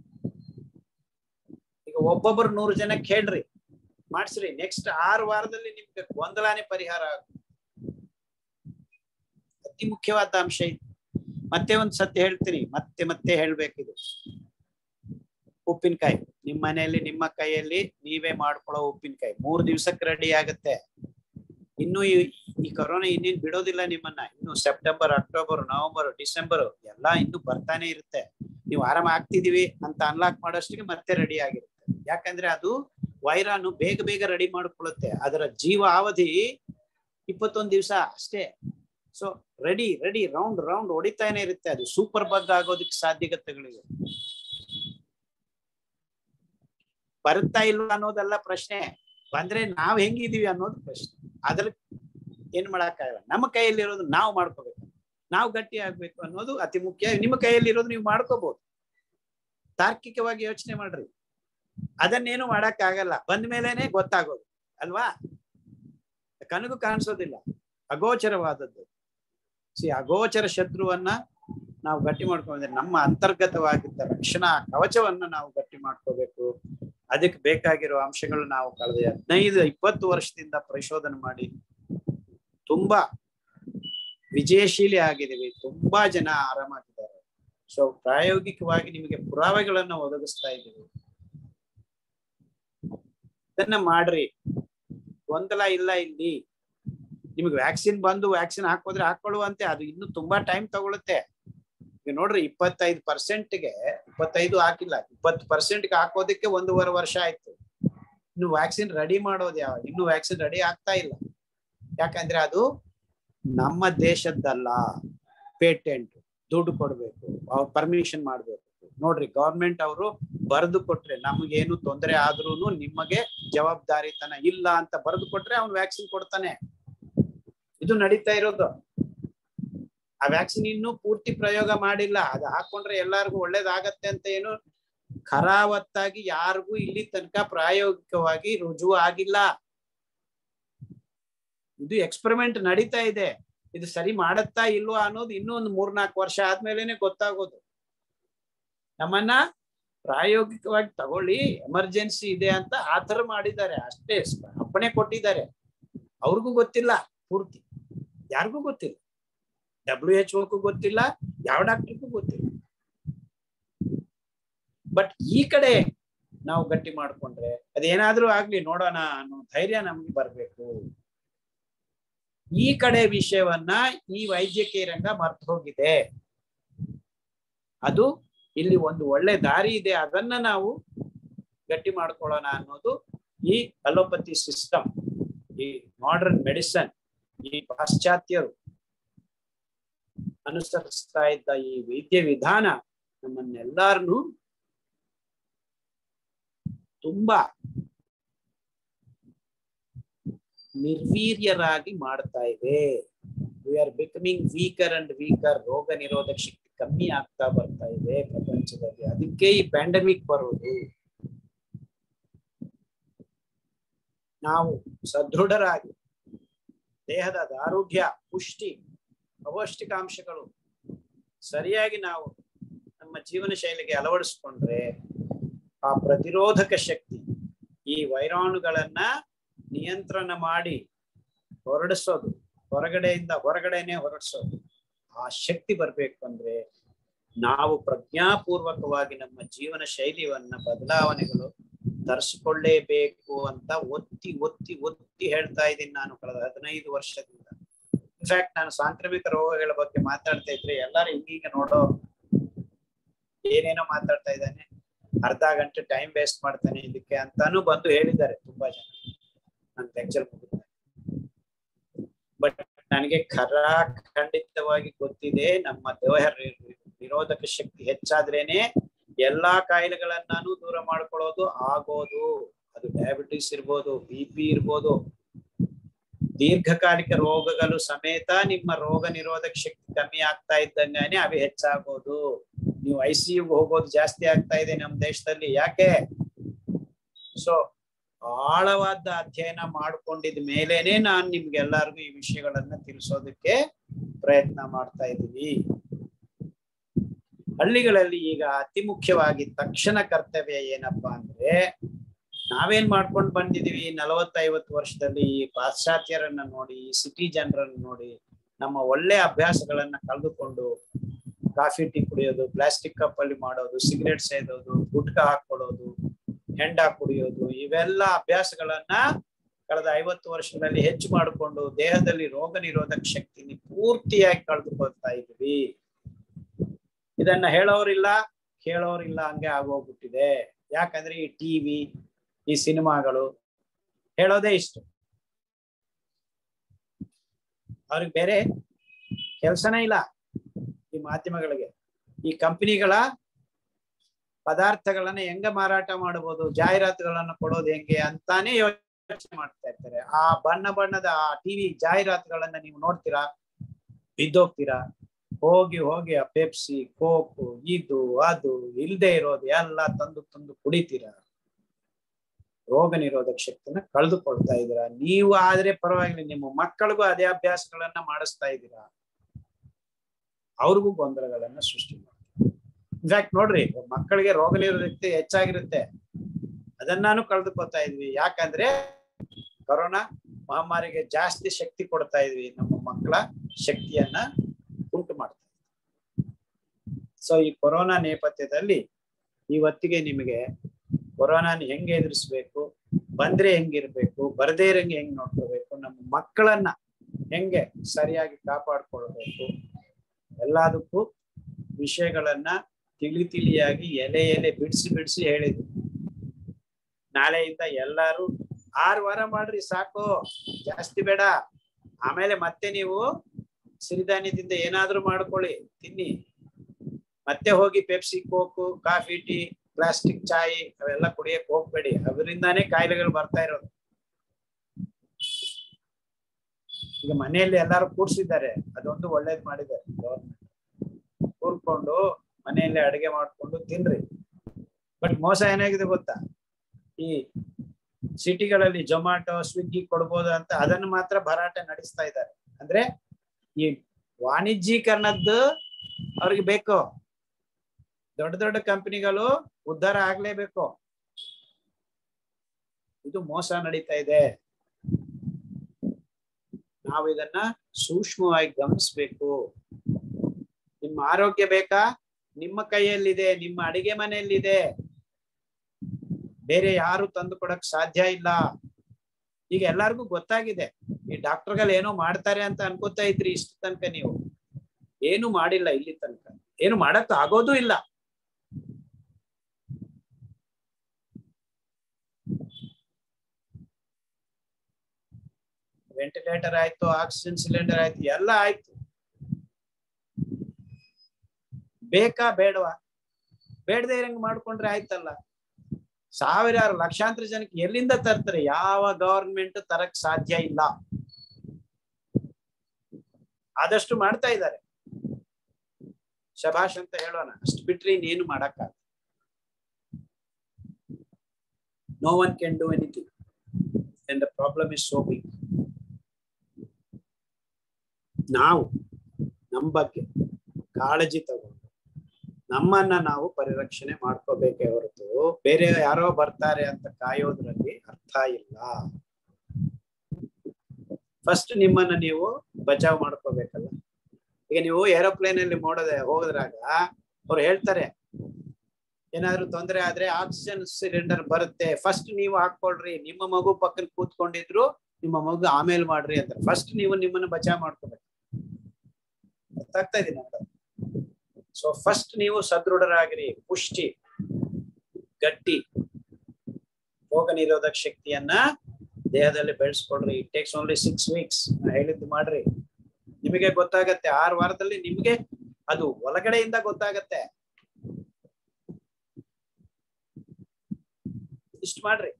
ಈಗ ಒಬ್ಬೊಬ್ರು ನೂರು ಜನಕ್ಕೆ ಹೇಳ್ರಿ ಮಾಡ್ಸ್ರಿ ನೆಕ್ಸ್ಟ್ ಆರು ವಾರದಲ್ಲಿ ನಿಮ್ಗೆ ಗೊಂದಲಾನೇ ಪರಿಹಾರ ಆಗುತ್ತೆ ಅತಿ ಮುಖ್ಯವಾದ ಅಂಶ ಇದು ಮತ್ತೆ ಒಂದ್ ಸತಿ ಹೇಳ್ತೀನಿ ಮತ್ತೆ ಮತ್ತೆ ಹೇಳ್ಬೇಕಿದು ಉಪ್ಪಿನಕಾಯಿ ನಿಮ್ ಮನೆಯಲ್ಲಿ ನಿಮ್ಮ ಕೈಯಲ್ಲಿ ನೀವೇ ಮಾಡ್ಕೊಳ್ಳೋ ಉಪ್ಪಿನಕಾಯಿ ಮೂರ್ ದಿವ್ಸಕ್ಕೆ ರೆಡಿ ಆಗತ್ತೆ ಇನ್ನು ಈ ಈ ಕೊರೋನಾ ಇನ್ನೇನ್ ಬಿಡೋದಿಲ್ಲ ನಿಮ್ಮನ್ನ ಇನ್ನು ಸೆಪ್ಟೆಂಬರ್ ಅಕ್ಟೋಬರ್ ನವೆಂಬರ್ ಡಿಸೆಂಬರ್ ಎಲ್ಲಾ ಇನ್ನು ಬರ್ತಾನೆ ಇರುತ್ತೆ ನೀವು ಆರಾಮ ಆಗ್ತಿದೀವಿ ಅಂತ ಅನ್ಲಾಕ್ ಮಾಡೋಷ್ಟಿಗೆ ಮತ್ತೆ ರೆಡಿ ಆಗಿರುತ್ತೆ ಯಾಕಂದ್ರೆ ಅದು ವೈರಾನು ಬೇಗ ಬೇಗ ರೆಡಿ ಮಾಡ್ಕೊಳ್ಳುತ್ತೆ ಅದರ ಜೀವ ಅವಧಿ ಇಪ್ಪತ್ತೊಂದು ದಿವಸ ಅಷ್ಟೇ so ready ready round round ಹೊಡಿತಾನೆ ಇರುತ್ತೆ ಅದು ಸೂಪರ್ ಬಗ್ ಆಗೋದಕ್ಕೆ ಸಾಧ್ಯತೆಗಳಿವೆ ಬರುತ್ತಾ ಇಲ್ವಾ ಅನ್ನೋದಲ್ಲ ಪ್ರಶ್ನೆ ಬಂದ್ರೆ ನಾವ್ ಹೆಂಗಿದೀವಿ ಅನ್ನೋದು ಪ್ರಶ್ನೆ ಅದ್ರ ಏನ್ ಮಾಡಕ್ಕಾಗಲ್ಲ ನಮ್ಮ ಕೈಯಲ್ಲಿರೋದು ನಾವು ಮಾಡ್ಕೋಬೇಕು ನಾವು ಗಟ್ಟಿ ಆಗ್ಬೇಕು ಅನ್ನೋದು ಅತಿ ಮುಖ್ಯ ನಿಮ್ಮ ಕೈಯಲ್ಲಿರೋದು ನೀವು ಮಾಡ್ಕೋಬಹುದು ತಾರ್ಕಿಕವಾಗಿ ಯೋಚನೆ ಮಾಡ್ರಿ ಅದನ್ನೇನು ಮಾಡಕ್ ಆಗಲ್ಲ ಬಂದ ಮೇಲೇನೆ ಗೊತ್ತಾಗೋದು ಅಲ್ವಾ ಕನಗು ಕಾಣಿಸೋದಿಲ್ಲ ಅಗೋಚರವಾದದ್ದು ಸಿ ಅಗೋಚರ ಶತ್ರುವನ್ನ ನಾವು ಗಟ್ಟಿ ಮಾಡ್ಕೊಂಡ್ರೆ ನಮ್ಮ ಅಂತರ್ಗತವಾಗಿದ್ದ ರಕ್ಷಣಾ ಕವಚವನ್ನ ನಾವು ಗಟ್ಟಿ ಮಾಡ್ಕೋಬೇಕು ಅದಕ್ಕೆ ಬೇಕಾಗಿರೋ ಅಂಶಗಳು ನಾವು ಕಳೆದ ಹದಿನೈದು ಇಪ್ಪತ್ತು ವರ್ಷದಿಂದ ಪರಿಶೋಧನೆ ಮಾಡಿ ತುಂಬಾ ವಿಜಯಶೀಲಿ ಆಗಿದ್ದೀವಿ ತುಂಬಾ ಜನ ಆರಾಮಾಗಿದ್ದಾರೆ ಸೊ ಪ್ರಾಯೋಗಿಕವಾಗಿ ನಿಮಗೆ ಪುರಾವೆಗಳನ್ನ ಒದಗಿಸ್ತಾ ಇದ್ದೀವಿ ಇದನ್ನ ಮಾಡ್ರಿ ಗೊಂದಲ ಇಲ್ಲ ಇಲ್ಲಿ ನಿಮ್ಗೆ ವ್ಯಾಕ್ಸಿನ್ ಬಂದು ವ್ಯಾಕ್ಸಿನ್ ಹಾಕೋದ್ರೆ ಹಾಕೊಳ್ಳುವಂತೆ ಅದು ಇನ್ನು ತುಂಬಾ ಟೈಮ್ ತಗೊಳುತ್ತೆ ಈಗ ನೋಡ್ರಿ ಇಪ್ಪತ್ತೈದು ಪರ್ಸೆಂಟ್ಗೆ ಇಪ್ಪತ್ತೈದು ಹಾಕಿಲ್ಲ ಇಪ್ಪತ್ತು ಪರ್ಸೆಂಟ್ಗೆ ಹಾಕೋದಕ್ಕೆ ಒಂದೂವರೆ ವರ್ಷ ಆಯ್ತು ಇನ್ನು ವ್ಯಾಕ್ಸಿನ್ ರೆಡಿ ಮಾಡೋದು ಯಾವ ಇನ್ನು ವ್ಯಾಕ್ಸಿನ್ ರೆಡಿ ಆಗ್ತಾ ಇಲ್ಲ ಯಾಕಂದ್ರೆ ಅದು ನಮ್ಮ ದೇಶದ್ದಲ್ಲ ಪೇಟೆಂಟ್ ದುಡ್ಡು ಕೊಡ್ಬೇಕು ಅವ್ರು ಪರ್ಮಿಷನ್ ಮಾಡ್ಬೇಕು ನೋಡ್ರಿ ಗೌರ್ಮೆಂಟ್ ಅವರು ಬರೆದು ಕೊಟ್ರೆ ನಮಗೇನು ತೊಂದರೆ ಆದ್ರೂನು ನಿಮಗೆ ಜವಾಬ್ದಾರಿತನ ಇಲ್ಲ ಅಂತ ಬರೆದು ಕೊಟ್ರೆ ಅವ್ನು ವ್ಯಾಕ್ಸಿನ್ ಕೊಡ್ತಾನೆ ಇದು ನಡೀತಾ ಇರೋದು ಆ ವ್ಯಾಕ್ಸಿನ್ ಇನ್ನೂ ಪೂರ್ತಿ ಪ್ರಯೋಗ ಮಾಡಿಲ್ಲ ಅದು ಹಾಕೊಂಡ್ರೆ ಎಲ್ಲಾರ್ಗು ಒಳ್ಳೇದಾಗತ್ತೆ ಅಂತ ಏನು ಖರಾವತ್ತಾಗಿ ಯಾರಿಗೂ ಇಲ್ಲಿ ತನಕ ಪ್ರಾಯೋಗಿಕವಾಗಿ ರುಜುವು ಆಗಿಲ್ಲ ಇದು ಎಕ್ಸ್ಪೆರಿಮೆಂಟ್ ನಡೀತಾ ಇದೆ ಇದು ಸರಿ ಮಾಡತ್ತಾ ಇಲ್ವಾ ಅನ್ನೋದು ಇನ್ನೂ ಒಂದು ಮೂರ್ನಾಲ್ಕು ವರ್ಷ ಆದ್ಮೇಲೆನೆ ಗೊತ್ತಾಗೋದು ನಮ್ಮನ್ನ ಪ್ರಾಯೋಗಿಕವಾಗಿ ತಗೊಳ್ಳಿ ಎಮರ್ಜೆನ್ಸಿ ಇದೆ ಅಂತ ಆತರ ಮಾಡಿದ್ದಾರೆ ಅಷ್ಟೇ ಅಪ್ಪಣೆ ಕೊಟ್ಟಿದ್ದಾರೆ ಅವ್ರಿಗೂ ಗೊತ್ತಿಲ್ಲ ಪೂರ್ತಿ ಯಾರಿಗೂ ಗೊತ್ತಿಲ್ಲ ಡಬ್ಲ್ಯೂ ಎಚ್ ಓಕ್ಕೂ ಗೊತ್ತಿಲ್ಲ ಯಾವ ಡಾಕ್ಟರ್ಗೂ ಗೊತ್ತಿಲ್ಲ ಬಟ್ ಈ ಕಡೆ ನಾವು ಗಟ್ಟಿ ಮಾಡ್ಕೊಂಡ್ರೆ ಅದೇನಾದ್ರೂ ಆಗ್ಲಿ ನೋಡೋಣ ಅನ್ನೋ ಧೈರ್ಯ ನಮ್ಗೆ ಬರ್ಬೇಕು ಈ ಕಡೆ ವಿಷಯವನ್ನ ಈ ವೈದ್ಯಕೀಯ ರಂಗ ಮರ್ತು ಹೋಗಿದೆ ಅದು ಇಲ್ಲಿ ಒಂದು ಒಳ್ಳೆ ದಾರಿ ಇದೆ ಅದನ್ನ ನಾವು ಗಟ್ಟಿ ಮಾಡ್ಕೊಳ್ಳೋಣ ಅನ್ನೋದು ಈ ಅಲೋಪತಿ ಸಿಸ್ಟಮ್ ಈ ಮಾಡರ್ನ್ ಮೆಡಿಸನ್ ಈ ಪಾಶ್ಚಾತ್ಯರು ಅನುಸರಿಸ್ತಾ ಇದ್ದ ಈ ವೈದ್ಯ ವಿಧಾನ ನಮ್ಮನ್ನೆಲ್ಲಾರನು ತುಂಬಾ ನಿರ್ವೀರ್ಯರಾಗಿ ಮಾಡ್ತಾ ಇದೆ we are becoming weaker and weaker ರೋಗ ನಿರೋಧಕ ಶಕ್ತಿ ಕಮ್ಮಿ ಆಗ್ತಾ ಬರ್ತಾ ಇದೆ ಪ್ರಪಂಚದಲ್ಲಿ ಅದಕ್ಕೆ ಈ ಪ್ಯಾಂಡಮಿಕ್ ಬರೋದು ನಾವು ಸದೃಢರಾಗಿ ದೇಹದ ಆರೋಗ್ಯ ಪುಷ್ಟಿ ಪೌಷ್ಟಿಕಾಂಶಗಳು ಸರಿಯಾಗಿ ನಾವು ನಮ್ಮ ಜೀವನ ಶೈಲಿಗೆ ಅಳವಡಿಸ್ಕೊಂಡ್ರೆ ಆ ಪ್ರತಿರೋಧಕ ಶಕ್ತಿ ಈ ವೈರಾಣುಗಳನ್ನ ನಿಯಂತ್ರಣ ಮಾಡಿ ಹೊರಡಿಸೋದು ಹೊರಗಡೆಯಿಂದ ಹೊರಗಡೆನೆ ಹೊರಡಿಸೋದು ಆ ಶಕ್ತಿ ಬರ್ಬೇಕು ಅಂದ್ರೆ ನಾವು ಪ್ರಜ್ಞಾಪೂರ್ವಕವಾಗಿ ನಮ್ಮ ಜೀವನ ಶೈಲಿಯನ್ನ ಬದಲಾವಣೆಗಳು ತರಿಸ್ಕೊಳ್ಳೇಬೇಕು ಅಂತ ಒತ್ತಿ ಒತ್ತಿ ಒತ್ತಿ ಹೇಳ್ತಾ ಇದ್ದೀನಿ ನಾನು ಕಳೆದ ಹದಿನೈದು ವರ್ಷದಿಂದ ಇನ್ಫ್ಯಾಕ್ಟ್ ನಾನು ಸಾಂಕ್ರಾಮಿಕ ರೋಗಗಳ ಬಗ್ಗೆ ಮಾತಾಡ್ತಾ ಇದ್ರೆ ಎಲ್ಲರೂ ಹಿಂಗೀಗ ನೋಡೋ ಏನೇನೋ ಮಾತಾಡ್ತಾ ಇದ್ದಾನೆ ಅರ್ಧ ಗಂಟೆ ಟೈಮ್ ವೇಸ್ಟ್ ಮಾಡ್ತಾನೆ ಇದಕ್ಕೆ ಅಂತಾನು ಬಂದು ಹೇಳಿದ್ದಾರೆ ತುಂಬಾ ಜನ ನನ್ನ ಲೆಕ್ಚರ್ ಮುಗಿದ ಬಟ್ ನನಗೆ ಖರ ಖಂಡಿತವಾಗಿ ಗೊತ್ತಿದೆ ನಮ್ಮ ದೇಹ ನಿರೋಧಕ ಶಕ್ತಿ ಹೆಚ್ಚಾದ್ರೇನೆ ಎಲ್ಲಾ ಕಾಯಿಲೆಗಳನ್ನಾನು ದೂರ ಮಾಡ್ಕೊಳ್ಳೋದು ಆಗೋದು ಅದು ಡಯಾಬಿಟಿಸ್ ಇರ್ಬೋದು ಬಿ ಪಿ ಇರ್ಬೋದು ದೀರ್ಘಕಾಲಿಕ ರೋಗಗಳು ಸಮೇತ ನಿಮ್ಮ ರೋಗ ನಿರೋಧಕ ಶಕ್ತಿ ಕಮ್ಮಿ ಆಗ್ತಾ ಇದ್ದಂಗಾನೆ ಅವು ಹೆಚ್ಚಾಗೋದು ನೀವು ಐ ಸಿ ಯು ಹೋಗೋದು ಜಾಸ್ತಿ ಆಗ್ತಾ ಇದೆ ನಮ್ಮ ದೇಶದಲ್ಲಿ ಯಾಕೆ ಸೊ ಆಳವಾದ ಅಧ್ಯಯನ ಮಾಡ್ಕೊಂಡಿದ ಮೇಲೇನೆ ನಾನ್ ನಿಮ್ಗೆಲ್ಲರಿಗೂ ಈ ವಿಷಯಗಳನ್ನ ತಿಳಿಸೋದಕ್ಕೆ ಪ್ರಯತ್ನ ಮಾಡ್ತಾ ಇದ್ದೀವಿ ಹಳ್ಳಿಗಳಲ್ಲಿ ಈಗ ಅತಿ ಮುಖ್ಯವಾಗಿ ತಕ್ಷಣ ಕರ್ತವ್ಯ ಏನಪ್ಪಾ ಅಂದ್ರೆ ನಾವೇನ್ ಮಾಡ್ಕೊಂಡು ಬಂದಿದೀವಿ ನಲವತ್ತೈವತ್ತು ವರ್ಷದಲ್ಲಿ ಈ ಪಾಶ್ಚಾತ್ಯರನ್ನ ನೋಡಿ ಸಿಟಿ ಜನರನ್ನ ನೋಡಿ ನಮ್ಮ ಒಳ್ಳೆ ಅಭ್ಯಾಸಗಳನ್ನ ಕಳೆದುಕೊಂಡು ಕಾಫಿ ಟೀ ಕುಡಿಯೋದು ಪ್ಲಾಸ್ಟಿಕ್ ಕಪ್ ಅಲ್ಲಿ ಮಾಡೋದು ಸಿಗರೇಟ್ ಸೇದೋದು ಗುಟ್ಕಾ ಹಾಕೊಳ್ಳೋದು ಹೆಂಡ ಕುಡಿಯೋದು ಇವೆಲ್ಲ ಅಭ್ಯಾಸಗಳನ್ನ ಕಳೆದ ಐವತ್ತು ವರ್ಷಗಳಲ್ಲಿ ಹೆಚ್ಚು ಮಾಡಿಕೊಂಡು ದೇಹದಲ್ಲಿ ರೋಗ ನಿರೋಧಕ ಶಕ್ತಿನಿ ಪೂರ್ತಿಯಾಗಿ ಕಳೆದುಕೊಳ್ತಾ ಇದ್ವಿ ಇದನ್ನ ಹೇಳೋರಿಲ್ಲ ಕೇಳೋರಿಲ್ಲ ಹಂಗೆ ಆಗೋಗ್ಬಿಟ್ಟಿದೆ ಯಾಕಂದ್ರೆ ಈ ಟಿವಿ ಈ ಸಿನಿಮಾಗಳು ಹೇಳೋದೇ ಇಷ್ಟು ಅವ್ರಿಗೆ ಬೇರೆ ಕೆಲ್ಸನೇ ಇಲ್ಲ ಈ ಮಾಧ್ಯಮಗಳಿಗೆ ಈ ಕಂಪನಿಗಳ ಪದಾರ್ಥಗಳನ್ನ ಹೆಂಗ ಮಾರಾಟ ಮಾಡಬಹುದು ಜಾಹೀರಾತುಗಳನ್ನ ಕೊಡೋದು ಹೆಂಗೆ ಅಂತಾನೆ ಯೋಚನೆ ಮಾಡ್ತಾ ಇರ್ತಾರೆ ಆ ಬಣ್ಣ ಬಣ್ಣದ ಆ ಟಿವಿ ಜಾಹೀರಾತುಗಳನ್ನ ನೀವು ನೋಡ್ತೀರಾ ಬಿದ್ದೋಗ್ತೀರಾ ಹೋಗಿ ಹೋಗಿ ಆ ಪೆಪ್ಸಿ ಕೋಕು ಇದು ಅದು ಇಲ್ದೇ ಇರೋದು ಎಲ್ಲ ತಂದು ತಂದು ಕುಡಿತೀರಾ ರೋಗ ನಿರೋಧಕ ಶಕ್ತಿನ ಕಳೆದುಕೊಳ್ತಾ ಇದ್ದೀರಾ ನೀವು ಆದ್ರೆ ಪರವಾಗಿಲ್ಲ ನಿಮ್ಮ ಮಕ್ಕಳಿಗೂ ಅದೇ ಅಭ್ಯಾಸಗಳನ್ನ ಮಾಡಿಸ್ತಾ ಇದ್ದೀರಾ ಅವ್ರಿಗೂ ಗೊಂದಲಗಳನ್ನ ಸೃಷ್ಟಿ ಮಾಡ್ತಾರೆ ಇನ್ಫ್ಯಾಕ್ಟ್ ನೋಡ್ರಿ ಮಕ್ಕಳಿಗೆ ರೋಗ ನಿರೋಧಕತೆ ಹೆಚ್ಚಾಗಿರುತ್ತೆ ಅದನ್ನಾನು ಕಳೆದುಕೊತಾ ಇದ್ವಿ ಯಾಕಂದ್ರೆ ಕೊರೋನಾ ಮಹಾಮಾರಿಗೆ ಜಾಸ್ತಿ ಶಕ್ತಿ ಕೊಡ್ತಾ ಇದ್ವಿ ನಮ್ಮ ಮಕ್ಕಳ ಶಕ್ತಿಯನ್ನ ಉಂಟು ಮಾಡ್ತಾ ಸೊ ಈ ಕೊರೋನಾ ನೇಪಥ್ಯದಲ್ಲಿ ಇವತ್ತಿಗೆ ನಿಮಗೆ ಕೊರೋನಾನ ಹೆಂಗೆ ಎದುರಿಸ್ಬೇಕು ಬಂದ್ರೆ ಹೆಂಗಿರ್ಬೇಕು ಬರ್ದೇ ಇರಂಗೆ ಹೆಂಗ್ ನೋಡ್ಕೋಬೇಕು ನಮ್ಮ ಮಕ್ಕಳನ್ನ ಹೆಂಗೆ ಸರಿಯಾಗಿ ಕಾಪಾಡ್ಕೊಳ್ಬೇಕು ಎಲ್ಲದಕ್ಕೂ ವಿಷಯಗಳನ್ನ ತಿಳಿ ತಿಳಿಯಾಗಿ ಎಲೆ ಎಲೆ ಬಿಡಿಸಿ ಬಿಡಿಸಿ ಹೇಳಿದ್ರು ನಾಳೆಯಿಂದ ಎಲ್ಲಾರು ಆರು ವಾರ ಮಾಡ್ರಿ ಸಾಕು ಜಾಸ್ತಿ ಬೇಡ ಆಮೇಲೆ ಮತ್ತೆ ನೀವು ಸಿರಿಧಾನ್ಯದಿಂದ ಏನಾದ್ರೂ ಮಾಡ್ಕೊಳ್ಳಿ ತಿನ್ನಿ ಮತ್ತೆ ಹೋಗಿ Pepsi coke coffee tea plastic ಚಾಯ್ ಅವೆಲ್ಲ ಕುಡಿಯಕ್ ಹೋಗ್ಬೇಡಿ ಅದರಿಂದಾನೇ ಕಾಯಿಲೆಗಳು ಬರ್ತಾ ಇರೋದು ಈಗ ಮನೆಯಲ್ಲಿ ಎಲ್ಲಾರು ಕೂಡ್ಸಿದ್ದಾರೆ ಅದೊಂದು ಒಳ್ಳೇದ್ ಮಾಡಿದ್ದಾರೆ ಗೌರ್ಮೆಂಟ್ ಕೂರ್ಕೊಂಡು ಮನೆಯಲ್ಲಿ ಅಡಿಗೆ ಮಾಡ್ಕೊಂಡು ತಿನ್ರಿ ಬಟ್ ಮೋಸ ಏನಾಗಿದೆ ಗೊತ್ತಾ ಈ ಸಿಟಿಗಳಲ್ಲಿ ಜೊಮ್ಯಾಟೊ ಸ್ವಿಗ್ಗಿ ಕೊಡ್ಬೋದು ಅಂತ ಅದನ್ನು ಮಾತ್ರ ಭರಾಟೆ ನಡೆಸ್ತಾ ಇದ್ದಾರೆ ಅಂದ್ರೆ ಈ ವಾಣಿಜ್ಯೀಕರಣದ್ದು ಅವ್ರಿಗೆ ಬೇಕು ದೊಡ್ಡ ದೊಡ್ಡ ಕಂಪನಿಗಳು ಉದ್ಧಾರ ಆಗ್ಲೇಬೇಕು ಇದು ಮೋಸ ನಡೀತಾ ಇದೆ ನಾವು ಇದನ್ನ ಸೂಕ್ಷ್ಮವಾಗಿ ಗಮನಿಸ್ಬೇಕು ನಿಮ್ಮ ಆರೋಗ್ಯ ಬೇಕಾ ನಿಮ್ಮ ಕೈಯಲ್ಲಿದೆ ನಿಮ್ಮ ಅಡಿಗೆ ಮನೆಯಲ್ಲಿದೆ ಬೇರೆ ಯಾರು ತಂದು ಕೊಡಕ್ ಸಾಧ್ಯ ಇಲ್ಲ ಈಗ ಎಲ್ಲಾರ್ಗು ಗೊತ್ತಾಗಿದೆ ಈ ಡಾಕ್ಟರ್ಗಳು ಏನೋ ಮಾಡ್ತಾರೆ ಅಂತ ಅನ್ಕೋತಾ ಇದ್ರಿ ಇಷ್ಟ ತನಕ ನೀವು ಏನು ಮಾಡಿಲ್ಲ ಇಲ್ಲಿ ತನಕ ಏನು ಮಾಡಕ್ ಆಗೋದು ಇಲ್ಲ ವೆಂಟಿಲೇಟರ್ ಆಯ್ತು ಆಕ್ಸಿಜನ್ ಸಿಲಿಂಡರ್ ಆಯ್ತು ಎಲ್ಲ ಆಯ್ತು ಬೇಕಾ ಬೇಡವಾ ಬೇಡದೆ ಇರಂಗ್ ಮಾಡ್ಕೊಂಡ್ರೆ ಆಯ್ತಲ್ಲ ಸಾವಿರಾರು ಲಕ್ಷಾಂತರ ಜನಕ್ಕೆ ಎಲ್ಲಿಂದ ತರ್ತಾರೆ ಯಾವ ಗವರ್ಮೆಂಟ್ ತರಕ್ ಸಾಧ್ಯ ಇಲ್ಲ ಆದಷ್ಟು ಮಾಡ್ತಾ ಇದ್ದಾರೆ ಶಭಾಷ್ ಅಂತ ಹೇಳೋಣ ಅಷ್ಟು ಬಿಟ್ರೆ ಇನ್ನೇನು ಮಾಡಕ್ಕ no one can do anything and the problem is so big ನಾವು ನಮ್ಮ ಬಗ್ಗೆ ಕಾಳಜಿ ತಗೊಂಡು ನಮ್ಮನ್ನ ನಾವು ಪರಿರಕ್ಷಣೆ ಮಾಡ್ಕೋಬೇಕೇ ಹೊರತು ಬೇರೆ ಯಾರೋ ಬರ್ತಾರೆ ಅಂತ ಕಾಯೋದ್ರಲ್ಲಿ ಅರ್ಥ ಇಲ್ಲ ಫಸ್ಟ್ ನಿಮ್ಮನ್ನ ನೀವು ಬಚಾವ್ ಮಾಡ್ಕೋಬೇಕಲ್ಲ ಈಗ ನೀವು ಏರೋಪ್ಲೇನ್ ಅಲ್ಲಿ ಮೋಡದೆ ಹೋಗದ್ರಾಗ ಅವ್ರು ಹೇಳ್ತಾರೆ ಏನಾದ್ರು ತೊಂದರೆ ಆದ್ರೆ ಆಕ್ಸಿಜನ್ ಸಿಲಿಂಡರ್ ಬರುತ್ತೆ ಫಸ್ಟ್ ನೀವು ಹಾಕೊಳ್ರಿ ನಿಮ್ಮ ಮಗು ಪಕ್ಕದಲ್ಲಿ ಕೂತ್ಕೊಂಡಿದ್ರು ನಿಮ್ಮ ಮಗು ಆಮೇಲೆ ಮಾಡ್ರಿ ಅಂತ ಫಸ್ಟ್ ನೀವು ನಿಮ್ಮನ್ನ ಬಚಾವ್ ಮಾಡ್ಕೋಬೇಕು ಅರ್ಥ ಆಗ್ತಾ ಇದೆ ನಮ್ಗೆ ಸೊ ಫಸ್ಟ್ ನೀವು ಸದೃಢರಾಗಿರಿ ಪುಷ್ಟಿ ಗಟ್ಟಿ ರೋಗ ನಿರೋಧಕ ಶಕ್ತಿಯನ್ನ ದೇಹದಲ್ಲಿ ಬೆಳೆಸ್ಕೊಡ್ರಿ it takes only six weeks ಹೇಳಿದ್ದು ಮಾಡ್ರಿ ನಿಮಗೆ ಗೊತ್ತಾಗತ್ತೆ ಆರು ವಾರದಲ್ಲಿ ನಿಮ್ಗೆ ಅದು ಒಳಗಡೆಯಿಂದ ಗೊತ್ತಾಗತ್ತೆ ಇಷ್ಟ ಮಾಡ್ರಿ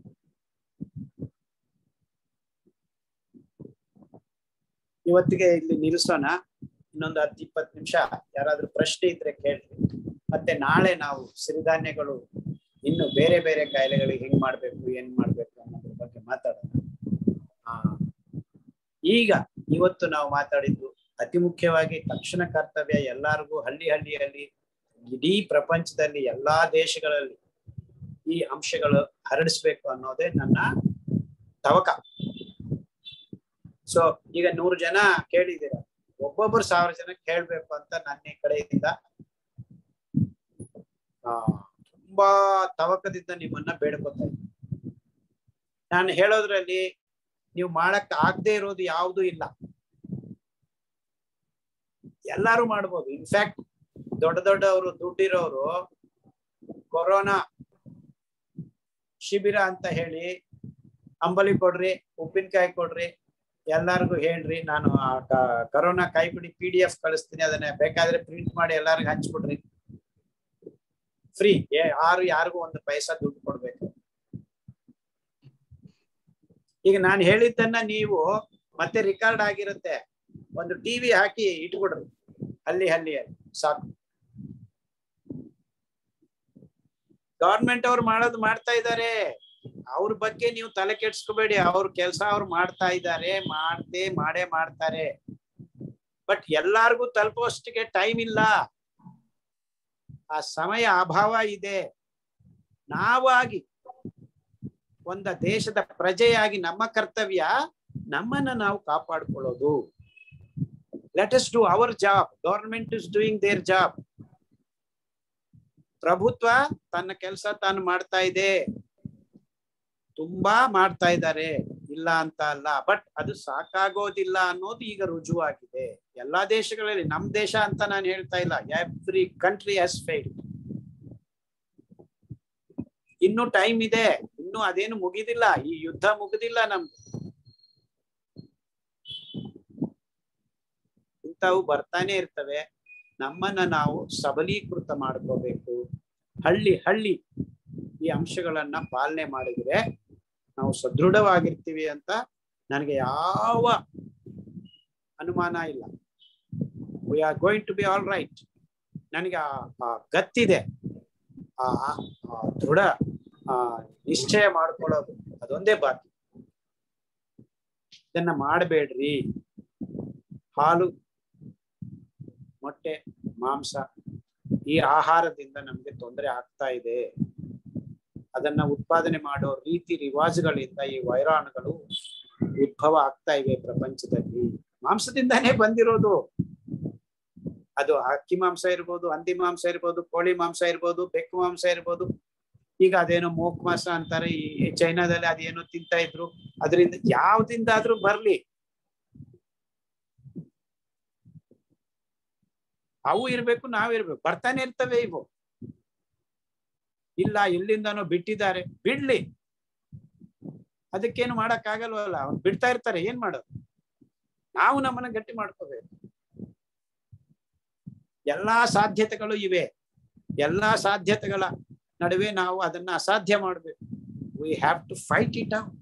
ಇವತ್ತಿಗೆ ಇಲ್ಲಿ ನಿಲ್ಸೋಣ ಇನ್ನೊಂದು ಹತ್ತು ಇಪ್ಪತ್ತು ನಿಮಿಷ ಯಾರಾದ್ರೂ ಪ್ರಶ್ನೆ ಇದ್ರೆ ಕೇಳ್ರಿ ಮತ್ತೆ ನಾಳೆ ನಾವು ಸಿರಿಧಾನ್ಯಗಳು ಇನ್ನು ಬೇರೆ ಬೇರೆ ಕಾಯಿಲೆಗಳಿಗೆ ಹೆಂಗ್ ಮಾಡ್ಬೇಕು ಏನ್ ಮಾಡ್ಬೇಕು ಅನ್ನೋದ್ರ ಬಗ್ಗೆ ಮಾತಾಡೋಣ ಆ ಈಗ ಇವತ್ತು ನಾವು ಮಾತಾಡಿದ್ದು ಅತಿ ಮುಖ್ಯವಾಗಿ ತಕ್ಷಣ ಕರ್ತವ್ಯ ಎಲ್ಲಾರ್ಗೂ ಹಳ್ಳಿ ಹಳ್ಳಿಯಲ್ಲಿ ಇಡೀ ಪ್ರಪಂಚದಲ್ಲಿ ಎಲ್ಲಾ ದೇಶಗಳಲ್ಲಿ ಈ ಅಂಶಗಳು ಹರಡಿಸ್ಬೇಕು ಅನ್ನೋದೇ ನನ್ನ ತವಕ ಸೊ ಈಗ ನೂರು ಜನ ಕೇಳಿದ್ದೀರ ಒಬ್ಬೊಬ್ಬರು ಸಾವಿರ ಜನ ಕೇಳ್ಬೇಕು ಅಂತ ನನ್ನ ಕಡೆಯಿಂದ ಆ ತುಂಬಾ ತವಕದಿಂದ ನಿಮ್ಮನ್ನ ಬೇಡ್ಕೊತಾ ಇದ್ದೀನಿ ನಾನು ಹೇಳೋದ್ರಲ್ಲಿ ನೀವು ಮಾಡಕ್ ಆಗದೆ ಇರೋದು ಯಾವುದು ಇಲ್ಲ ಎಲ್ಲಾರು ಮಾಡ್ಬೋದು ಇನ್ಫ್ಯಾಕ್ಟ್ ದೊಡ್ಡ ದೊಡ್ಡವರು ದುಡ್ಡಿರೋರು ಕೊರೋನಾ ಶಿಬಿರ ಅಂತ ಹೇಳಿ ಅಂಬಲಿ ಕೊಡ್ರಿ ಉಪ್ಪಿನಕಾಯಿ ಕೊಡ್ರಿ ಎಲ್ಲಾರ್ಗು ಹೇಳ್ರಿ ನಾನು ಆ ಕ- ಕರೋನಾ ಕೈಪಿಡಿ ಪಿ ಡಿ ಎಫ್ ಕಳಿಸ್ತೀನಿ ಅದನ್ನ ಬೇಕಾದ್ರೆ ಪ್ರಿಂಟ್ ಮಾಡಿ ಎಲ್ಲಾರ್ಗು ಹಂಚ್ಬಿಡ್ರಿ ಫ್ರೀ ಯಾರು ಯಾರಿಗೂ ಒಂದು ಪೈಸಾ ದುಡ್ಡು ಕೊಡ್ಬೇಕು ಈಗ ನಾನು ಹೇಳಿದ್ದನ್ನ ನೀವು ಮತ್ತೆ ರಿಕಾರ್ಡ್ ಆಗಿರುತ್ತೆ ಒಂದು ಟಿವಿ ಹಾಕಿ ಇಟ್ಬಿಡ್ರಿ ಹಳ್ಳಿ ಹಳ್ಳಿಯಲ್ಲಿ ಸಾಕು ಗವರ್ಮೆಂಟ್ ಅವ್ರು ಮಾಡೋದು ಮಾಡ್ತಾ ಇದ್ದಾರೆ ಅವ್ರ ಬಗ್ಗೆ ನೀವು ತಲೆ ಕೆಡ್ಸ್ಕೋಬೇಡಿ ಅವ್ರ ಕೆಲಸ ಅವ್ರು ಮಾಡ್ತಾ ಇದ್ದಾರೆ ಮಾಡ್ತೆ ಮಾಡೇ ಮಾಡ್ತಾರೆ ಬಟ್ ಎಲ್ಲಾರ್ಗೂ ತಲುಪೋಷ್ಟಿಗೆ ಟೈಮ್ ಇಲ್ಲ ಆ ಸಮಯ ಅಭಾವ ಇದೆ ನಾವಾಗಿ ಒಂದ ದೇಶದ ಪ್ರಜೆಯಾಗಿ ನಮ್ಮ ಕರ್ತವ್ಯ ನಮ್ಮನ್ನ ನಾವು ಕಾಪಾಡ್ಕೊಳ್ಳೋದು let us do our job government is doing their job ಪ್ರಭುತ್ವ ತನ್ನ ಕೆಲಸ ತಾನು ಮಾಡ್ತಾ ಇದೆ ತುಂಬಾ ಮಾಡ್ತಾ ಇದ್ದಾರೆ ಇಲ್ಲ ಅಂತ ಅಲ್ಲ ಬಟ್ ಅದು ಸಾಕಾಗೋದಿಲ್ಲ ಅನ್ನೋದು ಈಗ ರುಜುವಾಗಿದೆ ಎಲ್ಲಾ ದೇಶಗಳಲ್ಲಿ ನಮ್ ದೇಶ ಅಂತ ನಾನು ಹೇಳ್ತಾ ಇಲ್ಲ ಎವ್ರಿ ಕಂಟ್ರಿ ಹ್ಯಾಸ್ ಫೈಲ್ ಇನ್ನು ಟೈಮ್ ಇದೆ ಇನ್ನು ಅದೇನು ಮುಗಿದಿಲ್ಲ ಈ ಯುದ್ಧ ಮುಗಿದಿಲ್ಲ ನಮ್ದು ಇಂಥವು ಬರ್ತಾನೆ ಇರ್ತವೆ ನಮ್ಮನ್ನ ನಾವು ಸಬಲೀಕೃತ ಮಾಡ್ಕೋಬೇಕು ಹಳ್ಳಿ ಹಳ್ಳಿ ಈ ಅಂಶಗಳನ್ನ ಪಾಲನೆ ಮಾಡಿದ್ರೆ ನಾವು ಸದೃಢವಾಗಿರ್ತೀವಿ ಅಂತ ನನಗೆ ಯಾವ ಅನುಮಾನ ಇಲ್ಲ we are going to be all right ನನಗೆ ಆ ಆ ಗತ್ತಿದೆ ಆ ಆ- ಆ ದೃಢ ಆ ನಿಶ್ಚಯ ಮಾಡ್ಕೊಳ್ಳೋದು ಅದೊಂದೇ ಬಾಕಿ ಇದನ್ನ ಮಾಡಬೇಡ್ರಿ ಹಾಲು ಮೊಟ್ಟೆ ಮಾಂಸ ಈ ಆಹಾರದಿಂದ ನಮ್ಗೆ ತೊಂದರೆ ಆಗ್ತಾ ಇದೆ ಅದನ್ನ ಉತ್ಪಾದನೆ ಮಾಡೋ ರೀತಿ ರಿವಾಜುಗಳಿಂದ ಈ ವೈರಾಣುಗಳು ಉದ್ಭವ ಆಗ್ತಾ ಇವೆ ಪ್ರಪಂಚದಲ್ಲಿ ಮಾಂಸದಿಂದಾನೇ ಬಂದಿರೋದು ಅದು ಅಕ್ಕಿ ಮಾಂಸ ಇರ್ಬೋದು ಹಂದಿ ಮಾಂಸ ಇರ್ಬೋದು ಕೋಳಿ ಮಾಂಸ ಇರ್ಬೋದು ಬೆಕ್ಕು ಮಾಂಸ ಇರ್ಬೋದು ಈಗ ಅದೇನೋ ಮೋಕ್ ಮಾಂಸ ಅಂತಾರೆ ಈ ಚೈನಾದಲ್ಲಿ ಅದೇನೋ ತಿಂತಾ ಇದ್ರು ಅದರಿಂದ ಯಾವ್ದಿಂದಾದ್ರೂ ಬರ್ಲಿ ಅವು ಇರ್ಬೇಕು ನಾವಿರ್ಬೇಕು ಬರ್ತಾನೆ ಇರ್ತವೆ ಇವು ಇಲ್ಲ ಎಲ್ಲಿಂದನೋ ಬಿಟ್ಟಿದ್ದಾರೆ ಬಿಡ್ಲಿ ಅದಕ್ಕೇನು ಮಾಡಕ್ ಆಗಲ್ವಲ್ಲ ಅವ್ರು ಬಿಡ್ತಾ ಇರ್ತಾರೆ ಏನ್ ಮಾಡೋದು ನಾವು ನಮ್ಮನ್ನ ಗಟ್ಟಿ ಮಾಡ್ಕೋಬೇಕು ಎಲ್ಲಾ ಸಾಧ್ಯತೆಗಳು ಇವೆ ಎಲ್ಲಾ ಸಾಧ್ಯತೆಗಳ ನಡುವೆ ನಾವು ಅದನ್ನ ಅಸಾಧ್ಯ ಮಾಡ್ಬೇಕು we have to fight it out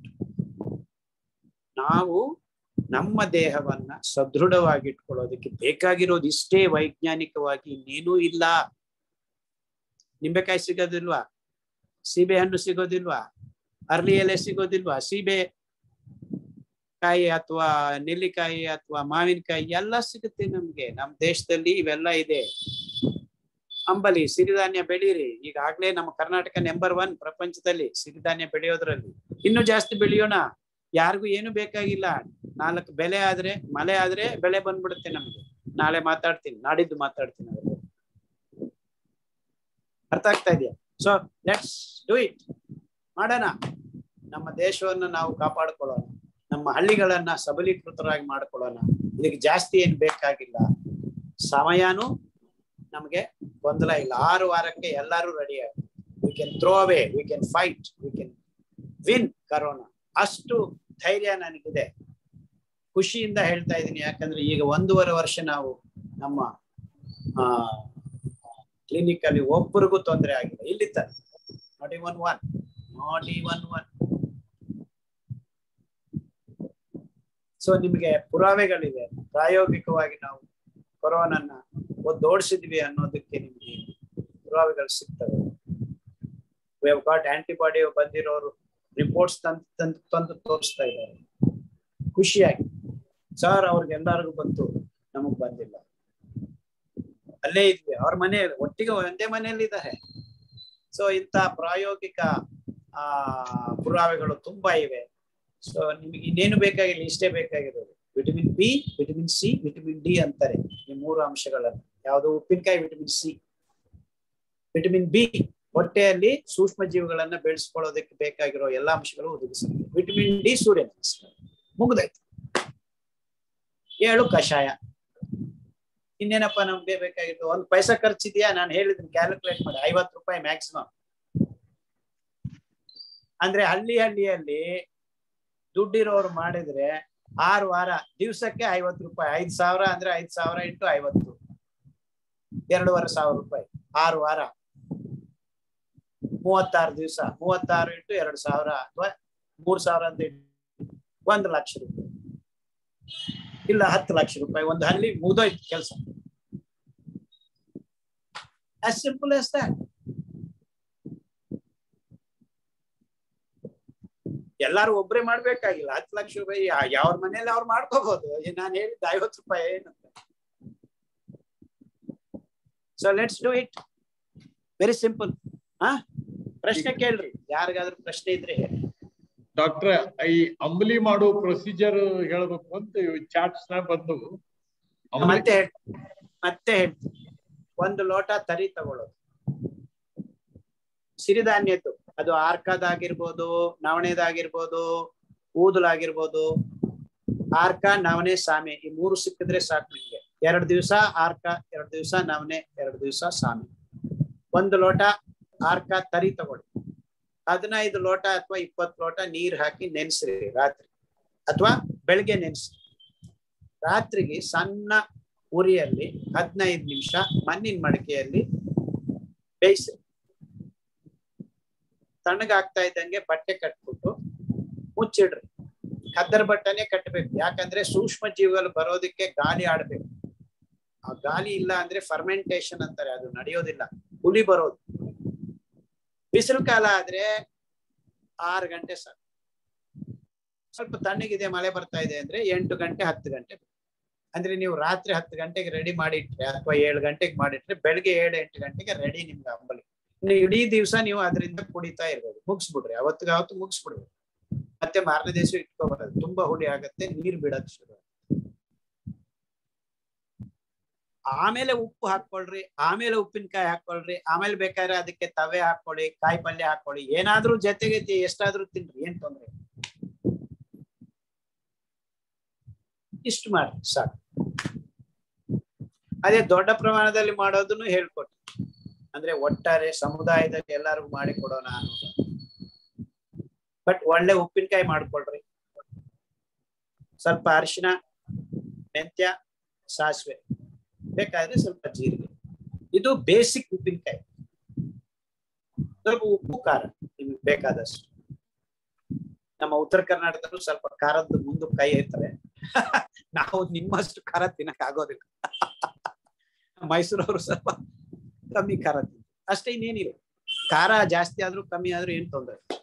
ನಾವು ನಮ್ಮ ದೇಹವನ್ನ ಸದೃಢವಾಗಿ ಇಟ್ಕೊಳ್ಳೋದಕ್ಕೆ ಬೇಕಾಗಿರೋದು ಇಷ್ಟೇ ವೈಜ್ಞಾನಿಕವಾಗಿ ಇನ್ನೇನೂ ಇಲ್ಲ ನಿಂಬೆಕಾಯಿ ಸಿಗೋದಿಲ್ವಾ ಸೀಬೆ ಹಣ್ಣು ಸಿಗೋದಿಲ್ವಾ ಅರ್ಲಿ ಎಲೆ ಸಿಗೋದಿಲ್ವಾ ಸೀಬೆ ಕಾಯಿ ಅಥವಾ ನೆಲ್ಲಿಕಾಯಿ ಅಥವಾ ಮಾವಿನಕಾಯಿ ಎಲ್ಲ ಸಿಗುತ್ತೆ ನಮ್ಗೆ ನಮ್ ದೇಶದಲ್ಲಿ ಇವೆಲ್ಲ ಇದೆ ಅಂಬಲಿ ಸಿರಿಧಾನ್ಯ ಬೆಳೀರಿ ಈಗಾಗ್ಲೇ ನಮ್ಮ ಕರ್ನಾಟಕ ನಂಬರ್ ಒನ್ ಪ್ರಪಂಚದಲ್ಲಿ ಸಿರಿಧಾನ್ಯ ಬೆಳೆಯೋದ್ರಲ್ಲಿ ಇನ್ನು ಜಾಸ್ತಿ ಬೆಳೆಯೋಣ ಯಾರಿಗೂ ಏನು ಬೇಕಾಗಿಲ್ಲ ನಾಲ್ಕು ಬೆಲೆ ಆದ್ರೆ ಮಳೆ ಆದ್ರೆ ಬೆಳೆ ಬಂದ್ಬಿಡುತ್ತೆ ನಮ್ಗೆ ನಾಳೆ ಮಾತಾಡ್ತೀನಿ ನಾಡಿದ್ದು ಮಾತಾಡ್ತೀನಿ ಅದ್ರ ಬಗ್ಗೆ. ಅರ್ಥ ಆಗ್ತಾ ಇದೆಯಾ ಸೊ ಲೆಟ್ಸ್ ಡೂ ಇಟ್ ಮಾಡೋಣ ನಮ್ಮ ದೇಶವನ್ನ ನಾವು ಕಾಪಾಡ್ಕೊಳ್ಳೋಣ ನಮ್ಮ ಹಳ್ಳಿಗಳನ್ನ ಸಬಲೀಕೃತರಾಗಿ ಮಾಡ್ಕೊಳ್ಳೋಣ ಇದಕ್ಕೆ ಜಾಸ್ತಿ ಏನ್ ಬೇಕಾಗಿಲ್ಲ ಸಮಯನೂ ನಮಗೆ ಗೊಂದಲ ಇಲ್ಲ ಆರು ವಾರಕ್ಕೆ ಎಲ್ಲರೂ ರೆಡಿ ಆಗಿ we can throw away we can fight we can win corona ಅಷ್ಟು ಧೈರ್ಯ ನನಗಿದೆ ಖುಷಿಯಿಂದ ಹೇಳ್ತಾ ಇದ್ದೀನಿ ಯಾಕಂದ್ರೆ ಈಗ ಒಂದೂವರೆ ವರ್ಷ ನಾವು ನಮ್ಮ ಆ ಕ್ಲಿನಿಕ್ ಅಲ್ಲಿ ಒಬ್ಬರಿಗೂ ತೊಂದರೆ ಆಗಿಲ್ಲ ಇಲ್ಲಿ ತನಕ not even one not even one so ನಿಮಗೆ ಪುರಾವೆಗಳಿದೆ ಪ್ರಾಯೋಗಿಕವಾಗಿ ನಾವು ಕೊರೋನನ್ನ ಒದ್ದೋಡಿಸಿದ್ವಿ ಅನ್ನೋದಕ್ಕೆ ನಿಮಗೆ ಪುರಾವೆಗಳು ಸಿಗ್ತವೆ ವಿ ಹವ್ ಗಾಟ್ ಆಂಟಿಬಾಡಿ ಬಂದಿರೋರು ರಿಪೋರ್ಟ್ಸ್ ತಂದು ತಂದು ತಂದು ತೋರಿಸ್ತಾ ಇದ್ದಾರೆ ಖುಷಿಯಾಗಿ ಸರ್ ಅವ್ರಿಗೆಲ್ಲರಿಗೂ ಬಂತು ನಮಗ್ ಬಂದಿಲ್ಲ ಅಲ್ಲೇ ಇದ್ವಿ ಅವ್ರ ಮನೆ ಒಟ್ಟಿಗೆ ಒಂದೇ ಮನೆಯಲ್ಲಿ ಇದ್ದಾರೆ ಸೊ ಇಂಥ ಪ್ರಾಯೋಗಿಕ ಆ ಪುರಾವೆಗಳು ತುಂಬಾ ಇವೆ ಸೊ ನಿಮಗೆ ಇನ್ನೇನು ಬೇಕಾಗಿಲ್ಲ ಇಷ್ಟೇ ಬೇಕಾಗಿರೋದು vitamin B vitamin C vitamin D ಅಂತಾರೆ ಈ ಮೂರು ಅಂಶಗಳನ್ನು ಯಾವುದು ಉಪ್ಪಿನಕಾಯಿ ವಿಟಮಿನ್ ಸಿ ವಿಟಮಿನ್ ಬಿ ಹೊಟ್ಟೆಯಲ್ಲಿ ಸೂಕ್ಷ್ಮ ಜೀವಿಗಳನ್ನ ಬೆಳೆಸ್ಕೊಳ್ಳೋದಕ್ಕೆ ಬೇಕಾಗಿರೋ ಎಲ್ಲಾ ಅಂಶಗಳು ಒದಗಿಸುತ್ತೆ ವಿಟಮಿನ್ ಡಿ ಸೂರ್ಯ ನಮಸ್ಕಾರ ಮುಗ್ದಾಯ್ತು ಏಳು ಕಷಾಯ ಇನ್ನೇನಪ್ಪ ನಮ್ಗೆ ಬೇಕಾಗಿತ್ತು ಒಂದ್ ಪೈಸಾ ಖರ್ಚಿದ್ಯಾ ನಾನು ಹೇಳಿದ್ದೀನಿ ಕ್ಯಾಲ್ಕುಲೇಟ್ ಮಾಡಿ ಐವತ್ತು ರೂಪಾಯಿ ಮ್ಯಾಕ್ಸಿಮಮ್ ಅಂದ್ರೆ ಹಳ್ಳಿ ಹಳ್ಳಿಯಲ್ಲಿ ದುಡ್ಡಿರೋರು ಮಾಡಿದ್ರೆ ಆರು ವಾರ ದಿವ್ಸಕ್ಕೆ ಐವತ್ತು ರೂಪಾಯಿ ಐದ್ ಸಾವಿರ ಅಂದ್ರೆ ಐದ್ ಸಾವಿರ ಇಂಟು ಐವತ್ತು ಎರಡೂವರೆ ಸಾವಿರ ರೂಪಾಯಿ ಆರು ವಾರ ಮೂವತ್ತಾರು ದಿವಸ ಮೂವತ್ತಾರು ಇಂಟು ಎರಡು ಸಾವಿರ ಅಥವಾ ಮೂರ್ ಸಾವಿರ ಅಂತ ಇಟ್ಟು ಒಂದು ಲಕ್ಷ ರೂಪಾಯಿ ಇಲ್ಲ ಹತ್ತು ಲಕ್ಷ ರೂಪಾಯಿ ಒಂದು ಹಳ್ಳಿ ಮುಗ್ದೋಯ್ತು ಕೆಲಸ as simple as that ಎಲ್ಲಾರು ಒಬ್ರೇ ಮಾಡ್ಬೇಕಾಗಿಲ್ಲ ಹತ್ತು ಲಕ್ಷ ರೂಪಾಯಿ ಯಾವ್ರ ಮನೇಲಿ ಅವ್ರು ಮಾಡ್ಕೋಬಹುದು ನಾನು ಹೇಳಿದ್ದು ಐವತ್ತು ರೂಪಾಯಿ ಏನಂತ so let's do it very simple ಹಾ ಪ್ರಶ್ನೆ ಕೇಳ್ರಿ ಯಾರಿಗಾದ್ರೂ ಪ್ರಶ್ನೆ ಇದ್ರೆ ಹೇಳಿ ಡಾಕ್ಟ್ರೆ ಈ ಅಂಬಲಿ ಮಾಡೋ ಪ್ರೊಸೀಜರ್ ಹೇಳ್ಬೇಕು ಅಂತ ಚಾಟ್ಸ್ ನ ಬಂದು ಅಂಬ್ಲಿ- ಮತ್ತೆ ಹೇಳ್- ಮತ್ತೆ ಹೇಳ್ತೀನಿ ಒಂದು ಲೋಟ ತರಿ ತಗೊಳ್ಳೋದು ಸಿರಿಧಾನ್ಯದ್ದು ಅದು ಆರ್ಕದಾಗಿರ್ಬೋದು ನವಣೆದಾಗಿರ್ಬೋದು ಊದಲಾಗಿರ್ಬೋದು ಆರ್ಕ ನವಣೆ ಸಾಮೆ ಈ ಮೂರು ಸಿಕ್ಕಿದ್ರೆ ಸಾಕು ನಿಮ್ಗೆ ಎರಡು ದಿವಸ ಆರ್ಕ ಎರಡು ದಿವಸ ನವಣೆ ಎರಡು ದಿವಸ ಸಾಮೆ ಒಂದು ಲೋಟ ಆರ್ಕ ತರಿ ತಗೊಳ್ಳಿ ಹದಿನೈದು ಲೋಟ ಅಥವಾ ಇಪ್ಪತ್ತು ಲೋಟ ನೀರ್ ಹಾಕಿ ನೆನ್ಸ್ರಿ ರಾತ್ರಿ ಅಥವಾ ಬೆಳಗ್ಗೆ ನೆನ್ಸ್ರಿ ರಾತ್ರಿಗೆ ಸಣ್ಣ ಉರಿಯಲ್ಲಿ ಹದಿನೈದು ನಿಮಿಷ ಮಣ್ಣಿನ ಮಡಿಕೆಯಲ್ಲಿ ಬೇಯಿಸಿ ತಣ್ಣಗಾಗ್ತಾ ಇದ್ದಂಗೆ ಬಟ್ಟೆ ಕಟ್ಬಿಟ್ಟು ಮುಚ್ಚಿಡ್ರಿ ಕದ್ದರ ಬಟ್ಟನೆ ಕಟ್ಟಬೇಕು ಯಾಕಂದ್ರೆ ಸೂಕ್ಷ್ಮ ಜೀವಿಗಳು ಬರೋದಕ್ಕೆ ಗಾಳಿ ಆಡ್ಬೇಕು ಆ ಗಾಳಿ ಇಲ್ಲ ಅಂದ್ರೆ ಫರ್ಮೆಂಟೇಶನ್ ಅಂತಾರೆ ಅದು ನಡೆಯೋದಿಲ್ಲ ಹುಲಿ ಬರೋದು ಬಿಸಿಲು ಕಾಲ ಆದ್ರೆ ಆರು ಗಂಟೆ ಸಾಕು ಸ್ವಲ್ಪ ತಣ್ಣಗಿದೆ ಮಳೆ ಬರ್ತಾ ಇದೆ ಅಂದ್ರೆ ಎಂಟು ಗಂಟೆ ಹತ್ತು ಗಂಟೆ ಅಂದ್ರೆ ನೀವು ರಾತ್ರಿ ಹತ್ತು ಗಂಟೆಗೆ ರೆಡಿ ಮಾಡಿಟ್ರೆ ಅಥವಾ ಏಳು ಗಂಟೆಗೆ ಮಾಡಿಟ್ರೆ ಬೆಳಗ್ಗೆ ಏಳು ಎಂಟು ಗಂಟೆಗೆ ರೆಡಿ ನಿಮ್ಗೆ ಅಂಬಲಿ ಇನ್ನು ಇಡೀ ದಿವಸ ನೀವು ಅದರಿಂದ ಕುಡಿತಾ ಇರ್ಬೋದು ಮುಗಿಸ್ಬಿಡ್ರಿ ಅವತ್ತಿಗೆ ಅವತ್ತು ಮುಗಿಸ್ಬಿಡ್ರಿ ಮತ್ತೆ ಮಾರನೇ ದಿವಸ ಇಟ್ಕೋಬಾರದು ತುಂಬಾ ಹುಳಿ ಆಗತ್ತೆ ನೀರ್ ಬಿಡಕ್ ಶುರು ಆಮೇಲೆ ಉಪ್ಪು ಹಾಕೊಳ್ರಿ ಆಮೇಲೆ ಉಪ್ಪಿನಕಾಯಿ ಹಾಕೊಳ್ರಿ ಆಮೇಲೆ ಬೇಕಾದ್ರೆ ಅದಕ್ಕೆ ತವೆ ಹಾಕೊಳ್ಳಿ ಕಾಯಿ ಪಲ್ಯ ಹಾಕೊಳ್ಳಿ ಏನಾದ್ರೂ ಜೊತೆಗೆ ತಿ- ಎಷ್ಟಾದ್ರೂ ತಿನ್ರಿ ಏನ್ ತೊಂದ್ರೆ ಇಲ್ಲ. ಇಷ್ಟು ಮಾಡ್ರಿ ಸಾಕು ಅದೇ ದೊಡ್ಡ ಪ್ರಮಾಣದಲ್ಲಿ ಮಾಡೋದನ್ನು ಹೇಳ್ಕೊಟ್ಟಿ ಅಂದ್ರೆ ಒಟ್ಟಾರೆ ಸಮುದಾಯದಲ್ಲಿ ಎಲ್ಲರಿಗೂ ಮಾಡಿ ಕೊಡೋಣ ಅನ್ನೋದು ಬಟ್ ಒಳ್ಳೆ ಉಪ್ಪಿನಕಾಯಿ ಮಾಡ್ಕೊಳ್ರಿ ಸ್ವಲ್ಪ ಅರಿಶಿನ ಮೆಂತ್ಯ ಸಾಸಿವೆ ಬೇಕಾದ್ರೆ ಸ್ವಲ್ಪ ಜೀರಿಗೆ ಇದು ಬೇಸಿಕ್ ಉಪ್ಪಿನಕಾಯಿ ಸ್ವಲ್ಪ ಉಪ್ಪು ಖಾರ ನಿಮ್ಗೆ ಬೇಕಾದಷ್ಟು ನಮ್ಮ ಉತ್ತರ ಕರ್ನಾಟಕದಲ್ಲೂ ಸ್ವಲ್ಪ ಖಾರದ್ದು ಮುಂದೆ ಕೈ ಇರ್ತಾರೆ ನಾವು ನಿಮ್ಮಷ್ಟು ಖಾರ ತಿನ್ನಕ್ ಆಗೋದಿಲ್ಲ ಮೈಸೂರವರು ಸ್ವಲ್ಪ ಕಮ್ಮಿ ಖಾರ ತಿಂತಾರೆ ಅಷ್ಟೇ ಇನ್ನೇನಿಲ್ಲ ಖಾರ ಜಾಸ್ತಿ ಆದ್ರೂ ಕಮ್ಮಿ ಆದ್ರೂ ಏನ್ ತೊಂದರೆ ಇಲ್ಲ.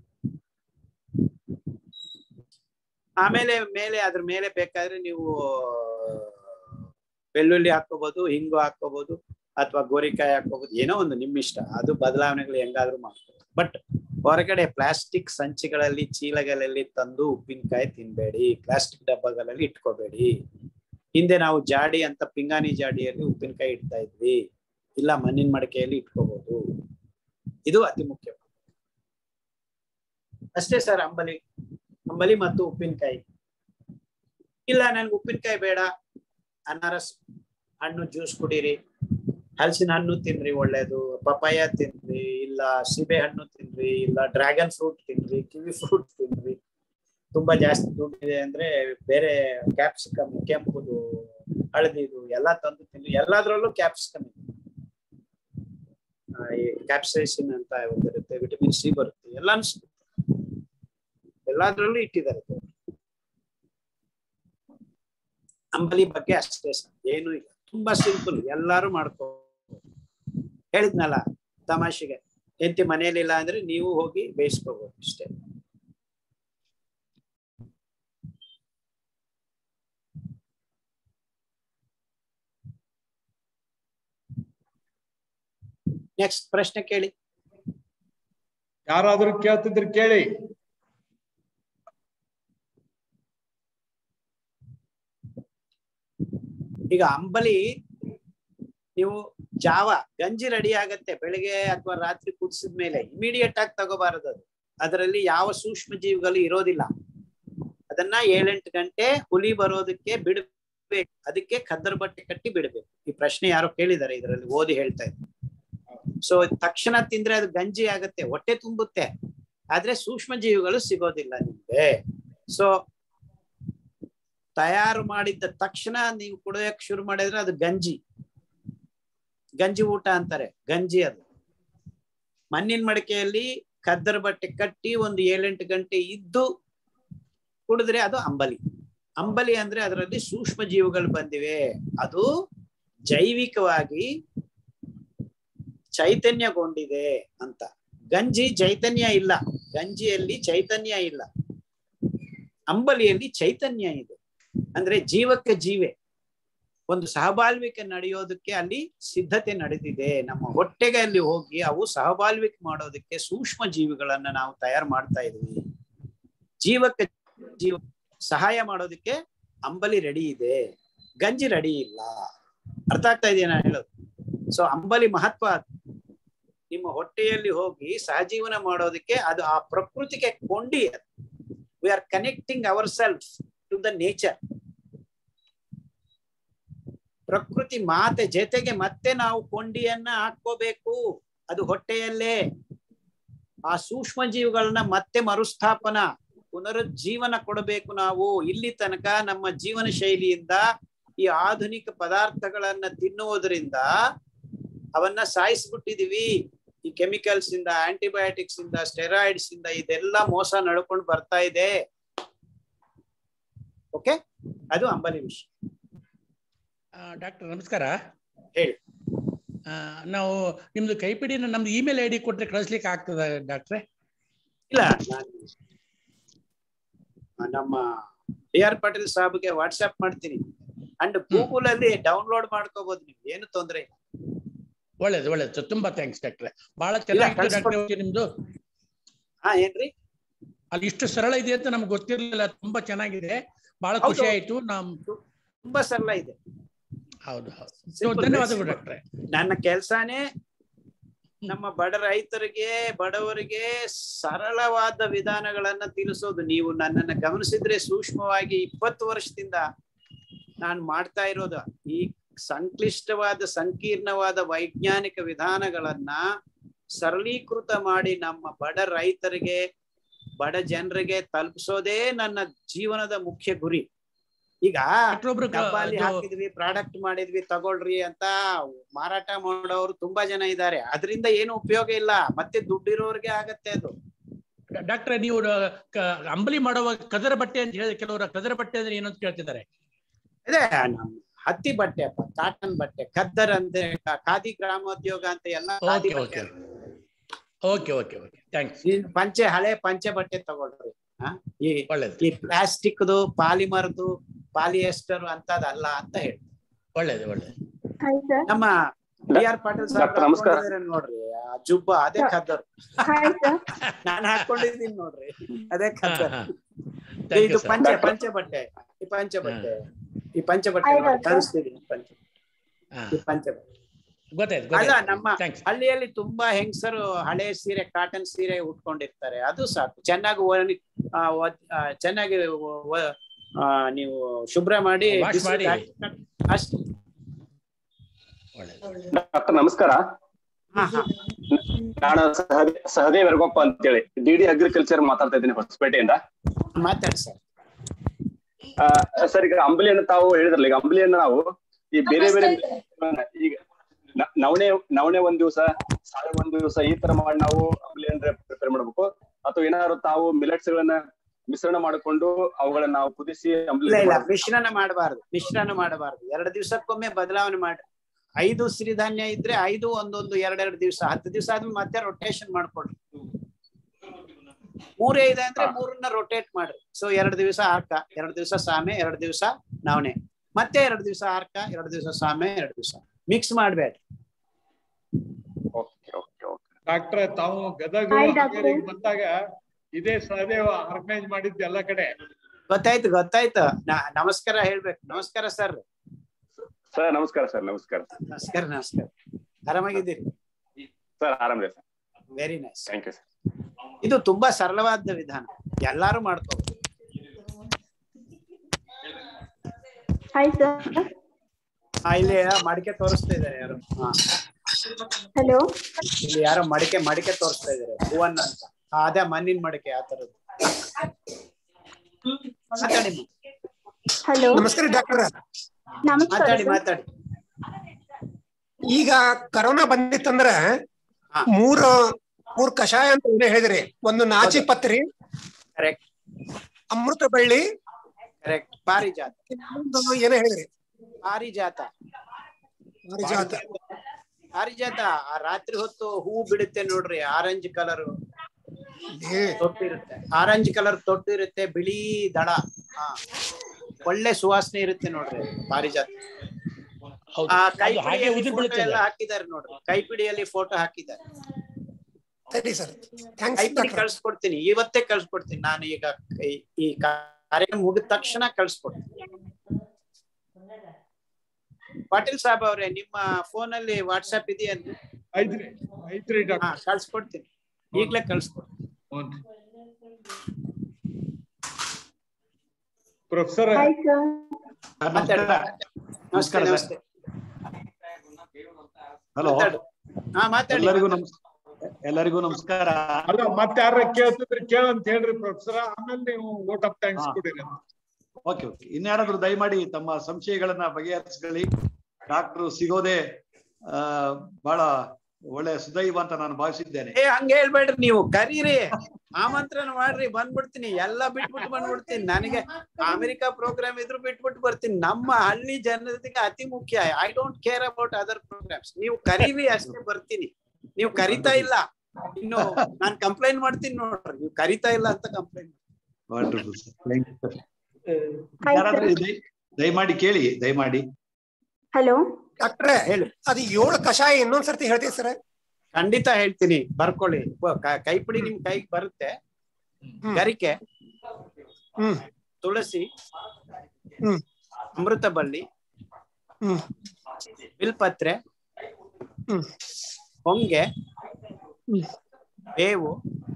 ಆಮೇಲೆ ಮೇಲೆ ಅದ್ರ ಮೇಲೆ ಬೇಕಾದ್ರೆ ನೀವು ಬೆಳ್ಳುಳ್ಳಿ ಹಾಕೋಬಹುದು ಹಿಂಗು ಹಾಕೋಬಹುದು ಅಥವಾ ಗೋರಿಕಾಯಿ ಹಾಕೋಬಹುದು ಏನೋ ಒಂದು ನಿಮ್ಮ ಇಷ್ಟ ಅದು ಬದಲಾವಣೆಗಳು ಹೆಂಗಾದ್ರೂ ಮಾಡ್ಕೋಬಹುದು ಬಟ್ ಹೊರಗಡೆ ಪ್ಲಾಸ್ಟಿಕ್ ಸಂಚಿಗಳಲ್ಲಿ ಚೀಲಗಳಲ್ಲಿ ತಂದು ಉಪ್ಪಿನಕಾಯಿ ತಿನ್ಬೇಡಿ ಪ್ಲಾಸ್ಟಿಕ್ ಡಬ್ಬಗಳಲ್ಲಿ ಇಟ್ಕೋಬೇಡಿ ಹಿಂದೆ ನಾವು ಜಾಡಿ ಅಂತ ಪಿಂಗಾಣಿ ಜಾಡಿಯಲ್ಲಿ ಉಪ್ಪಿನಕಾಯಿ ಇಡ್ತಾ ಇದ್ವಿ ಇಲ್ಲ ಮಣ್ಣಿನ ಮಡಿಕೆಯಲ್ಲಿ ಇಟ್ಕೋಬಹುದು ಇದು ಅತಿ ಮುಖ್ಯ ಅಷ್ಟೇ ಸರ್ ಅಂಬಲಿ ಅಂಬಲಿ ಮತ್ತು ಉಪ್ಪಿನಕಾಯಿ ಇಲ್ಲ ನನ್ಗೆ ಉಪ್ಪಿನಕಾಯಿ ಬೇಡ ಅನಾರಸ್ ಹಣ್ಣು ಜ್ಯೂಸ್ ಕುಡೀರಿ ಹಲಸಿನ ಹಣ್ಣು ತಿನ್ರಿ ಒಳ್ಳೇದು ಪಪಾಯ ತಿನ್ರಿ ಇಲ್ಲ ಸೀಬೆ ಹಣ್ಣು ತಿನ್ರಿ ಇಲ್ಲ ಡ್ರ್ಯಾಗನ್ ಫ್ರೂಟ್ ತಿನ್ರಿ ಕಿವಿ ಫ್ರೂಟ್ ತಿನ್ರಿ ತುಂಬಾ ಜಾಸ್ತಿ ದುಡ್ಡಿದೆ ಅಂದ್ರೆ ಬೇರೆ ಕ್ಯಾಪ್ಸಿಕಮ್ ಕೆಂಪುದು ಹಳದಿದು ಎಲ್ಲಾ ತಂದು ತಿನ್ರಿ ಎಲ್ಲಾದ್ರಲ್ಲೂ ಕ್ಯಾಪ್ಸಿಕಮ್ ಇದೆ ಆ, ಈ ಕ್ಯಾಪ್ಸೈಸಿನ್ ಅಂತ ಒಂದಿರುತ್ತೆ ವಿಟಮಿನ್ ಸಿ ಬರುತ್ತೆ ಎಲ್ಲಾನು ಸಿಗುತ್ತೆ ಎಲ್ಲಾದ್ರಲ್ಲೂ ಇಟ್ಟಿದ್ದಾರೆ ದೇವ್ರು. ಅಂಬಲಿ ಬಗ್ಗೆ ಅಷ್ಟೇ ಸರ್ ಏನೂ ಇಲ್ಲ ತುಂಬಾ ಸಿಂಪಲ್ ಎಲ್ಲಾರು ಮಾಡ್ಕೋ ಹೇಳಿದ್ನಲ್ಲ ತಮಾಷೆಗೆ ಎಂತಿ ಮನೇಲಿಲ್ಲ ಅಂದ್ರೆ ನೀವು ಹೋಗಿ ಬೇಯಿಸ್ಕೋಬಹುದು ಅಷ್ಟೇ ನೆಕ್ಸ್ಟ್ ಪ್ರಶ್ನೆ ಕೇಳಿ ಯಾರಾದ್ರೂ ಕೇಳ್ತಿದ್ರೆ ಕೇಳಿ ಈಗ ಅಂಬಲಿ ನೀವು ಜಾವ ಗಂಜಿ ರೆಡಿ ಆಗತ್ತೆ ಬೆಳಿಗ್ಗೆ ಅಥವಾ ರಾತ್ರಿ ಕುದಿಸಿದ ಮೇಲೆ ಇಮಿಡಿಯೇಟ್ ಆಗಿ ತಗೋಬಾರದು ಅದು ಅದರಲ್ಲಿ ಯಾವ ಸೂಕ್ಷ್ಮ ಜೀವಿಗಳು ಇರೋದಿಲ್ಲ ಅದನ್ನ ಏಳೆಂಟು ಗಂಟೆ ಹುಲಿ ಬರೋದಕ್ಕೆ ಬಿಡ್ಬೇಕು ಅದಕ್ಕೆ ಖದ್ದರ್ ಬಟ್ಟೆ ಕಟ್ಟಿ ಬಿಡ್ಬೇಕು ಈ ಪ್ರಶ್ನೆ ಯಾರೋ ಕೇಳಿದ್ದಾರೆ ಇದರಲ್ಲಿ ಓದಿ ಹೇಳ್ತಾ ಇದ್ದಾರೆ ಸೊ ತಕ್ಷಣ ತಿಂದ್ರೆ ಅದು ಗಂಜಿ ಆಗತ್ತೆ ಹೊಟ್ಟೆ ತುಂಬುತ್ತೆ ಆದ್ರೆ ಸೂಕ್ಷ್ಮ ಜೀವಿಗಳು ಸಿಗೋದಿಲ್ಲ ನಿಮ್ಗೆ ಸೊ ತಯಾರು ಮಾಡಿದ್ದ ತಕ್ಷಣ ನೀವು ಕುಡಿಯೋಕ್ ಶುರು ಮಾಡಿದ್ರೆ ಅದು ಗಂಜಿ ಗಂಜಿ ಊಟ ಅಂತಾರೆ ಗಂಜಿ ಅದು ಮಣ್ಣಿನ ಮಡಿಕೆಯಲ್ಲಿ ಕದ್ದರ ಬಟ್ಟೆ ಕಟ್ಟಿ ಒಂದು ಏಳೆಂಟು ಗಂಟೆ ಇದ್ದು ಕುಡಿದ್ರೆ ಅದು ಅಂಬಲಿ ಅಂಬಲಿ ಅಂದ್ರೆ ಅದರಲ್ಲಿ ಸೂಕ್ಷ್ಮ ಜೀವಿಗಳು ಬಂದಿವೆ ಅದು ಜೈವಿಕವಾಗಿ ಚೈತನ್ಯಗೊಂಡಿದೆ ಅಂತ ಗಂಜಿ ಚೈತನ್ಯ ಇಲ್ಲ ಗಂಜಿಯಲ್ಲಿ ಚೈತನ್ಯ ಇಲ್ಲ ಅಂಬಲಿಯಲ್ಲಿ ಚೈತನ್ಯ ಇದೆ ಅಂದ್ರೆ ಜೀವಕ್ಕೆ ಜೀವೆ ಒಂದು ಸಹಬಾಳ್ವಿಕೆ ನಡೆಯೋದಕ್ಕೆ ಅಲ್ಲಿ ಸಿದ್ಧತೆ ನಡೆದಿದೆ ನಮ್ಮ ಹೊಟ್ಟೆಗೆ ಅಲ್ಲಿ ಹೋಗಿ ಅವು ಸಹಬಾಳ್ವಿಕೆ ಮಾಡೋದಕ್ಕೆ ಸೂಕ್ಷ್ಮ ಜೀವಿಗಳನ್ನ ನಾವು ತಯಾರು ಮಾಡ್ತಾ ಇದೀವಿ ಜೀವಕ್ಕೆ ಜೀವ ಸಹಾಯ ಮಾಡೋದಕ್ಕೆ ಅಂಬಲಿ ರೆಡಿ ಇದೆ ಗಂಜಿ ರೆಡಿ ಇಲ್ಲ ಅರ್ಥ ಆಗ್ತಾ ಇದೆಯಾ ನಾನು ಹೇಳೋದು ಸೊ ಅಂಬಲಿ ಮಹತ್ವ ಅದು. ನಿಮ್ಮ ಹೊಟ್ಟೆಯಲ್ಲಿ ಹೋಗಿ ಸಹಜೀವನ ಮಾಡೋದಕ್ಕೆ ಅದು ಆ ಪ್ರಕೃತಿಗೆ ಕೊಂಡಿ we are connecting our self to the nature ಪ್ರಕೃತಿ ಮಾತೆ ಜೊತೆಗೆ ಮತ್ತೆ ನಾವು ಕೊಂಡಿಯನ್ನ ಹಾಕೋಬೇಕು ಅದು ಹೊಟ್ಟೆಯಲ್ಲೇ ಆ ಸೂಕ್ಷ್ಮ ಜೀವಿಗಳನ್ನ ಮತ್ತೆ ಮರುಸ್ಥಾಪನ ಪುನರುಜ್ಜೀವನ ಕೊಡಬೇಕು ನಾವು ಇಲ್ಲಿ ತನಕ ನಮ್ಮ ಜೀವನ ಶೈಲಿಯಿಂದ ಈ ಆಧುನಿಕ ಪದಾರ್ಥಗಳನ್ನ ತಿನ್ನುವುದರಿಂದ ಅವನ್ನ ಸಾಯಿಸ್ಬಿಟ್ಟಿದೀವಿ ಈ ಕೆಮಿಕಲ್ಸ್ ಇಂದ ಆಂಟಿಬಯೋಟಿಕ್ಸ್ ಇಂದ ಸ್ಟೆರಾಯ್ಡ್ಸ್ ಇಂದ ಇದೆಲ್ಲ ಮೋಸ ನಡ್ಕೊಂಡು ಬರ್ತಾ ಇದೆ ಓಕೆ ಅದು ಅಂಬಲಿ ವಿಷಯ ಡಾಕ್ಟರ್ ನಮಸ್ಕಾರ ಹೇಳಿ ಆ, ನಾವು ನಿಮ್ದು ಕೈಪಿಡಿನ ನಮ್ದು ಇಮೇಲ್ ಐ ಡಿ ಕೊಟ್ರೆ ಕಳಿಸ್ಲಿಕ್ಕೆ ಆಗ್ತದ ಡಾಕ್ಟ್ರೆ ಇಲ್ಲ ನಾನು ನಮ್ಮ ಡಿ ಆರ್ ಪಾಟೀಲ್ ಸಾಬ್ಗೆ ವಾಟ್ಸ್ಆಪ್ ಮಾಡ್ತೀನಿ ಅಂಡ್ ಗೂಗಲ್ ಅಲ್ಲಿ ಡೌನ್ಲೋಡ್ ಮಾಡ್ಕೋಬಹುದು ನೀವು ಏನು ತೊಂದ್ರೆ ಇಲ್ಲ ಒಳ್ಳೇದು ಒಳ್ಳೇದು ತುಂಬಾ ಥ್ಯಾಂಕ್ಸ್ ಡಾಕ್ಟ್ರೆ ಬಹಳ ಚೆನ್ನಾಗಿತ್ತು ಕಳ್ಸ್ಕೊಡ್- ಡಾಕ್ಟ್ರೆ ನಿಮ್ದು ಹಾ ಏನ್ರಿ ಅಲ್ಲಿ ಇಷ್ಟು ಸರಳ ಇದೆ ಅಂತ ನಮ್ಗೆ ಗೊತ್ತಿರ್ಲಿಲ್ಲ ತುಂಬಾ ಚೆನ್ನಾಗಿದೆ ಬಹಳ ಹೌದು. ಖುಷಿ ಆಯ್ತು ನಮ್ ತುಂಬಾ ಸರಳ ಇದೆ ಹೌದು ಹೌದು So, Simple, ಧನ್ಯವಾದಗಳು simple. ಡಾಕ್ಟ್ರೆ ನನ್ನ ಕೆಲ್ಸಾನೇ ನಮ್ಮ ಬಡ ರೈತರಿಗೆ ಬಡವರಿಗೆ ಸರಳವಾದ ವಿಧಾನಗಳನ್ನ ತಿಳಿಸೋದು ನೀವು ನನ್ನನ್ನ ಗಮನಿಸಿದ್ರೆ ಸೂಕ್ಷ್ಮವಾಗಿ ಇಪ್ಪತ್ತು ವರ್ಷದಿಂದ ನಾನು ಮಾಡ್ತಾ ಇರೋದು ಈ ಸಂಕ್ಲಿಷ್ಟವಾದ ಸಂಕೀರ್ಣವಾದ ವೈಜ್ಞಾನಿಕ ವಿಧಾನಗಳನ್ನ ಸರಳೀಕೃತ ಮಾಡಿ ನಮ್ಮ ಬಡ ರೈತರಿಗೆ ಬಡ ಜನರಿಗೆ ತಲುಪಿಸೋದೇ ನನ್ನ ಜೀವನದ ಮುಖ್ಯ ಗುರಿ ಈಗ ಡಾಕ್ಟ್ರ್ ಒಬ್ರು ಕ- ಡಬ್ಬಾಲಿ ಅದು- ಹಾಕಿದ್ವಿ ಪ್ರಾಡಕ್ಟ್ ಮಾಡಿದ್ವಿ ತಗೊಳ್ರಿ ಅಂತ ಮಾರಾಟ ಮಾಡೋರು ತುಂಬಾ ಜನ ಇದ್ದಾರೆ ಅದರಿಂದ ಏನು ಉಪಯೋಗ ಇಲ್ಲ ಮತ್ತೆ ದುಡ್ಡಿರೋರ್ಗೆ ಆಗತ್ತೆ ಅದು ಡಾಕ್ಟ್ರೆ ನೀವು ಕ- ಅಂಬಲಿ ಮಾಡುವಾಗ ಕದರ ಬಟ್ಟೆ ಅಂತ ಹೇಳಿ ಕೆಲವರು ಕದರ ಬಟ್ಟೆ ಅಂದ್ರೆ ಏನು ಅಂತ ಕೇಳ್ತಿದ್ದಾರೆ ಅದೇ ನಮ್ಮ ಹತ್ತಿ ಬಟ್ಟೆ ಅಪ್ಪ ಕಾಟನ್ ಬಟ್ಟೆ ಖದ್ದರ್ ಅಂದ್ರೆ ಕ- ಖಾದಿ ಗ್ರಾಮೋದ್ಯೋಗ ಅಂತ ಎಲ್ಲ ಖಾದಿ ಓಕೆ ಬಟ್ಟೆ okay okay okay okay thanks ಈ ಪಂಚೆ ಹಳೆ ಪಂಚೆ ಬಟ್ಟೆ ತಗೊಳ್ರಿ ಹ? ಈ ಒಳ್ಳೇದು ಈ ಪ್ಲಾಸ್ಟಿಕ್ದು ಪಾಲಿಮರ್ದು ಪಾಲಿಯೆಸ್ಟರ್ ಅಂತದಲ್ಲ ಅಂತ ಹೇಳಿ ಒಳ್ಳೇದು ಒಳ್ಳೇದು ಹಾಯ್ ಸರ್ ನಮ್ಮ ಬಿ ಆರ್ ಪಾಟೀಲ್ ಸಾಹೇಬ್ರು ಡಾಕ್ಟರ್ ನಮಸ್ಕಾರ. ಹಾಕೊಂಡಿದ್ದಾರೆ ನೋಡ್ರಿ ಆ ಜುಬ್ಬ ಅದೇ ಖದ್ದರ್ ಹಾಯ್ ಸರ್ ನಾನ್ ಹಾಕೊಂಡಿದ್ದೀನಿ ನೋಡ್ರಿ ಅದೇ ಹಾ ಖದ್ದರ್ ಹಾ ಥ್ಯಾಂಕ್ ಇದು ಯು ಸರ್ ಪಂಚೆ ಡಾಕ್ಟರ್. ಪಂಚೆ ಬಟ್ಟೆ ಈ ಪಂಚೆ ಬಟ್ಟೆ ಈ ಪಂಚೆ ಬಟ್ಟೆ ಆಯ್ತು, ನೋಡಿ ಡಾಕ್ಟರ್. ಕಳಿಸ್ತಿದ್ದೀನಿ ಪಂಚೆ ಹಾ ಈ ಪಂಚೆ ಬಟ್ಟೆ ಗೊತ್ತಾಯ್ತು ಅಲ್ಲ ಗೊತ್ತಾಯ್ತು ನಮ್ಮ ಥ್ಯಾಂಕ್ಸ್ ಹಳ್ಳಿಯಲ್ಲಿ ತುಂಬಾ ಹೆಂಗಸರು ಹಳೆ ಸೀರೆ ಕಾಟನ್ ಸೀರೆ ಉಟ್ಕೊಂಡಿರ್ತಾರೆ ಅದು ಸಾಕು ಚೆನ್ನಾಗಿ ಒಣ- ಆ, ಒದ್- ಆ, ಚೆನ್ನಾಗಿ ಒ- ಒ- ಆ, ನೀವು ಶುಭ್ರ ಮಾಡಿ Wash ಬಿಸಿಲಿಗೆ ಮಾಡಿ. ಹಾಕಿ- ಅಷ್ಟೇ ಡಾಕ್ಟರ್ ನಮಸ್ಕಾರ ಹಾ ಹಾ ನಾನು ಸಹದೇ ಸಹದೇವ್ ಯರಗೋಪ್ಪ ಅಂತೇಳಿ ಡಿ ಡಿ ಅಗ್ರಿಕಲ್ಚರ್ ಮಾತಾಡ್ತಾ ಇದ್ದೀನಿ ಹೊಸಪೇಟೆಯಿಂದ ಮಾತಾಡಿ ಸರ್ ಆ, ಸರ್ ಈಗ ಅಂಬಲಿಯನ್ನು ತಾವು ಹೇಳಿದ್ರಲ್ಲ ಈಗ ಅಂಬಲಿಯನ್ನು ನಾವು ಈ ಬೇರೆ ಬೇರೆ ಈಗ ನ- ನವಣೆ ನವಣೆ ಒಂದ್ ದಿವಸ ಸಾಳೆ ಒಂದ್ ದಿವಸ ಈ ತರ ಮಾಡಿ ನಾವು ಅಂಬಲಿಯನ್ನ ಪ್ರಿಪೇರ್ ಮಾಡ್ಬೇಕು ಅಥವಾ ಏನಾದ್ರು ತಾವು ಮಿಲೆಟ್ಸ್ ಗಳನ್ನ ಮಿಶ್ರಣ ಮಾಡಿಕೊಂಡು ಅವುಗಳನ್ನ ನಾವು ಕುದಿಸಿ ಅಂಬಲಿ ಇಲ್ಲ ಇಲ್ಲ ಮಾಡ್ಬೇಕು. ಮಿಶ್ರಣ ಮಾಡಬಾರ್ದು ಮಿಶ್ರಣ ಮಾಡಬಾರ್ದು ಎರಡು ದಿವಸಕ್ಕೊಮ್ಮೆ ಬದಲಾವಣೆ ಮಾಡಿ ಐದು ಸಿರಿಧಾನ್ಯ ಇದ್ರೆ ಐದು ಒಂದೊಂದು ಎರಡೆರಡು ದಿವಸ ಹತ್ತು ದಿವಸ ಆದ್ಮೇಲೆ ಮತ್ತೆ ರೊಟೇಷನ್ ಮಾಡ್ಕೊಡ್ರಿ ಮೂರೇ ಇದೆ ಅಂದ್ರೆ ಹಾ. ಮೂರನ್ನ ರೊಟೇಟ್ ಮಾಡ್ರಿ ಸೊ ಎರಡು ದಿವಸ ಆರ್ಕ ಎರಡು ದಿವಸ ಸಾಮೆ ಎರಡು ದಿವಸ ನವಣೆ ಮತ್ತೆ ಎರಡು ದಿವಸ ಆರ್ಕ ಎರಡು ದಿವಸ ಸಾಮೆ ಎರಡು ದಿವಸ ಮಿಕ್ಸ್ ಮಾಡ್ಬೇಡ್ರಿ ಓಕೆ ಓಕೆ ಓಕೆ ಡಾಕ್ಟ್ರೆ ತಾವು ಗದಗ Hi, doctor. ಹಾವೇರಿಗೆ ಬಂದಾಗ ಇದೇ ಸಹದೇವ ಆರ್ಗನೈಸ್ ಮಾಡಿದ್ದು ಎಲ್ಲ ಕಡೆ ಗೊತ್ತಾಯ್ತು ಗೊತ್ತಾಯ್ತು ನ- ನಮಸ್ಕಾರ ಹೇಳ್ಬೇಕು ನಮಸ್ಕಾರ ಸರ್ ಸರ್ ನಮಸ್ಕಾರ ಸರ್ ನಮಸ್ಕಾರ ನಮಸ್ಕಾರ ನಮಸ್ಕಾರ ಆರಾಮಾಗಿದ್ದೀರಿ ಸರ್ ಆರಾಮಿದೆ sir very nice thank you sir ಇದು ತುಂಬಾ ಸರಳವಾದ ವಿಧಾನ ಎಲ್ಲಾರು ಮಾಡ್ಕೋಬಹುದು ಹಾಯ್ ಸರ್ ಆ, ಇಲ್ಲಿ ಮಡಿಕೆ ತೋರಿಸ್ತಾ ಇದಾರೆ ಯಾರು ಹಾ ಹಲೋ ಇಲ್ಲಿ ಯಾರೋ ಮಡಿಕೆ ಮಡಿಕೆ ತೋರಿಸ್ತಾ ಇದಾರೆ ಹೂವನ್ನ ಅಂತ ಆ, ಅದೇ ಮಣ್ಣಿನ ಮಡಿಕೆ ಆ ತರದ್ದು ಮಾತಾಡಿ ಹಲೋ ನಮಸ್ಕಾರ ಡಾಕ್ಟರ್ ನಮಸ್ಕಾರ ಮಾತಾಡಿ ಸರ್. ಮಾತಾಡಿ ಈಗ ಕರೋನಾ ಬಂದಿತ್ತಂದ್ರ ಹಾ. ಮೂರ್ ಮೂರ್ ಕಷಾಯ ಅಂತ ಏನೇ ಹೇಳಿದ್ರಿ ಒಂದು ನಾಚಿ ಪತ್ರಿ ಕರೆಕ್ಟ್ ಅಮೃತ ಬಳ್ಳಿ ಕರೆಕ್ಟ್ ಪಾರಿಜಾತ ಇನ್ನೊಂದು ಏನೇ ಹೇಳಿದ್ರಿ ಪಾರಿಜಾತ ಪಾರಿಜಾತ ಪಾರಿಜಾತ ಆ ರಾತ್ರಿ ಹೊತ್ತು ಹೂ ಬಿಡುತ್ತೆ ನೋಡ್ರಿ ಆರೆಂಜ್ ಕಲರ್ ಏ, ತೊಟ್ಟಿರುತ್ತೆ ಆರೆಂಜ್ ಕಲರ್ ತೊಟ್ಟು ಇರುತ್ತೆ ಬಿಳಿ ದಳ ಹಾ ಒಳ್ಳೆ ಸುವಾಸನೆ ಇರುತ್ತೆ ನೋಡ್ರಿ ಪಾರಿಜಾತ ಹೌದು ಆ ಅದು ಹಾಗೆ ಕೈಪಿಡಿಯಲ್ಲಿ ಉದುರು photo ಬೀಳುತ್ತದೆ ಎಲ್ಲ ಹಾಕಿದ್ದಾರೆ ನೋಡ್ರಿ ಕೈಪಿಡಿಯಲ್ಲಿ ಫೋಟೋ ಹಾಕಿದ್ದಾರೆ ಸರಿ ಸರ್ ಥ್ಯಾಂಕ್ಸ್ ಕೈಪಿಡಿ ಡಾಕ್ಟರ್ ಕಳ್ಸ್ಕೊಡ್ತೀನಿ ಇವತ್ತೇ ಕಳ್ಸ್ಕೊಡ್ತೀನಿ ನಾನು ಈಗ ಈ- ಈ ಕಾರ್ಯಕ್ರಮ ಮುಗಿದ ತಕ್ಷಣ ಕಳ್ಸ್ಕೊಡ್ತೀನಿ ಪಾಟೀಲ್ ಸಾಹೇಬ್ ಅವ್ರೆ ನಿಮ್ಮ ಫೋನ್ ಅಲ್ಲಿ ವಾಟ್ಸ್ಆಪ್ ಇದೆಯೇನ್ರಿ ಐತ್ರಿ ಐತ್ರಿ ಹಾ ಡಾಕ್ಟರ್ ಕಳ್ಸ್ಕೊಡ್ತೀನಿ ಈಗ್ಲೇ ಕಳ್ಸ್ಕೊಡ್ತೀನಿ ಪ್ರೊಫೆಸರ್ ಹಾಯ್ ಸರ್ ಮಾತಾಡಿ ನಮಸ್ತೆ ನಮಸ್ತೆ ಹಲೋ ಮಾತಾಡು ಹಾ ಮಾತಾಡಿ ಎಲ್ಲರಿಗೂ ನಮಸ್ ಎಲ್ಲರಿಗೂ ನಮಸ್ಕಾರ ಅಲ್ಲ ಮತ್ತೆ ಯಾರ ಕೇಳ್ತಿದ್ರೆ ಕೇಳಂತ ಹೇಳ್ರಿ ಪ್ರೊಫೆಸರ್ ಆಮೇಲೆ ನೀವು ವೋಟ್ ಆಫ್ ಥ್ಯಾಂಕ್ಸ್ ಹಾ. ಕೊಡಿರಿ ಅಂತ ಓಕೆ ಓಕೆ ಇನ್ಯಾರಾದ್ರೂ ದಯಮಾಡಿ ತಮ್ಮ ಸಂಶಯಗಳನ್ನ ಬಗೆಹರಿಸ್ಕೊಳ್ಳಿ ಡಾಕ್ಟ್ರು ಸಿಗೋದೇ ಆ ಬಹಳ ಒಳ್ಳೆ ಸುದೈವ ಅಂತ ನಾನು ಭಾವಿಸಿದ್ದೇನೆ ಏ ಹಂಗ ಹೇಳ್ಬೇಡ್ರಿ ನೀವು ಕರೀರಿ ಆಮಂತ್ರಣ ಮಾಡ್ರಿ ಬಂದ್ಬಿಡ್ತೀನಿ ಎಲ್ಲ ಬಿಟ್ಬಿಟ್ಟು ಬಂದ್ಬಿಡ್ತೀನಿ ನನಗೆ ಅಮೆರಿಕ ಪ್ರೋಗ್ರಾಮ್ ಇದ್ರು ಬಿಟ್ಬಿಟ್ಟು ಬರ್ತೀನಿ ನಮ್ಮ ಹಳ್ಳಿ ಜನತೆಗೆ ಅತಿ ಮುಖ್ಯ I don't care about other programmes ನೀವು ಕರೀರಿ ಅಷ್ಟೇ ಬರ್ತೀನಿ ನೀವು ಕರಿತಾ ಇಲ್ಲ ಇನ್ನು ನಾನ್ ಕಂಪ್ಲೇಂಟ್ ಮಾಡ್ತೀನಿ ನೋಡ್ರಿ ನೀವು ಕರಿತಾ ಇಲ್ಲ ಅಂತ ಕಂಪ್ಲೇಂಟ್ ವಂಡರ್ಫುಲ್ ಸರ್ ಹಾಯ್ ಯಾರಾದ್ರೂ ಸರ್ ದಯ- ದಯಮಾಡಿ ಕೇಳಿ ದಯಮಾಡಿ ಹಲೋ ಡಾಕ್ಟ್ರೆ ಹೇಳಿ ಅದು ಏಳು ಕಷಾಯ ಇನ್ನೊಂದ್ಸರ್ತಿ ಹೇಳ್ತೀವಿ ಸರ್ ಖಂಡಿತ ಹೇಳ್ತೀನಿ ಬರ್ಕೊಳ್ಳಿ ವ- ಕ- ಕೈಪಿಡಿ ನಿಮ್ ಕೈಗೆ ಬರುತ್ತೆ ಹ್ಮ್. ಗರಿಕೆ ಹ್ಮ್ ತುಳಸಿ ಹ್ಮ್. ಅಮೃತ ಬಳ್ಳಿ ಹ್ಮ್ ಬಿಲ್ಪತ್ರೆ ಹ್ಮ್ ಹೊಂಗೆ ಹ್ಮ್. ಬೇವು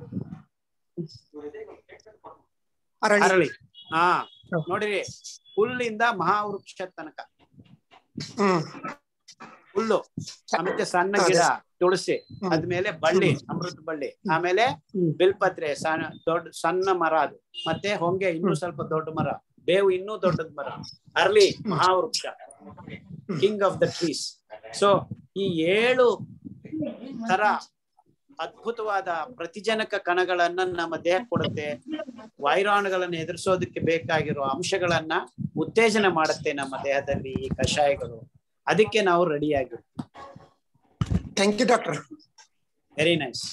ಅರಳಿ ಅರಳಿ ಹಾ ಹ್ಮ್. ನೋಡಿರಿ ಹುಲ್ಲಿಂದ ಮಹಾವೃಕ್ಷ ತನಕ ಹ್ಮ್ ಹುಲ್ಲು ಆಮೇಲೆ ಸಣ್ಣ ಅದೇ. ಗಿಡ ತುಳಸಿ ಹ್ಮ್. ಅದ್ಮೇಲೆ ಬಳ್ಳಿ ಅಮೃತ ಬಳ್ಳಿ ಆಮೇಲೆ ಹ್ಮ್. ಬಿಲ್ಪತ್ರೆ ಸಣ್ಣ ದೊಡ್ಡ ಸಣ್ಣ ಮರ ಅದು ಮತ್ತೆ ಹೊಂಗೆ ಇನ್ನೂ ಸ್ವಲ್ಪ ದೊಡ್ಡ ಮರ ಬೇವು ಇನ್ನೂ ದೊಡ್ಡದ ಮರ ಅರ್ಲಿ ಮಹಾವೃಕ್ಷ king of the trees so ಈ ಏಳು ತರ ಅದ್ಭುತವಾದ ಪ್ರತಿಜನಕ ಕಣಗಳನ್ನ ನಮ್ಮ ದೇಹ ಕೊಡುತ್ತೆ ವೈರಾಣುಗಳನ್ನ ಎದುರಿಸೋದಕ್ಕೆ ಬೇಕಾಗಿರೋ ಅಂಶಗಳನ್ನ ಉತ್ತೇಜನ ಮಾಡುತ್ತೆ ನಮ್ಮ ದೇಹದಲ್ಲಿ ಈ ಕಷಾಯಗಳು ಅದಕ್ಕೆ ನಾವು ರೆಡಿ ಆಗಿರ್ತೀವಿ thank you doctor very nice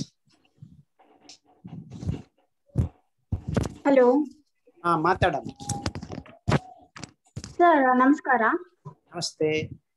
hello ಹಾ ಮಾತಾಡಮ್ಮ ಸರ್ ನಮಸ್ಕಾರ ನಮಸ್ತೆ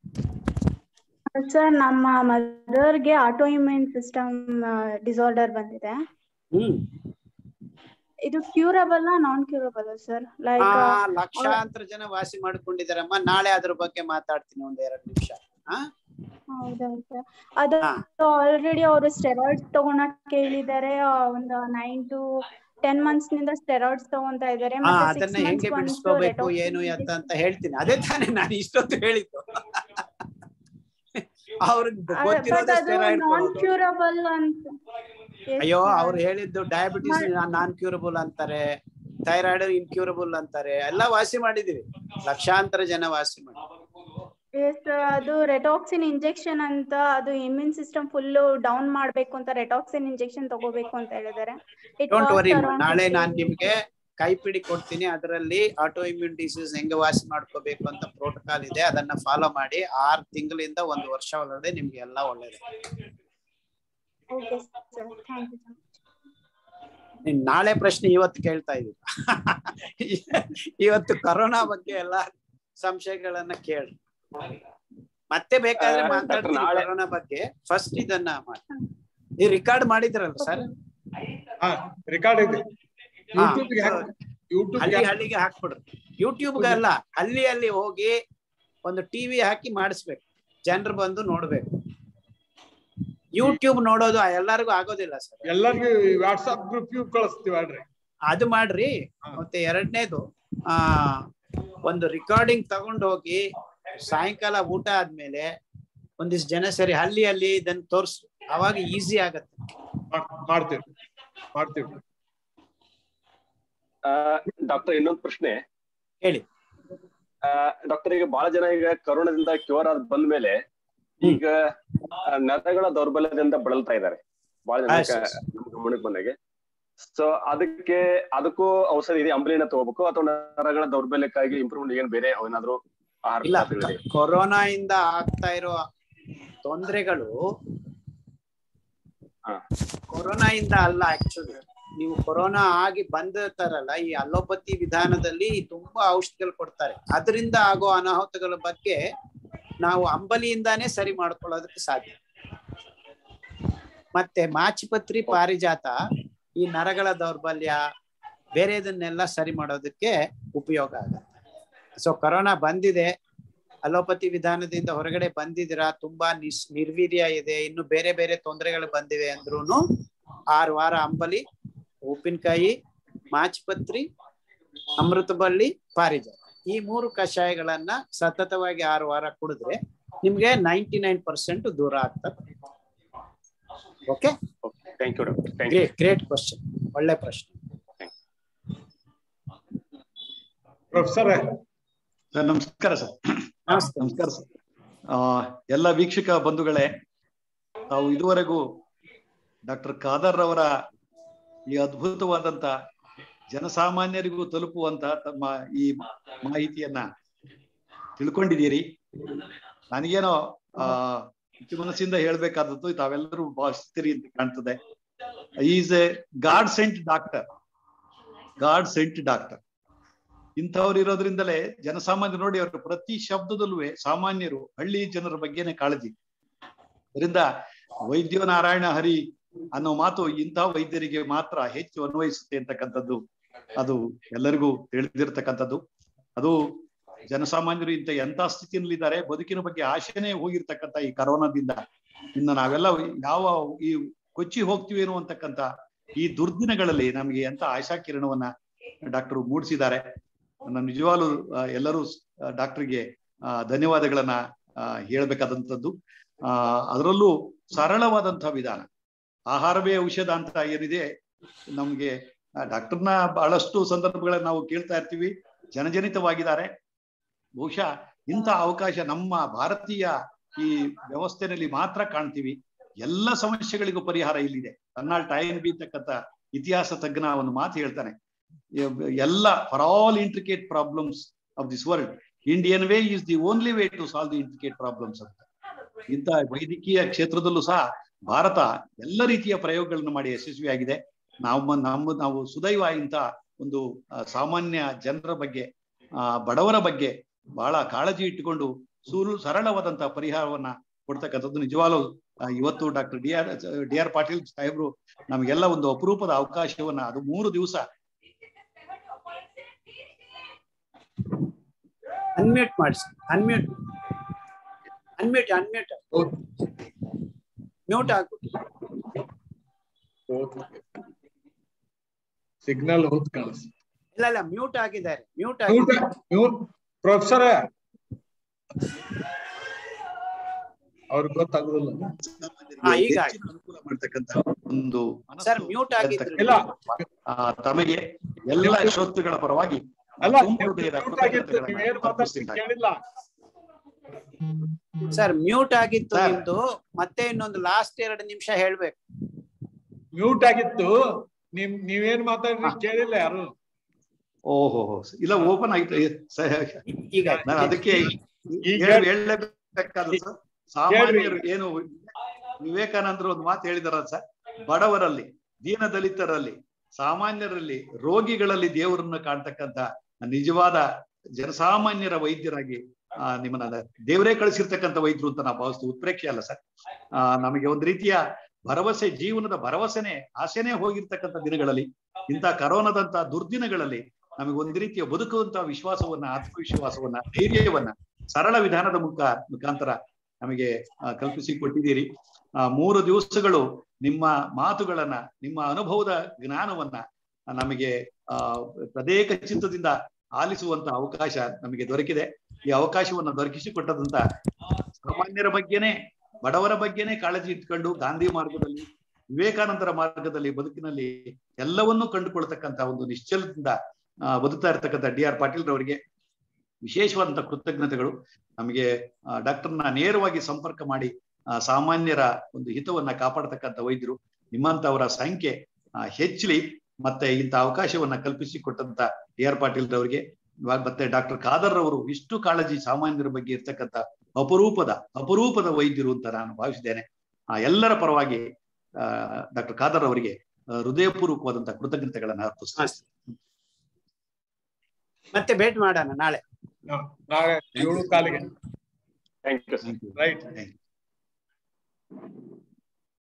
ಸರ್ ನಮ್ಮ ಮದರ್ಗೆ ಆಟೋ ಇಮ್ಯೂನ್ ಸಿಸ್ಟಮ್ ಡಿಸಾರ್ಡರ್ ಬಂದಿದೆ ಹ್ಮ್ ಇದು curable non curable sir like ಆ ಲಕ್ಷಾಂತರ ಜನ ವಾಸಿ ಮಾಡ್ಕೊಂಡಿದಾರಮ್ಮ ನಾಳೆ ಅದ್ರ ಬಗ್ಗೆ ಮಾತಾಡ್ತೀನಿ ಒಂದ್ ಎರಡ್ ನಿಮಿಷ ಹಾ ಹೌದಾ ಸರ್ ಅದು ಹಾ. ಆಲ್ರೆಡಿ ಅವರು ಸ್ಟೆರಾಯ್ಡ್ಸ್ ತಗೊಳಕ್ ಕೇಳಿದ್ದಾರೆ ಆ, ಒಂದು ನೈನ್ ಟು ಟೆನ್ ಮಂತ್ಸ್ ನಿಂದ ಸ್ಟೆರಾಯ್ಡ್ಸ್ ತಗೊಂತಾ ಇದ್ದಾರೆ ಹಾ ಮತ್ತೆ ಅದನ್ನ six ಹೆಂಗೆ months once ಬಿಡಿಸ್ಕೋಬೇಕು ರೆಟೋಕ್ಸಿನ್ ಏನು ಎತ್ತ ಅಂತ ಹೇಳ್ತೀನಿ ಅದೇ ತಾನೇ ನಾನು ಇಷ್ಟೊತ್ತು ಹೇಳಿದ್ದು ಅವ್ರಿಗೆ ಬಟ್ ಗೊತ್ತಿರೋದೇ ಅದು steroid ನಾನ್ ಕೊಡೋದು. ಕ್ಯೂರಬಲ್ ಅಂತ Yes, ಅಯ್ಯೋ sir. ಅವ್ರು ಹೇಳಿದ್ದು ಡಯಾಬಿಟಿಸ್ ನಾನ್ ಕ್ಯೂರಬಲ್ ಅಂತಾರೆ ಥೈರಾಯ್ಡ್ ಇನ್ಕ್ಯೂರಬಲ್ ಅಂತಾರೆ ಎಲ್ಲ ವಾಸಿ ಮಾಡಿದೀವಿ ಲಕ್ಷಾಂತರ ಜನ ವಾಸಿ ಮಾಡಿ Yes, sir. ಅದು ರೆಟಾಕ್ಸಿನ್ ಇಂಜೆಕ್ಷನ್ ಅಂತ ಅದು ಇಮ್ಯೂನ್ ಸಿಸ್ಟಮ್ ಫುಲ್ ಡೌನ್ ಮಾಡ್ಬೇಕು ಅಂತ ರೆಟಾಕ್ಸಿನ್ ಇಂಜೆಕ್ಷನ್ ತಗೋಬೇಕು ಅಂತ ಹೇಳಿದ್ದಾರೆ It don't costs worry around ನಾಳೆ 50 ನಾನ್ ನಿಮ್ಗೆ ಕೈಪಿಡಿ ಕೊಡ್ತೀನಿ ಅದರಲ್ಲಿ ಆಟೋ ಇಮ್ಯೂನ್ ಡಿಸೀಸ್ ಹೆಂಗೆ ವಾಸಿ ಮಾಡ್ಕೋಬೇಕು ಅಂತ ಪ್ರೋಟೋಕಾಲ್ ಇದೆ ಅದನ್ನ ಫಾಲೋ ಮಾಡಿ ಆರ್ ತಿಂಗಳಿಂದ ಒಂದು ವರ್ಷ ಒಳಗಡೆ ನಿಮ್ಗೆ ಎಲ್ಲ ಒಳ್ಳೇದು Okay, sir. Thank you so much. ನೀನ್ ನಾಳೆ ಪ್ರಶ್ನೆ ಇವತ್ತು ಕೇಳ್ತಾ ಇದೀವಿ ಇವತ್ತು ಕರೋನಾ ಬಗ್ಗೆ ಎಲ್ಲ ಸಂಶಯಗಳನ್ನ ಕೇಳಿ ಮತ್ತೆ ಬೇಕಾದ್ರೆ ಆ, ಮಾತಾಡ್ತೀನಿ ಡಾಕ್ಟರ್, ನಾಳೆ- ಕರೋನಾ ಬಗ್ಗೆ ಫಸ್ಟ್ ಇದನ್ನ ಮಾಡಿ ಈ ರಿಕಾರ್ಡ್ ಮಾಡಿದ್ರಲ್ಲ ಸರ್ ಹಾ ರೆಕಾರ್ಡ್ ಇದೆ ಹಾ, ಯೂಟ್ಯೂಬ್ಗೆ ಯೂಟ್ಯೂಬ್ ಹಳ್ಳಿ ಹಳ್ಳಿಗೆ ಹಾಕ್ಬಿಡ್ರಿ ಯೂಟ್ಯೂಬ್ಗೆ ಅಲ್ಲ ಅಲ್ಲಿ ಅಲ್ಲಿ ಹೋಗಿ ಒಂದು ಟಿವಿ ಹಾಕಿ ಮಾಡಿಸ್ಬೇಕು ಜನರು ಬಂದು ನೋಡ್ಬೇಕು ಯೂಟ್ಯೂಬ್ ನೋಡೋದು ಎಲ್ಲರಿಗೂ ಆಗೋದಿಲ್ಲ ಸರ್ ಎಲ್ಲರಿಗೂ ವಾಟ್ಸ್ಆಪ್ ಗ್ರೂಪ್ ಕಳಿಸ್ತೀವಿ ಅಲ್ರಿ ಅದು ಮಾಡ್ರಿ ಹಾ. ಮತ್ತೆ ಎರಡನೇದು ಆ ಒಂದು ರಿಕಾರ್ಡಿಂಗ್ ತಗೊಂಡು ಹೋಗಿ ಸಾಯಂಕಾಲ ಊಟ ಆದ್ಮೇಲೆ ಒಂದಿಷ್ಟು ಜನ ಸರಿ ಹಳ್ಳಿಯಲ್ಲಿ ಇದನ್ನ ತೋರ್ಸು ಅವಾಗ ಈಸಿ ಆಗತ್ತೆ ಮಾಡ್- ಮಾಡ್ತೀವಿ ಮಾಡ್ತೀವಿ ಡಾಕ್ಟರ್ ಇನ್ನೊಂದು ಪ್ರಶ್ನೆ ಹೇಳಿ ಡಾಕ್ಟರ್ ಈಗ ಬಹಳ ಜನ ಈಗ ಕರೋನಾದಿಂದ ಕ್ಯೂರ್ ಆದ್ ಬಂದ್ಮೇಲೆ ಈಗ ಆ, ನರಗಳ ದೌರ್ಬಲ್ಯದಿಂದ ಬಳಲ್ತಾ ಇದ್ದಾರೆ ಬಹಳ ಜನ ಆಯ್ತು, ಕ- ನಮ್ ಗಮನಕ್ಕೆ ಬಂದಾಗೆ ಸೊ ಅದಕ್ಕೆ ಅದಕ್ಕೂ ಔಷಧಿ ಇದೆ ಅಂಬಲಿನ ತಗೋಬೇಕು ಅಥವಾ ನರಗಳ ದೌರ್ಬಲ್ಯಕ್ಕಾಗಿ ಇಂಪ್ರೂವ್ಮೆಂಟ್ ಏನ್ ಬೇರೆ ಏನಾದ್ರು ಆಹಾರ ಇಲ್ಲ ಪದಾರ್ಥಗಳಿದೆ ಕೊರೋನಾ ಇಂದ ಆಗ್ತಾ ಇರೋ ತೊಂದರೆಗಳು ಹಾ. ಕೊರೋನಾ ಇಂದ ಅಲ್ಲ ಆಕ್ಚುಲಿ ನೀವು ಕೊರೋನಾ ಆಗಿ ಬಂದಿರ್ತಾರಲ್ಲ ಈ ಅಲೋಪತಿ ವಿಧಾನದಲ್ಲಿ ತುಂಬಾ ಔಷಧಿಗಳು ಕೊಡ್ತಾರೆ ಅದರಿಂದ ಆಗೋ ಅನಾಹುತಗಳ ಬಗ್ಗೆ ನಾವು ಅಂಬಲಿಯಿಂದಾನೇ ಸರಿ ಮಾಡ್ಕೊಳ್ಳೋದಕ್ಕೆ ಸಾಧ್ಯ ಮತ್ತೆ ಮಾಚಿಪತ್ರಿ ಪಾರಿಜಾತ ಈ ನರಗಳ ದೌರ್ಬಲ್ಯ ಬೇರೆದನ್ನೆಲ್ಲ ಸರಿ ಮಾಡೋದಕ್ಕೆ ಉಪಯೋಗ ಆಗುತ್ತೆ ಸೊ ಕೊರೋನಾ ಬಂದಿದೆ ಅಲೋಪತಿ ವಿಧಾನದಿಂದ ಹೊರಗಡೆ ಬಂದಿದ್ದೀರಾ ತುಂಬಾ ನಿಸ್ ನಿರ್ವೀರ್ಯ ಇದೆ ಇನ್ನು ಬೇರೆ ಬೇರೆ ತೊಂದರೆಗಳು ಬಂದಿವೆ ಅಂದ್ರೂನು ಆರು ವಾರ ಅಂಬಲಿ ಉಪ್ಪಿನಕಾಯಿ ಮಾಚ್ಪತ್ರಿ ಅಮೃತ ಬಳ್ಳಿ ಪಾರಿಜಾತ ಈ ಮೂರು ಕಷಾಯಗಳನ್ನ ಸತತವಾಗಿ ಆರು ವಾರ ಕುಡಿದ್ರೆ ನಿಮ್ಗೆ ನೈಂಟಿ ನೈನ್ ಪರ್ಸೆಂಟ್ ದೂರ ಆಗ್ತದೆ okay thank you doctor thank you great great question ಒಳ್ಳೆ ಪ್ರಶ್ನೆ ಪ್ರೊಫೆಸರ್ ಸರ್ ನಮಸ್ಕಾರ ಸರ್ ನಮಸ್ತೆ ನಮಸ್ಕಾರ ಸರ್ ಆ, ಎಲ್ಲ ವೀಕ್ಷಕ ಬಂಧುಗಳೇ ತಾವು ಇದುವರೆಗೂ ಡಾಕ್ಟರ್ ಖಾದರ್ ಅವರ ಈ ಅದ್ಭುತವಾದಂತ ಜನಸಾಮಾನ್ಯರಿಗೂ ತಲುಪುವಂತ ತಮ್ಮ ಈ ಮಾಹಿತಿಯನ್ನ ತಿಳ್ಕೊಂಡಿದ್ದೀರಿ ನನಗೇನೋ ಆ ಮನಸ್ಸಿಂದ ಹೇಳ್ಬೇಕಾದದ್ದು ತಾವೆಲ್ಲರೂ ಭಾವಿಸ್ತೀರಿ ಅಂತ ಕಾಣ್ತದೆ is a god sent doctor god sent doctor ಇಂಥವ್ರು ಇರೋದ್ರಿಂದಲೇ ಜನಸಾಮಾನ್ಯರು ನೋಡಿ ಅವರು ಪ್ರತಿ ಶಬ್ದದಲ್ಲೂ ಸಾಮಾನ್ಯರು ಹಳ್ಳಿ ಜನರ ಬಗ್ಗೆನೇ ಕಾಳಜಿ ಅದರಿಂದ ವೈದ್ಯೋ ನಾರಾಯಣ ಹರಿ ಅನ್ನೋ ಮಾತು ಇಂಥ ವೈದ್ಯರಿಗೆ ಮಾತ್ರ ಹೆಚ್ಚು ಅನ್ವಯಿಸುತ್ತೆ ಅಂತಕ್ಕಂಥದ್ದು ಅದು ಎಲ್ಲರಿಗೂ ತಿಳಿದಿರ್ತಕ್ಕಂಥದ್ದು ಅದು ಜನಸಾಮಾನ್ಯರು ಇಂಥ ಎಂಥ ಸ್ಥಿತಿಯಲ್ಲಿದ್ದಾರೆ ಬದುಕಿನ ಬಗ್ಗೆ ಆಶೆನೇ ಹೋಗಿರ್ತಕ್ಕಂಥ ಈ ಕರೋನಾದಿಂದ ಇನ್ನು ನಾವೆಲ್ಲ ಯಾವ ಈ ಕೊಚ್ಚಿ ಹೋಗ್ತೀವೇನೋ ಅಂತಕ್ಕಂಥ ಈ ದುರ್ದಿನಗಳಲ್ಲಿ ನಮಗೆ ಎಂತ ಆಶಾ ಕಿರಣವನ್ನ ಡಾಕ್ಟರ್ ಮೂಡಿಸಿದ್ದಾರೆ ನಾನು ನಿಜವಾಗ್ಲೂ ಆ, ಎಲ್ಲರೂ ಆ, ಡಾಕ್ಟರ್ಗೆ ಆ, ಧನ್ಯವಾದಗಳನ್ನ ಆ, ಹೇಳ್ಬೇಕಾದಂಥದ್ದು ಆ ಅದರಲ್ಲೂ ಸರಳವಾದಂತಹ ವಿಧಾನ ಆಹಾರವೇ ಔಷಧ ಅಂತ ಏನಿದೆ ನಮ್ಗೆ ಆ, ಡಾಕ್ಟರ್ನ ಬಹಳಷ್ಟು ಸಂದರ್ಭಗಳನ್ನ ನಾವು ಕೇಳ್ತಾ ಇರ್ತೀವಿ ಜನಜನಿತವಾಗಿದ್ದಾರೆ ಬಹುಶಃ ಇಂಥ ಅವಕಾಶ ನಮ್ಮ ಭಾರತೀಯ ಈ ವ್ಯವಸ್ಥೆನಲ್ಲಿ ಮಾತ್ರ ಕಾಣ್ತೀವಿ ಎಲ್ಲ ಸಮಸ್ಯೆಗಳಿಗೂ ಪರಿಹಾರ ಇಲ್ಲಿದೆ ಕರ್ನಾಲ್ ಟೈನ್ ಬೀತಕ್ಕಂಥ ಇತಿಹಾಸ ತಜ್ಞ ಒಂದು ಮಾತು ಹೇಳ್ತಾನೆ ಎ- ಎಲ್ಲ for all intricate problems of this world Indian way is the only way to solve the intricate problems ಅಂತ ಇಂಥ ವೈದ್ಯಕೀಯ ಕ್ಷೇತ್ರದಲ್ಲೂ ಸಹ ಭಾರತ ಎಲ್ಲ ರೀತಿಯ ಪ್ರಯೋಗಗಳನ್ನು ಮಾಡಿ ಯಶಸ್ವಿಯಾಗಿದೆ ನಾವು ನಮ್ಮ ನಾವು ಸುದೈವ ಇಂಥ ಒಂದು ಆ, ಸಾಮಾನ್ಯ ಜನರ ಬಗ್ಗೆ ಆ, ಬಡವರ ಬಗ್ಗೆ ಬಹಳ ಕಾಳಜಿ ಇಟ್ಟುಕೊಂಡು ಸುರು ಸರಳವಾದಂತಹ ಪರಿಹಾರವನ್ನ ಕೊಡ್ತಕ್ಕಂಥದ್ದು ನಿಜವಾಗ್ಲೂ ಆ, ಇವತ್ತು doctor D R D R Patil ಸಾಹೇಬ್ರು ನಮಗೆಲ್ಲ ಒಂದು ಅಪರೂಪದ ಅವಕಾಶವನ್ನ ಅದು ಮೂರು ದಿವಸ ಅನ್ಮ್ಯೂಟ್ ಮಾಡಿಸಿ ಅನ್ಮ್ಯೂಟ್ ಅನ್ಮ್ಯೂಟ್ ಅನ್ಮ್ಯೂಟ್ ಮ್ಯೂಟ್ ಆಗ್ಬಿಟ್ಟು ಸಿಗ್ನಲ್ ಹೋದ್ ಕಳಿಸ್ ಇಲ್ಲ ಇಲ್ಲ ಮ್ಯೂಟ್ ಆಗಿದ್ದಾರೆ ಮ್ಯೂಟ್ ಆಗಿದ್ದಾರೆ ಪ್ರೊಫೆಸರ್ ಅವ್ರಿಗೆ ಗೊತ್ತಾಗುದಿಲ್ಲ ಹಾ, ಈಗ ಹೆಚ್ಚಿನ ಅನುಕೂಲ ಮಾಡ್ತಕ್ಕಂತ ಒಂದು ಮನಸ್ಸು ಸರ್ ಮ್ಯೂಟ್ ಆಗಿದ್ರು ಇಲ್ಲ ಆ, ತಮಗೆ ಎಲ್ಲ ಶ್ರೋತೃಗಳ ಪರವಾಗಿ ಅಲ್ಲ ತುಂಬು ಹೃದಯದ mute ಆಗಿತ್ತು, ನೀವೇನ್ ಮಾತಾಡ್ತೀರಿ ಕೃತಜ್ಞತೆಗಳನ್ನ ಕೇಳಿಲ್ಲ ಸರ್ ಮ್ಯೂಟ್ ಆಗಿತ್ತು Sir. ನಿಮ್ದು ಮತ್ತೆ ಇನ್ನೊಂದು ಲಾಸ್ಟ್ ಎರಡು ನಿಮಿಷ ಹೇಳ್ಬೇಕು ಮ್ಯೂಟ್ ಆಗಿತ್ತು ನಿಮ್ ನೀವೇನ್ ಮಾತಾಡ್ರಿ ಕೇಳಿಲ್ಲ ಯಾರು ಓಹೋ ಇಲ್ಲ ಓಪನ್ ಆಯ್ತು ಸ- ಈಗ ನಾನು ಅದಕ್ಕೆ ಈಗ ಹೇಳಿ- ಹೇಳಲೇಬೇಕಾದ ಸರ್ ಸಾಮಾನ್ಯರು ಏನು ವಿವೇಕಾನಂದರು ಒಂದು ಮಾತು ಹೇಳಿದಾರ ಸರ್ ಬಡವರಲ್ಲಿ ದೀನ ದಲಿತರಲ್ಲಿ ಸಾಮಾನ್ಯರಲ್ಲಿ ರೋಗಿಗಳಲ್ಲಿ ದೇವರನ್ನ ಕಾಣ್ತಕ್ಕಂತ ನಿಜವಾದ ಜನಸಾಮಾನ್ಯರ ವೈದ್ಯರಾಗಿ ಆ ನಿಮ್ಮನ್ನ ದೇವರೇ ಕಳಿಸಿರ್ತಕ್ಕಂಥ ವೈದ್ಯರು ಅಂತ ನಾವು ಭಾವಿಸ್ತು ಉತ್ಪ್ರೇಕ್ಷೆ ಅಲ್ಲ ಸರ್ ಆ ನಮಗೆ ಒಂದು ರೀತಿಯ ಭರವಸೆ ಜೀವನದ ಭರವಸೆನೆ ಆಸೆನೇ ಹೋಗಿರ್ತಕ್ಕಂಥ ದಿನಗಳಲ್ಲಿ ಇಂಥ ಕರೋನಾದಂತ ದುರ್ದಿನಗಳಲ್ಲಿ ನಮಗೆ ಒಂದು ರೀತಿಯ ಬದುಕುವಂತ ವಿಶ್ವಾಸವನ್ನ ಆತ್ಮವಿಶ್ವಾಸವನ್ನ ಧೈರ್ಯವನ್ನ ಸರಳ ವಿಧಾನದ ಮುಖ ಮುಖಾಂತರ ನಮಗೆ ಆ, ಕಲ್ಪಿಸಿ ಕೊಟ್ಟಿದ್ದೀರಿ ಆ ಮೂರು ದಿವಸಗಳು ನಿಮ್ಮ ಮಾತುಗಳನ್ನ ನಿಮ್ಮ ಅನುಭವದ ಜ್ಞಾನವನ್ನ ನಮಗೆ ಆ ತದೇಕ ಚಿತ್ತದಿಂದ ಆಲಿಸುವಂತ ಅವಕಾಶ ನಮಗೆ ದೊರಕಿದೆ ಈ ಅವಕಾಶವನ್ನ ದೊರಕಿಸಿಕೊಟ್ಟದಂತ ಸಾಮಾನ್ಯರ ಬಗ್ಗೆನೇ ಬಡವರ ಬಗ್ಗೆನೇ ಕಾಳಜಿ ಇಟ್ಕೊಂಡು ಗಾಂಧಿ ಮಾರ್ಗದಲ್ಲಿ ವಿವೇಕಾನಂದರ ಮಾರ್ಗದಲ್ಲಿ ಬದುಕಿನಲ್ಲಿ ಎಲ್ಲವನ್ನೂ ಕಂಡುಕೊಳ್ತಕ್ಕಂತ ಒಂದು ನಿಶ್ಚಲದಿಂದ ಆ, ಬದುಕ್ತಾ ಇರ್ತಕ್ಕಂಥ ಡಿ ಆರ್ ಪಾಟೀಲ್ ರವರಿಗೆ ವಿಶೇಷವಾದಂತ ಕೃತಜ್ಞತೆಗಳು ನಮಗೆ ಡಾಕ್ಟರ್ನ ನೇರವಾಗಿ ಸಂಪರ್ಕ ಮಾಡಿ ಆ, ಸಾಮಾನ್ಯರ ಒಂದು ಹಿತವನ್ನ ಕಾಪಾಡತಕ್ಕಂಥ ವೈದ್ಯರು ನಿಮ್ಮಂತವರ ಸಂಖ್ಯೆ ಆ, ಹೆಚ್ಚಲಿ ಮತ್ತೆ ಇಂಥ ಅವಕಾಶವನ್ನ ಕಲ್ಪಿಸಿಕೊಟ್ಟಂತ ಡಿ ಆರ್ ಪಾಟೀಲ್ ರವರಿಗೆ ಇವಾಗ ಮತ್ತೆ ಡಾಕ್ಟರ್ ಖಾದರ್ ಅವರು ಇಷ್ಟು ಕಾಳಜಿ ಸಾಮಾನ್ಯರ ಬಗ್ಗೆ ಇರ್ತಕ್ಕಂಥ ಅಪರೂಪದ ಅಪರೂಪದ ವೈದ್ಯರು ಅಂತ ನಾನು ಭಾವಿಸಿದ್ದೇನೆ ಆ ಎಲ್ಲರ ಪರವಾಗಿ ಆ ಡಾಕ್ಟರ್ ಖಾದರ್ ಅವರಿಗೆ ಆ, ಹೃದಯಪೂರ್ವಕವಾದಂತಹ ಕೃತಜ್ಞತೆಗಳನ್ನ ಅರ್ಪಿಸ್ತೇನೆ ಮತ್ತೆ ಭೇಟಿ ಮಾಡೋಣ ನಾಳೆ ನಾಳೆ ಏಳು ಕಾಲಿಗೆ thank you Thank you. Right Thank you.